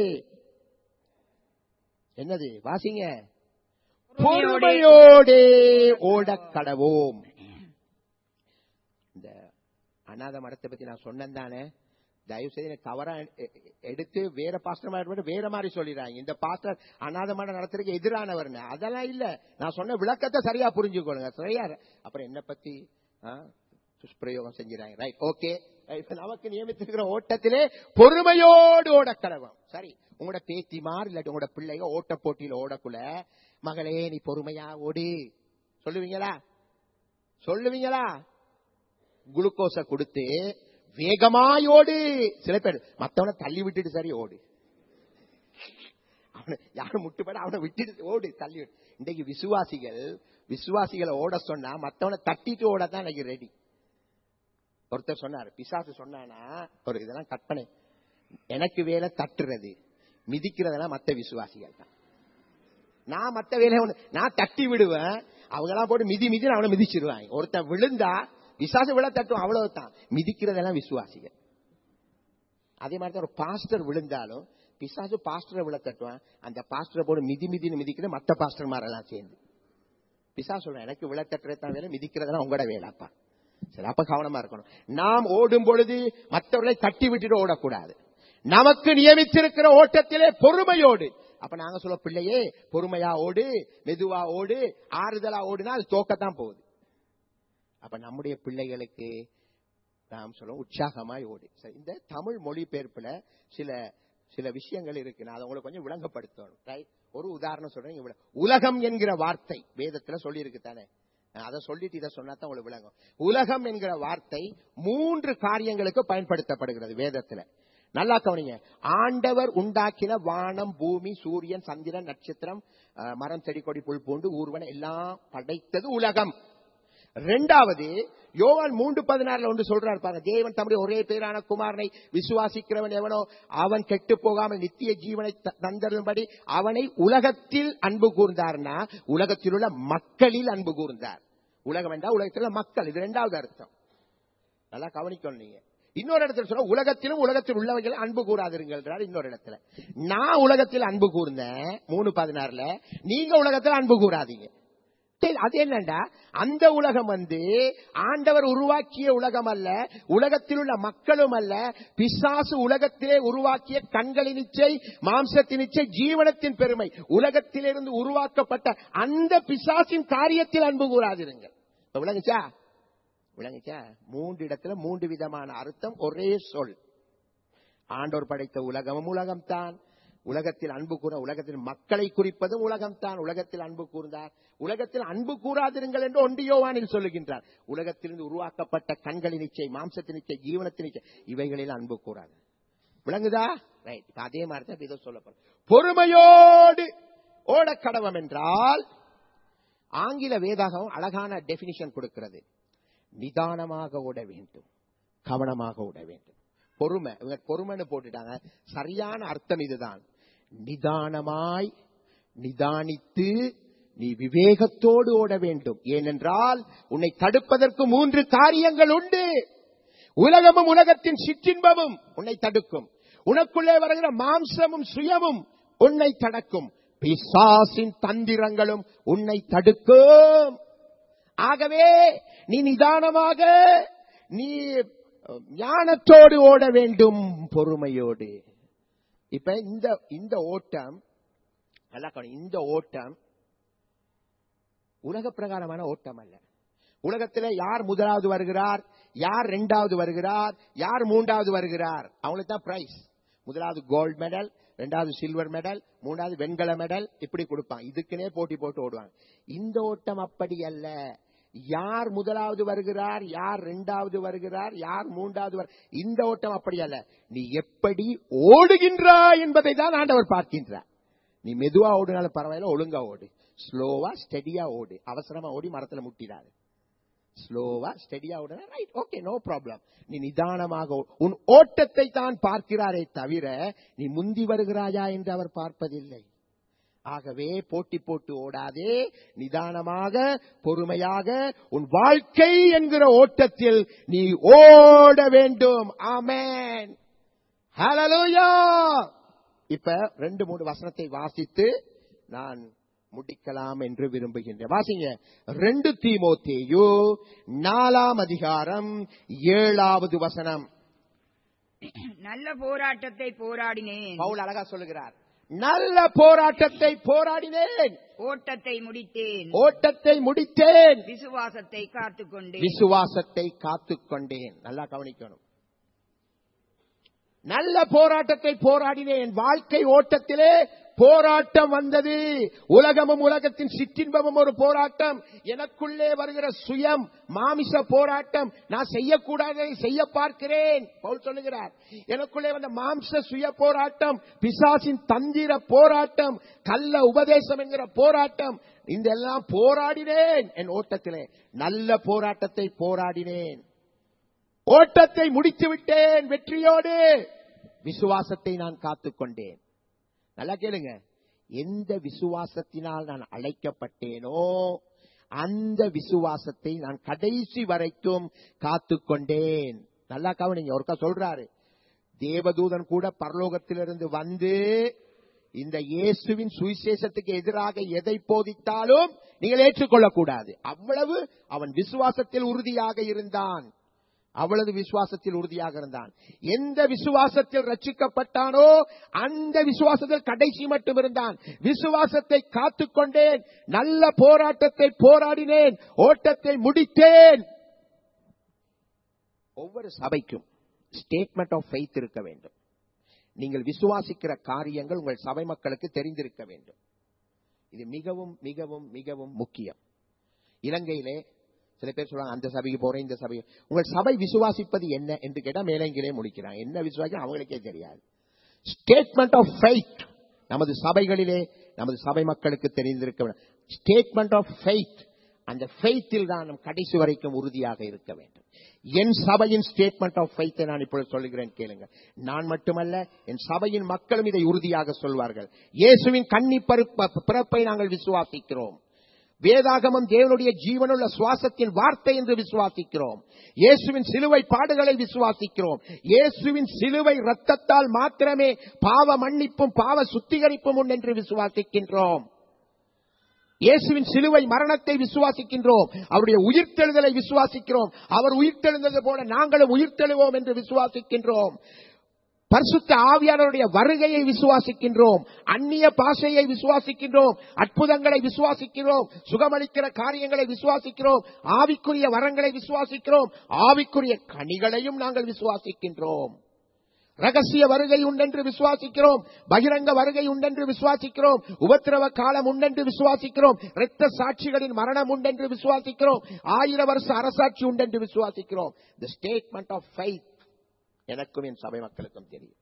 என்னது வாசிங்க பொறுமையோடே ஓடக் கடவோம் இந்த அநாத மடத்தை பத்தி நான் சொன்னேன் தானே தயவு செய்து கவரா எடுத்து வேற பாஸ்டர் மாதிரி வேற மாதிரி சொல்லிடுறாங்க இந்த பாஸ்டர் அநாதமான நடத்துறதுக்கு எதிரானவர்னு அதெல்லாம் இல்ல நான் சொன்ன விளக்கத்தை சரியா புரிஞ்சுக்கொள்ளுங்க சரியா அப்புறம் என்ன பத்தி ஆ, துஷ்பிரயோகம் செஞ்சுறாங்க ரைட் ஓகே இப்ப நமக்கு நியமித்திருக்கிற ஓட்டத்திலே பொறுமையோடு ஓட கடவும் சரி உங்களோட பேத்திமார் இல்லாட்டி உங்களோட பிள்ளைங்க ஓட்ட போட்டியில ஓடக்குள்ள மகளே நீ பொறுமையா ஓடு சொல்லுவீங்களா சொல்லுவீங்களா குளுக்கோஸ கொடுத்து வேகமாய் ஓடு சில பேர் மத்தவனை தள்ளி விட்டுட்டு சரி ஓடு அவனை யாரும் முட்டுப்பட அவனை விட்டுட்டு ஓடு தள்ளி விடு இன்றைக்கு விசுவாசிகள் விசுவாசிகளை ஓட சொன்னா மத்தவனை தட்டிட்டு ஓட தான் இன்னைக்கு ரெடி ஒருத்தர் சொன்னார் பிசாசு சொன்னானா ஒரு இதெல்லாம் கற்பனை எனக்கு வேலை தட்டுறது மிதிக்கிறதெல்லாம் மத்த விசுவாசிகள் தான் நான் மத்த வேலையை ஒண்ணு- நான் தட்டி விடுவேன் அவங்கெல்லாம் போட்டு மிதி மிதி அவனை மிதிச்சிருவாங்க ஒருத்தன் விழுந்தா விசுவாசம் விழ தட்டும் அவ்வளவுதான் மிதிக்கிறதெல்லாம் விசுவாசிகள் அதே மாதிரி தான் ஒரு பாஸ்டர் விழுந்தாலும் பிசாசு பாஸ்டரை விழ தட்டுவான் அந்த பாஸ்டரை போட்டு மிதி மிதின்னு மிதிக்கிற மத்த பாஸ்டர் மாரெல்லாம் சேர்ந்து பிசா சொல்றேன் எனக்கு விழ தட்டுறதான் வேலை மிதிக்கிறதெல்லாம் உங்களோட வேலைப்பா சரி அப்ப கவனமா இருக்கணும் நாம் ஓடும் பொழுது மற்றவர்களை தட்டி விட்டுட்டு ஓடக்கூடாது நமக்கு நியமித்திருக்கிற ஓட்டத்திலே பொறுமையோடு அப்ப நாங்க சொல்ல பிள்ளையே பொறுமையா ஓடு மெதுவா ஓடு ஆறுதலா ஓடுனா அது தோக்கத்தான் போகுது அப்ப நம்முடைய பிள்ளைகளுக்கு நாம் சொல்லுவோம் உற்சாகமாய் ஓடு சரி, இந்த தமிழ் மொழிபெயர்ப்புல சில சில விஷயங்கள் இருக்கு நான் அதை உங்களுக்கு கொஞ்சம் விளங்கப்படுத்தணும் ரைட் ஒரு உதாரணம் சொல்றேன் இங்க விள- உலகம் என்கிற வார்த்தை வேதத்துல சொல்லி இருக்கு தானே நான் அதை சொல்லிட்டு இதை சொன்னா தான் உங்களுக்கு விளங்கும் உலகம் என்கிற வார்த்தை மூன்று காரியங்களுக்கு பயன்படுத்தப்படுகிறது வேதத்துல நல்லா கவனிங்க ஆண்டவர் உண்டாக்கின வானம் பூமி சூரியன் சந்திரன் நட்சத்திரம் அஹ், மரம் செடி கொடி புல் பூண்டு ஊர்வன எல்லாம் படைத்தது உலகம் ரெண்டாவது யோவான் மூன்று பதினாறுல ஒன்று சொல்றாரு பாருங்க தேவன் தம்முடைய ஒரே பேரான குமாரனை விசுவாசிக்கிறவன் எவனோ அவன் கெட்டு போகாமல் நித்திய ஜீவனை த- தந்தரும்படி அவனை உலகத்தில் அன்பு கூர்ந்தார்னா உலகத்தில் உள்ள மக்களில் அன்பு கூர்ந்தார் உலகம் என்றால் உலகத்தில் உள்ள மக்கள் இது ரெண்டாவது அர்த்தம் நல்லா கவனிக்கணும் நீங்க இன்னொரு இடத்துல சொல்ல உலகத்திலும் உலகத்தில் உள்ளவர்கள் அன்பு கூறாதிருங்கள் இன்னொரு இடத்துல நான் உலகத்தில் அன்பு கூர்ந்தேன் மூணு பதினாறுல நீங்க உலகத்தில் அன்பு கூறாதீங்க சரி, அது என்னண்டா அந்த உலகம் வந்து ஆண்டவர் உருவாக்கிய உலகம் அல்ல உலகத்தில் உள்ள மக்களும் அல்ல பிசாசு உலகத்திலே உருவாக்கிய கண்களின் இச்சை மாம்சத்தின் இச்சை ஜீவனத்தின் பெருமை உலகத்திலிருந்து உருவாக்கப்பட்ட அந்த பிசாசின் காரியத்தில் அன்பு கூறாதிருங்கள் இப்ப விளங்குச்சா விளங்குச்சா மூன்று இடத்துல மூன்று விதமான அர்த்தம் ஒரே சொல் ஆண்டோர் படைத்த உலகமும் உலகம்தான் உலகத்தில் அன்பு கூற உலகத்தில் மக்களை குறிப்பதும் உலகம்தான் உலகத்தில் அன்பு கூர்ந்தார் உலகத்தில் அன்பு கூறாதிருங்கள் என்று ஒன்றியோவானில் சொல்லுகின்றார் உலகத்திலிருந்து உருவாக்கப்பட்ட கண்களின் இச்சை மாம்சத்தின் இச்சை ஜீவனத்தின் இச்சை இவைகளில் அன்பு கூறாது விளங்குதா ரைட் இப்ப அதே மாதிரி தான் இதை சொல்லப்படும் பொறுமையோடு ஓடக்கடவம் என்றால் ஆங்கில வேதாகம் அழகான டெபினிஷன் கொடுக்கிறது நிதானமாக ஓட வேண்டும் கவனமாக ஓட வேண்டும் பொறுமை இவங்க பொறுமைன்னு போட்டுட்டாங்க சரியான அர்த்தம் இதுதான் நிதானமாய் நிதானித்து நீ விவேகத்தோடு ஓட வேண்டும் ஏனென்றால் உன்னை தடுப்பதற்கு மூன்று காரியங்கள் உண்டு உலகமும் உலகத்தின் சிற்றின்பமும் உன்னை தடுக்கும் உனக்குள்ளே வருகிற மாம்சமும் சுயமும் உன்னை தடுக்கும் பிசாசின் தந்திரங்களும் உன்னை தடுக்கும் ஆகவே நீ நிதானமாக நீ அஹ், ஞானத்தோடு ஓட வேண்டும் பொறுமையோடு இப்ப இந்த இந்த ஓட்டம் நல்லா கவனி, இந்த ஓட்டம் உலக பிரகாரமான ஓட்டம் அல்ல உலகத்துல யார் முதலாவது வருகிறார் யார் ரெண்டாவது வருகிறார் யார் மூன்றாவது வருகிறார் அவங்களுக்கு தான் பிரைஸ் முதலாவது கோல்ட் மெடல் ரெண்டாவது சில்வர் மெடல் மூணாவது வெண்கல மெடல் இப்படி கொடுப்பாங்க இதுக்குனே போட்டி போட்டு ஓடுவாங்க இந்த ஓட்டம் அப்படி அல்ல யார் முதலாவது வருகிறார் யார் ரெண்டாவது வருகிறார் யார் மூன்றாவது வரு இந்த ஓட்டம் அப்படி அல்ல நீ எப்படி ஓடுகின்றாய் என்பதை தான் ஆண்டவர் பார்க்கின்றார் நீ மெதுவா ஓடுனாலும் பரவாயில்ல ஒழுங்கா ஓடு ஸ்லோவா ஸ்டெடியா ஓடு அவசரமா ஓடி மரத்துல முட்டிடாது ஸ்லோவா ஸ்டெடியா ஓடுனா ரைட் ஓகே நோ ப்ராப்ளம் நீ நிதானமாக ஓ- உன் ஓட்டத்தை தான் பார்க்கிறாரே தவிர நீ முந்தி வருகிறாயா என்று அவர் பார்ப்பதில்லை ஆகவே போட்டி போட்டு ஓடாதே நிதானமாக பொறுமையாக உன் வாழ்க்கை என்கிற ஓட்டத்தில் நீ ஓட வேண்டும் ஆமென் ஹalleluya இப்ப ரெண்டு மூணு வசனத்தை வாசித்து நான் முடிக்கலாம் என்று விரும்புகின்றேன் வாசிங்க ரெண்டு தீமோத்தேயு நாலாம் அதிகாரம் ஏழாவது வசனம் நல்ல போராட்டத்தை போராடினேன் பவுல் அழகா சொல்லுகிறார் நல்ல போராட்டத்தை போராடினேன் ஓட்டத்தை முடித்தேன் ஓட்டத்தை முடித்தேன் விசுவாசத்தை காத்துக்கொண்டேன் விசுவாசத்தை காத்துக்கொண்டேன் நல்லா கவனிக்கணும் நல்ல போராட்டத்தை போராடினேன் வாழ்க்கை ஓட்டத்திலே போராட்டம் வந்தது உலகமும் உலகத்தின் சிற்றின்பமும் ஒரு போராட்டம் எனக்குள்ளே வருகிற சுயம் மாமிச போராட்டம் நான் செய்யக்கூடாததை செய்ய பார்க்கிறேன் பவுல் சொல்லுகிறார் எனக்குள்ளே வந்த மாம்ச சுய போராட்டம் பிசாசின் தந்திர போராட்டம் கள்ள உபதேசம் என்கிற போராட்டம் இந்த எல்லாம் போராடினேன் என் ஓட்டத்திலே நல்ல போராட்டத்தை போராடினேன் ஓட்டத்தை முடித்து விட்டேன் வெற்றியோடு விசுவாசத்தை நான் காத்துக்கொண்டேன் நல்லா கேளுங்க எந்த விசுவாசத்தினால் நான் அழைக்கப்பட்டேனோ அந்த விசுவாசத்தை நான் கடைசி வரைக்கும் காத்துக்கொண்டேன் நல்லா கவனிங்க ஒருக்கா சொல்றாரு தேவதூதன் கூட பரலோகத்திலிருந்து வந்து இந்த இயேசுவின் சுவிசேஷத்துக்கு எதிராக எதை போதித்தாலும் நீங்கள் ஏற்றுக்கொள்ளக்கூடாது அவ்வளவு அவன் விசுவாசத்தில் உறுதியாக இருந்தான் அவ்வளவு விசுவாசத்தில் உறுதியாக இருந்தான் எந்த விசுவாசத்தில் ரட்சிக்கப்பட்டானோ அந்த விசுவாசத்தில் கடைசி மட்டும் இருந்தான் விசுவாசத்தை காத்துக்கொண்டேன் நல்ல போராட்டத்தை போராடினேன் ஓட்டத்தை முடித்தேன் ஒவ்வொரு சபைக்கும் ஸ்டேட்மெண்ட் ஆஃப் ஃபெய்த் இருக்க வேண்டும் நீங்கள் விசுவாசிக்கிற காரியங்கள் உங்கள் சபை மக்களுக்கு தெரிந்திருக்க வேண்டும் இது மிகவும் மிகவும் மிகவும் முக்கியம் இலங்கையிலே சில பேர் சொல்றாங்க அந்த சபைக்கு போறேன் இந்த சபை உங்கள் சபை விசுவாசிப்பது என்ன என்று கேட்டா மேலங்கிலே முடிக்கிறாங்க என்ன விசுவாசம் அவங்களுக்கே தெரியாது ஸ்டேட்மெண்ட் ஆஃப் ஃபெய்த் நமது சபைகளிலே நமது சபை மக்களுக்கு தெரிந்திருக்க வேண்டும் ஸ்டேட்மெண்ட் ஆஃப் ஃபெய்த் அந்த ஃபெய்த்தில் தான் நம் கடைசி வரைக்கும் உறுதியாக இருக்க வேண்டும் என் சபையின் ஸ்டேட்மெண்ட் ஆஃப் ஃபெய்த்தை நான் இப்பொழுது சொல்லுகிறேன் கேளுங்க நான் மட்டுமல்ல என் சபையின் மக்களும் இதை உறுதியாக சொல்வார்கள் இயேசுவின் கன்னி பருப்ப- பிறப்பை நாங்கள் விசுவாசிக்கிறோம் வேதாகமம் தேவனுடைய ஜீவனுள்ள சுவாசத்தின் வார்த்தை என்று விசுவாசிக்கிறோம் இயேசுவின் சிலுவை பாடுகளை விசுவாசிக்கிறோம் இயேசுவின் சிலுவை ரத்தத்தால் மாத்திரமே பாவ மன்னிப்பும் பாவ சுத்திகரிப்பும் உண்டு என்று விசுவாசிக்கின்றோம் இயேசுவின் சிலுவை மரணத்தை விசுவாசிக்கின்றோம் அவருடைய உயிர்த்தெழுதலை விசுவாசிக்கிறோம் அவர் உயிர்த்தெழுந்தது போல நாங்களும் உயிர்த்தெழுவோம் என்று விசுவாசிக்கின்றோம் பரிசுத்த ஆவியானவருடைய வருகையை விசுவாசிக்கின்றோம் அந்நிய பாஷையை விசுவாசிக்கின்றோம் அற்புதங்களை விசுவாசிக்கிறோம் சுகமளிக்கிற காரியங்களை விசுவாசிக்கிறோம் ஆவிக்குரிய வரங்களை விசுவாசிக்கிறோம் ஆவிக்குரிய கனிகளையும் நாங்கள் விசுவாசிக்கின்றோம் ரகசிய வருகை உண்டென்று விசுவாசிக்கிறோம் பகிரங்க வருகை உண்டென்று விசுவாசிக்கிறோம் உபத்திரவ காலம் உண்டென்று விசுவாசிக்கிறோம் இரத்த சாட்சிகளின் மரணம் உண்டென்று விசுவாசிக்கிறோம் ஆயிரம் வருஷ அரசாட்சி உண்டென்று விசுவாசிக்கிறோம் தி ஸ்டேட்மெண்ட் ஆஃப் ஃபைத் எனக்கும் என் சபை மக்களுக்கும் தெரியும்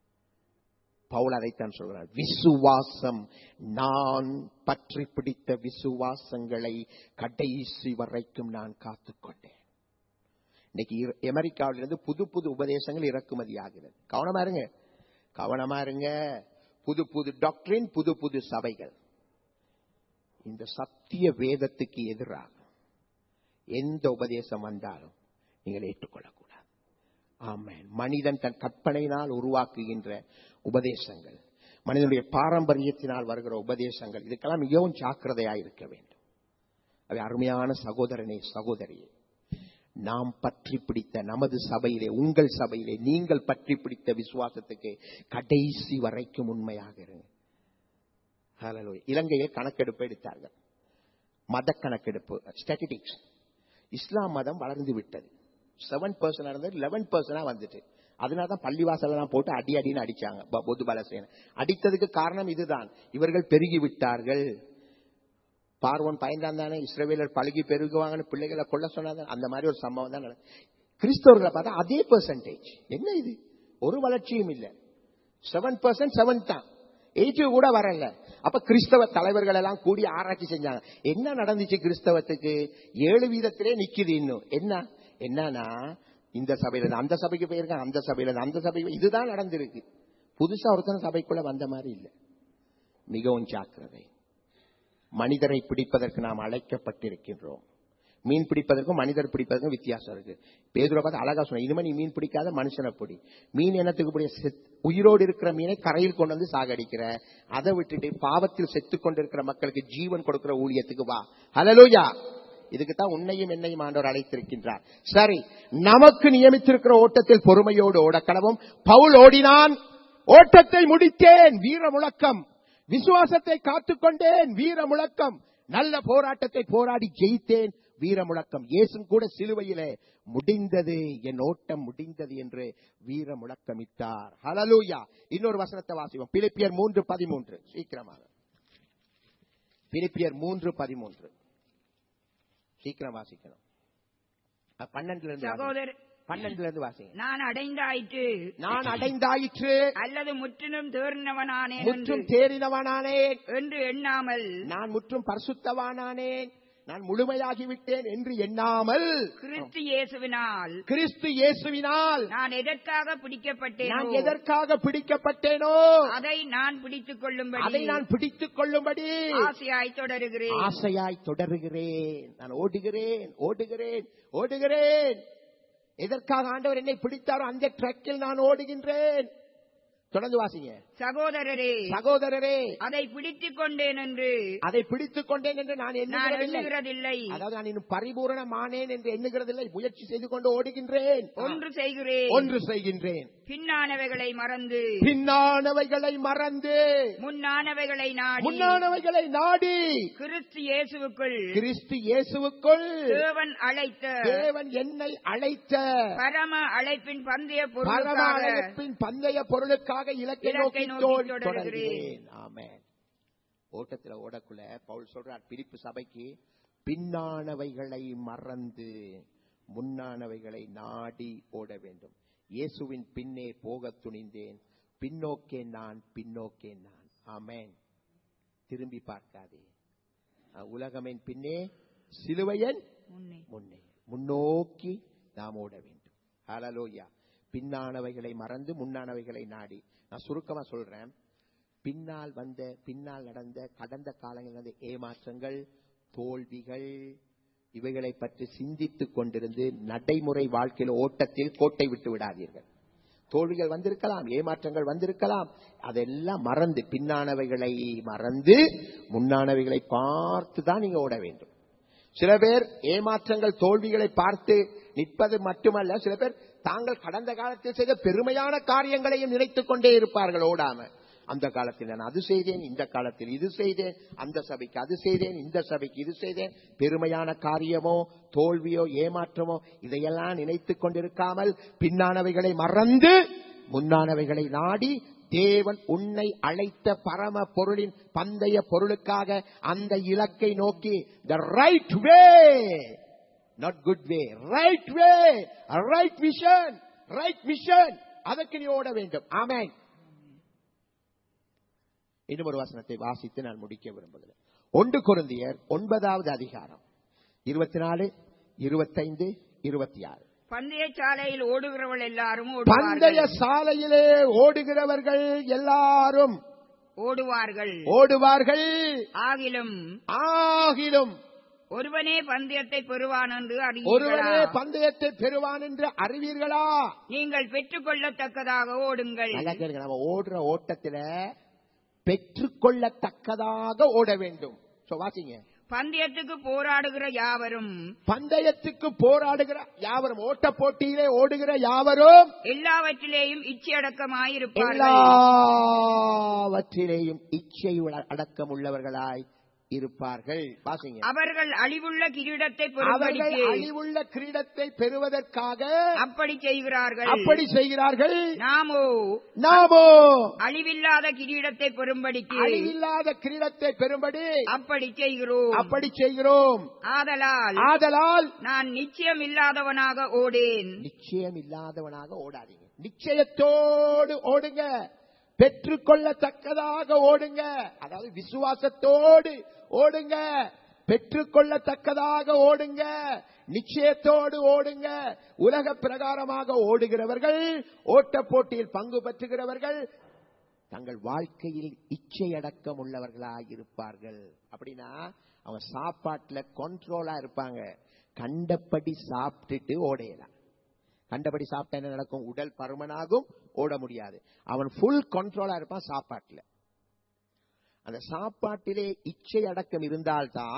பவுல் அதைத்தான் சொல்கிறார் விசுவாசம் நான் பற்றி பிடித்த விசுவாசங்களை கடைசி வரைக்கும் நான் காத்துக்கொண்டேன் இன்னைக்கு இர- அமெரிக்காவிலிருந்து புது புது உபதேசங்கள் இறக்குமதி ஆகிறது கவனமா இருங்க கவனமா இருங்க புது புது டாக்டரின் புது புது சபைகள் இந்த சத்திய வேதத்துக்கு எதிராக எந்த உபதேசம் வந்தாலும் நீங்கள் ஏற்றுக்கொள்ளக்கூடாது ஆமென் மனிதன் தன் கற்பனையினால் உருவாக்குகின்ற உபதேசங்கள் மனிதனுடைய பாரம்பரியத்தினால் வருகிற உபதேசங்கள் இதுக்கெல்லாம் மிகவும் ஜாக்கிரதையாக இருக்க வேண்டும் அவை அருமையான சகோதரனே சகோதரியே நாம் பற்றி பிடித்த நமது சபையிலே உங்கள் சபையிலே நீங்கள் பற்றி பிடித்த விசுவாசத்துக்கு கடைசி வரைக்கும் உண்மையாக இருங்க Hallelujah. இலங்கையில் கணக்கெடுப்பு எடுத்தார்கள் மத கணக்கெடுப்பு ஸ்டாட்டிஸ்டிக்ஸ் இஸ்லாம் மதம் வளர்ந்து விட்டது செவன் பர்சன்ட் இருந்தது லெவன் பர்சன்டா வந்துட்டு அதனால தான் பள்ளிவாசலாம் போட்டு அடி அடின்னு அடிச்சாங்க ப- பொது பலசேன அடித்ததுக்கு காரணம் இதுதான் இவர்கள் பெருகி விட்டார்கள் பார்வன் பயந்தான் தானே இஸ்ரவேலர் பழகி பெருகுவாங்கன்னு பிள்ளைகளை கொல்ல சொன்னாங்க அந்த மாதிரி ஒரு சம்பவம் தான் நடந்தது கிறிஸ்தவர்களை பார்த்தா அதே பெர்சன்டேஜ் என்ன இது ஒரு வளர்ச்சியும் இல்லை செவன் பர்சன்ட் செவன் தான் எயிட்டி கூட வரல அப்ப கிறிஸ்தவ தலைவர்கள் எல்லாம் கூடி ஆராய்ச்சி செஞ்சாங்க என்ன நடந்துச்சு கிறிஸ்தவத்துக்கு ஏழு வீதத்திலே நிக்குது இன்னும் என்ன என்னன்னா இந்த சபையில இருந்து அந்த சபைக்கு போயிருக்காங்க அந்த சபையில இருந்து அந்த சபைக்கு இதுதான் நடந்திருக்கு புதுசா ஒருத்தன் சபைக்குள்ள வந்த மாதிரி இல்லை மிகவும் ஜாக்கிரதை மனிதரை பிடிப்பதற்கு நாம் அழைக்கப்பட்டிருக்கின்றோம் மீன் பிடிப்பதற்கும் மனிதர் பிடிப்பதற்கும் வித்தியாசம் இருக்கு பேதுரை பார்த்து அழகா சொன்ன இனிமே நீ மீன் பிடிக்காத மனுஷனை பிடி மீன் என்னத்துக்கு பிடிய செத்- உயிரோடு இருக்கிற மீனை கரையில் கொண்டு வந்து சாகடிக்கிற அதை விட்டுட்டு பாவத்தில் செத்து கொண்டிருக்கிற மக்களுக்கு ஜீவன் கொடுக்கிற ஊழியத்துக்கு வா ஹலலூயா இதுக்கு தான் உன்னையும் என்னையும் ஆண்டவர் அழைத்திருக்கின்றார் சரி நமக்கு நியமித்திருக்கிற ஓட்டத்தில் பொறுமையோடு ஓடக்கடவும் பவுல் ஓடினான் ஓட்டத்தை முடித்தேன் வீர முழக்கம் விசுவாசத்தை காத்துக்கொண்டேன் வீர முழக்கம் நல்ல போராட்டத்தை போராடி ஜெயித்தேன் வீர முழக்கம் இயேசும் கூட சிலுவையிலே முடிந்தது என் ஓட்டம் முடிந்தது என்று வீர முழக்கமிட்டார் ஹalleluya இன்னொரு வசனத்தை வாசிப்போம் பிலிப்பியர் மூன்று பதிமூன்று சீக்கிரமாக பிலிப்பியர் மூன்று பதிமூன்று சீக்கிரம் வாசிக்கணும் அஹ், பன்னெண்டுல இருந்து வாசிங்க. சகோதர பன்னெண்டுல இருந்து வாசிங்க நான் அடைந்தாயிற்று நான் அடைந்தாயிற்று அல்லது முற்றிலும் தேர்ந்தவனானேன் முற்றும் என்று- தேறினவனானேன் என்று எண்ணாமல் நான் முற்றும் பரிசுத்தவானானேன் நான் முழுமையாகிவிட்டேன் என்று எண்ணாமல் கிறிஸ்து இயேசுவினால் கிறிஸ்து இயேசுவினால் நான் எதற்காக பிடிக்கப்பட்டேனோ நான் எதற்காக பிடிக்கப்பட்டேனோ அதை நான் பிடித்துக் கொள்ளும்படி அதை நான் பிடித்துக் கொள்ளும்படி ஆசையாய் தொடருகிறேன் ஆசையாய் தொடருகிறேன் நான் ஓடுகிறேன் ஓடுகிறேன் ஓடுகிறேன் எதற்காக ஆண்டவர் என்னை பிடித்தாரோ அந்த ட்ரக்கில் நான் ஓடுகின்றேன் தொடர்ந்து வாசிங்க சகோதரரே சகோதரரே அதை பிடித்துக் கொண்டேன் என்று அதை பிடித்துக் கொண்டேன் என்று நான் நான் எண்ணுகிறதில்லை எண்ணுகிறதில்லை அதாவது நான் இன்னும் பரிபூரணமானேன் என்று எண்ணுகிறதில்லை முயற்சி செய்து கொண்டு ஓடுகின்றேன் ஒன்று செய்கிறேன் ஒன்று செய்கின்றேன் பின்னானவைகளை மறந்து பின்னானவைகளை மறந்து முன்னானவைகளை நாடி முன்னானவைகளை நாடி கிறிஸ்து இயேசுவுக்குள் கிறிஸ்து இயேசுவுக்குள் தேவன் அழைத்த தேவன் என்னை அழைத்த பரம அழைப்பின் பந்தய பரம பொருளுக்காக அழைப்பின் பந்தய பொருளுக்காக இலக்கை இலக்கை நோக்கி நோக்கி தோல் தொடருகிறேன். தொடர்கிறேன் ஆமென் ஓட்டத்துல ஓடக்குள்ள பவுல் சொல்றார் பிலிப்பு சபைக்கு பின்னானவைகளை மறந்து முன்னானவைகளை நாடி ஓட வேண்டும் இயேசுவின் பின்னே போகத் துணிந்தேன் பின்னோக்கே நான் பின்னோக்கே நான் ஆமென் திரும்பி பார்க்காதே அஹ், உலகமின் பின்னே சிலுவையன் முன்னே முன்னே முன்னோக்கி நாம் ஓட வேண்டும் ஹalleluya பின்னானவைகளை மறந்து முன்னானவைகளை நாடி நான் சுருக்கமா சொல்றேன் பின்னால் வந்த பின்னால் நடந்த கடந்த காலங்களில் நடந்த ஏமாற்றங்கள் தோல்விகள் இவைகளை பற்றி சிந்தித்துக் கொண்டிருந்து நடைமுறை வாழ்க்கையில் ஓட்டத்தில் கோட்டை விட்டு விடாதீர்கள் தோல்விகள் வந்திருக்கலாம் ஏமாற்றங்கள் வந்திருக்கலாம் அதெல்லாம் மறந்து பின்னானவைகளை மறந்து முன்னானவைகளை பார்த்து தான் நீங்க ஓட வேண்டும் சில பேர் ஏமாற்றங்கள் தோல்விகளை பார்த்து நிற்பது மட்டுமல்ல சில பேர் தாங்கள் கடந்த காலத்தில் செய்த பெருமையான காரியங்களையும் நினைத்துக் கொண்டே இருப்பார்கள் ஓடாம அந்த காலத்தில் நான் அது செய்தேன் இந்த காலத்தில் இது செய்தேன் அந்த சபைக்கு அது செய்தேன் இந்த சபைக்கு இது செய்தேன் பெருமையான காரியமோ தோல்வியோ ஏமாற்றமோ இதையெல்லாம் நினைத்துக் கொண்டிருக்காமல் பின்னானவைகளை மறந்து முன்னானவைகளை நாடி தேவன் உன்னை அழைத்த பரம பொருளின் பந்தய பொருளுக்காக அந்த இலக்கை நோக்கி the right way not good way right way right vision right mission அதற்கு நீ ஓட வேண்டும் ஆமென் இன்னும் ஒரு வசனத்தை வாசித்து நான் முடிக்க விரும்புகிறேன் ஒன்று கொருந்தியர் ஒன்பதாவது அதிகாரம் இருபத்தி நாலு இருபத்தைந்து இருபத்தி ஆறு பந்தய சாலையில் ஓடுகிறவள் எல்லாரும் பந்தய ஓடுவார்கள் சாலையிலே ஓடுகிறவர்கள் எல்லாரும் ஓடுவார்கள் ஓடுவார்கள் ஆகிலும் ஆகிலும் ஒருவனே பந்தயத்தை பெறுவான் என்று ஒருவனே அறிவீர்களா பந்தயத்தை பெறுவான் என்று அறிவீர்களா நீங்கள் பெற்றுக்கொள்ளத்தக்கதாக ஓடுங்கள் நல்லா கேளுங்க நம்ம ஓடுற ஓட்டத்துல பெற்றுக்கொள்ளத்தக்கதாக ஓட வேண்டும் So, வாசிங்க பந்தயத்துக்கு போராடுகிற யாவரும் பந்தயத்துக்கு போராடுகிற யாவரும் ஓட்ட போட்டியிலே ஓடுகிற யாவரும் எல்லாவற்றிலேயும் இச்சையடக்கமாயிருப்பார்கள் எல்லாவற்றிலேயும் இச்சை உள்ள- அடக்கம் உள்ளவர்களாய் இருப்பார்கள் வாசிங்க அவர்கள் அழிவுள்ள கிரீடத்தை அவர்கள் பெறும்படிக்கு அழிவுள்ள கிரீடத்தை பெறுவதற்காக அப்படி செய்கிறார்கள் அப்படி செய்கிறார்கள் நாமோ நாமோ அழிவில்லாத கிரீடத்தை பெறும்படிக்கு அழிவில்லாத கிரீடத்தை பெறும்படி அப்படி செய்கிறோம் அப்படி செய்கிறோம் ஆதலால் ஆதலால் நான் நிச்சயம் இல்லாதவனாக ஓடேன் நிச்சயம் இல்லாதவனாக ஓடாதீங்க நிச்சயத்தோடு ஓடுங்க பெற்றுக்கொள்ளத்தக்கதாக ஓடுங்க அதாவது விசுவாசத்தோடு ஓடுங்க பெற்றுக்கொள்ளத்தக்கதாக ஓடுங்க நிச்சயத்தோடு ஓடுங்க உலக பிரகாரமாக ஓடுகிறவர்கள் ஓட்ட போட்டியில் பங்கு பெற்றுகிறவர்கள் தங்கள் வாழ்க்கையில் இச்சை அடக்கம் உள்ளவர்களாக இருப்பார்கள் அப்படின்னா அவங்க சாப்பாட்டுல கண்ட்ரோலா இருப்பாங்க கண்டபடி சாப்பிட்டுட்டு ஓடையலாம் கண்டபடி சாப்பிட்டா என்ன நடக்கும் உடல் பருமனாகும் ஓட முடியாது அவன் ஃபுல் கண்ட்ரோலா இருப்பான் சாப்பாட்டுல அந்த சாப்பாட்டிலே இச்சை அடக்கம் இருந்தால்தான்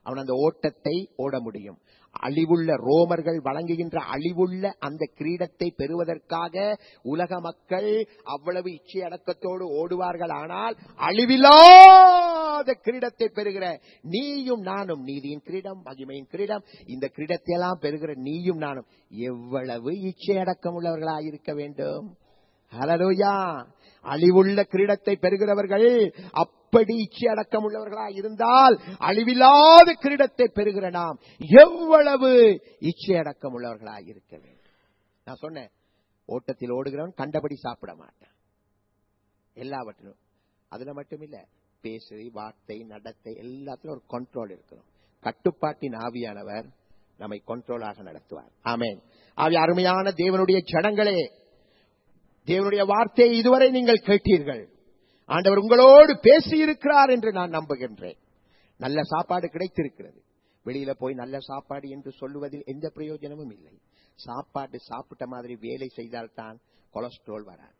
அவன் அந்த ஓட்டத்தை ஓட முடியும் அழிவுள்ள ரோமர்கள் வழங்குகின்ற அழிவுள்ள அந்த கிரீடத்தை பெறுவதற்காக உலக மக்கள் அவ்வளவு இச்சை அடக்கத்தோடு ஓடுவார்கள் ஆனால் அழிவில்லாத கிரீடத்தை பெறுகிற நீயும் நானும் நீதியின் கிரீடம் மகிமையின் கிரீடம் இந்த கிரீடத்தை எல்லாம் பெறுகிற நீயும் நானும் எவ்வளவு இச்சை அடக்கம் உள்ளவர்களாக இருக்க வேண்டும் ஹலலோயா அழிவுள்ள கிரீடத்தை பெறுகிறவர்கள் அப்படி இச்சை அடக்கம் உள்ளவர்களா இருந்தால் அழிவில்லாத கிரீடத்தை பெறுகிற நாம் எவ்வளவு இச்சை அடக்கம் உள்ளவர்களா இருக்க வேண்டும் நான் சொன்னேன் ஓட்டத்தில் ஓடுகிறவன் கண்டபடி சாப்பிட மாட்டான் எல்லாவற்றிலும் அதுல மட்டும் இல்ல பேசு வார்த்தை நடத்தை எல்லாத்திலும் ஒரு கண்ட்ரோல் இருக்கணும் கட்டுப்பாட்டின் ஆவியானவர் நம்மை கண்ட்ரோலாக நடத்துவார் ஆமென் ஆவி அருமையான தேவனுடைய ஜனங்களே தேவனுடைய வார்த்தையை இதுவரை நீங்கள் கேட்டீர்கள் ஆண்டவர் உங்களோடு பேசி இருக்கிறார் என்று நான் நம்புகின்றேன் நல்ல சாப்பாடு கிடைத்திருக்கிறது வெளியில போய் நல்ல சாப்பாடு என்று சொல்லுவதில் எந்த பிரயோஜனமும் இல்லை சாப்பாடு சாப்பிட்ட மாதிரி வேலை செய்தால்தான் கொலஸ்ட்ரால் வராது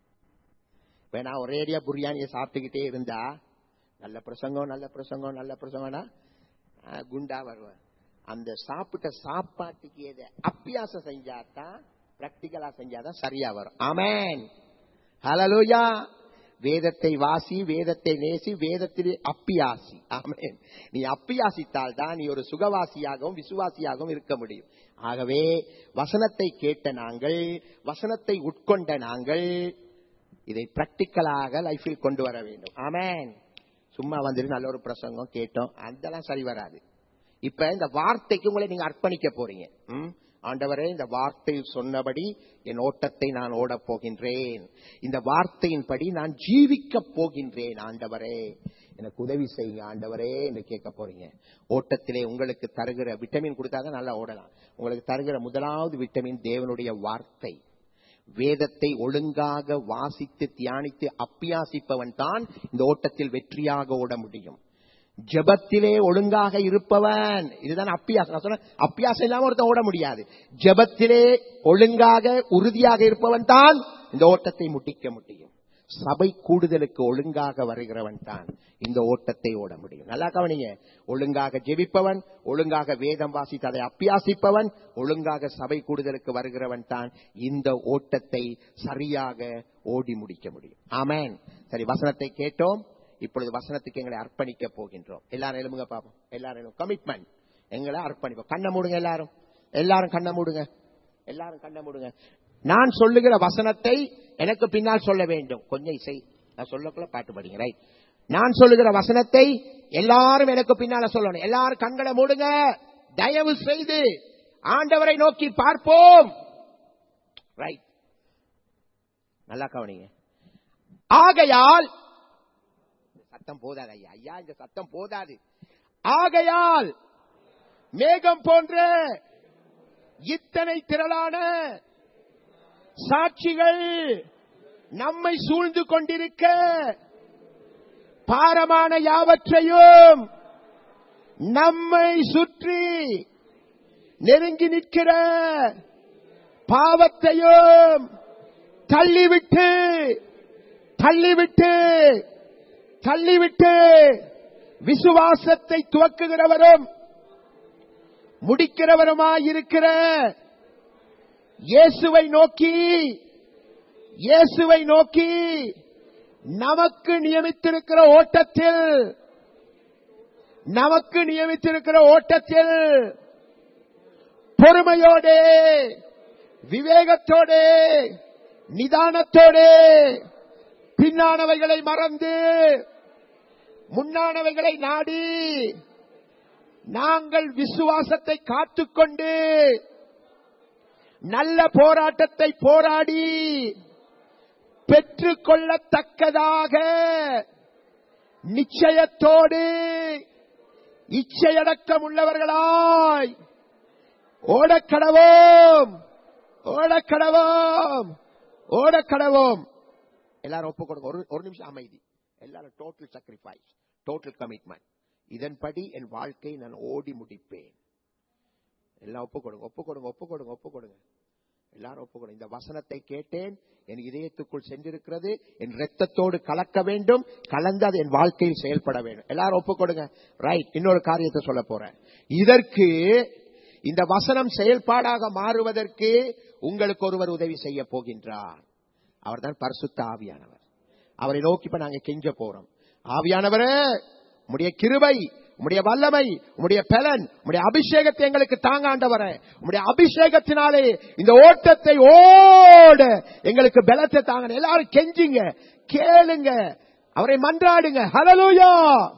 வேணா ஒரேடியா பிரியாணியை சாப்பிட்டுக்கிட்டே இருந்தா நல்ல பிரசங்கம் நல்ல பிரசங்கம் நல்ல பிரசங்கம்னா ஆ, குண்டா வருவேன் அந்த சாப்பிட்ட சாப்பாட்டுக்கு எது அப்பியாசம் செஞ்சாதான் பிராக்டிகலா செஞ்சாதான் சரியா வரும் ஆமென் ஹalleluya வேதத்தை வாசி வேதத்தை நேசி வேதத்திலே அப்பியாசி ஆமென் நீ அப்பியாசித்தால் தான் நீ ஒரு சுகவாசியாகவும் விசுவாசியாகவும் இருக்க முடியும் ஆகவே வசனத்தை கேட்ட நாங்கள் வசனத்தை உட்கொண்ட நாங்கள் இதை பிராக்டிக்கலாக லைஃபில் கொண்டு வர வேண்டும் ஆமென் சும்மா வந்துட்டு நல்ல ஒரு பிரசங்கம் கேட்டோம் அதெல்லாம் சரி வராது இப்ப இந்த வார்த்தைக்கு உங்களை நீங்க அர்ப்பணிக்க போறீங்க ம்? ஆண்டவரே இந்த வார்த்தை சொன்னபடி என் ஓட்டத்தை நான் ஓடப் போகின்றேன் இந்த வார்த்தையின்படி நான் ஜீவிக்க போகின்றேன் ஆண்டவரே எனக்கு உதவி செய்யுங்க ஆண்டவரே என்று கேட்க போறீங்க ஓட்டத்திலே உங்களுக்கு தருகிற விட்டமின் கொடுத்தாதான் நல்லா ஓடலாம் உங்களுக்கு தருகிற முதலாவது விட்டமின் தேவனுடைய வார்த்தை வேதத்தை ஒழுங்காக வாசித்து தியானித்து அப்பியாசிப்பவன் தான் இந்த ஓட்டத்தில் வெற்றியாக ஓட முடியும் ஜெபத்திலே ஒழுங்காக இருப்பவன் இதுதான் அப்பியாசம் நான் சொன்னேன் அப்பியாசம் இல்லாம ஒருத்தன் ஓட முடியாது ஜெபத்திலே ஒழுங்காக உறுதியாக இருப்பவன் தான் இந்த ஓட்டத்தை முட்டிக்க முடியும் சபை கூடுதலுக்கு ஒழுங்காக வருகிறவன் தான் இந்த ஓட்டத்தை ஓட முடியும் நல்லா கவனிங்க ஒழுங்காக ஜெபிப்பவன் ஒழுங்காக வேதம் வாசித்து அதை அப்பியாசிப்பவன் ஒழுங்காக சபை கூடுதலுக்கு வருகிறவன் தான் இந்த ஓட்டத்தை சரியாக ஓடி முடிக்க முடியும் ஆமென் சரி வசனத்தை கேட்டோம் இப்பொழுது வசனத்துக்கு எங்களை அர்ப்பணிக்க போகின்றோம் எல்லாரும் எழுமுங்க பாப்போம் எல்லாரும் எழுங்க கமிட்மெண்ட் எங்களை அர்ப்பணிப்போம் கண்ணை மூடுங்க எல்லாரும் எல்லாரும் கண்ணை மூடுங்க எல்லாரும் கண்ணை மூடுங்க நான் சொல்லுகிற வசனத்தை எனக்கு பின்னால் சொல்ல வேண்டும் கொஞ்சம் இசை நான் சொல்லக்குள்ள பாட்டு படிங்க ரைட் நான் சொல்லுகிற வசனத்தை எல்லாரும் எனக்கு பின்னால சொல்லணும் எல்லாரும் கண்களை மூடுங்க தயவு செய்து ஆண்டவரை நோக்கி பார்ப்போம் ரைட் நல்லா கவனிங்க ஆகையால் இந்த சத்தம் போதாது ஐயா ஐயா இந்த சத்தம் போதாது ஆகையால் மேகம் போன்ற இத்தனை திரளான சாட்சிகள் நம்மை சூழ்ந்து கொண்டிருக்க பாரமான யாவற்றையும் நம்மை சுற்றி நெருங்கி நிற்கிற பாவத்தையும் தள்ளிவிட்டு தள்ளிவிட்டு தள்ளிவிட்டு விசுவாசத்தை துவக்குகிறவரும் முடிக்கிறவருமாயிருக்கிற இயேசுவை நோக்கி இயேசுவை நோக்கி நமக்கு நியமித்திருக்கிற ஓட்டத்தில் நமக்கு நியமித்திருக்கிற ஓட்டத்தில் பொறுமையோடு விவேகத்தோடு நிதானத்தோடு பின்னானவைகளை மறந்து முன்னானவைகளை நாடி நாங்கள் விசுவாசத்தை காத்துக்கொண்டு நல்ல போராட்டத்தை போராடி பெற்றுக்கொள்ளத்தக்கதாக நிச்சயத்தோடு இச்சையடக்கம் உள்ளவர்களாய் ஓடக்கடவோம் ஓடக்கடவோம் ஓடக்கடவோம் எல்லாரும் ஒப்பு கொடுங்க ஒரு ஒரு நிமிஷம் அமைதி எல்லாரும் டோட்டல் sacrifice டோட்டல் கமிட்மெண்ட் இதன்படி என் வாழ்க்கை நான் ஓடி முடிப்பேன் எல்லாம் ஒப்பு கொடுங்க ஒப்பு கொடுங்க ஒப்பு கொடுங்க ஒப்பு கொடுங்க எல்லாரும் ஒப்புக்கணும் இந்த வசனத்தை கேட்டேன் என் இதயத்துக்குள் சென்றிருக்கிறது என் ரத்தத்தோடு கலக்க வேண்டும் கலந்து அது என் வாழ்க்கையில் செயல்பட வேண்டும் எல்லாரும் ஒப்புக்கொடுங்க ரைட் இன்னொரு காரியத்தை சொல்ல போறேன் இதற்கு இந்த வசனம் செயல்பாடாக மாறுவதற்கு உங்களுக்கு ஒருவர் உதவி செய்ய போகின்றார் அவர்தான் பரிசுத்த ஆவியானவர் அவரை நோக்கி இப்ப நாங்க கெஞ்ச போறோம் ஆவியானவரே உம்முடைய கிருபை உம்முடைய வல்லமை உம்முடைய பலன் உம்முடைய அபிஷேகத்தை எங்களுக்கு தாங்காண்டவரே உம்முடைய அபிஷேகத்தினாலே இந்த ஓட்டத்தை ஓட எங்களுக்கு பலத்தை தாங்க எல்லாரும் கெஞ்சிங்க கேளுங்க அவரை மன்றாடுங்க ஹalleluya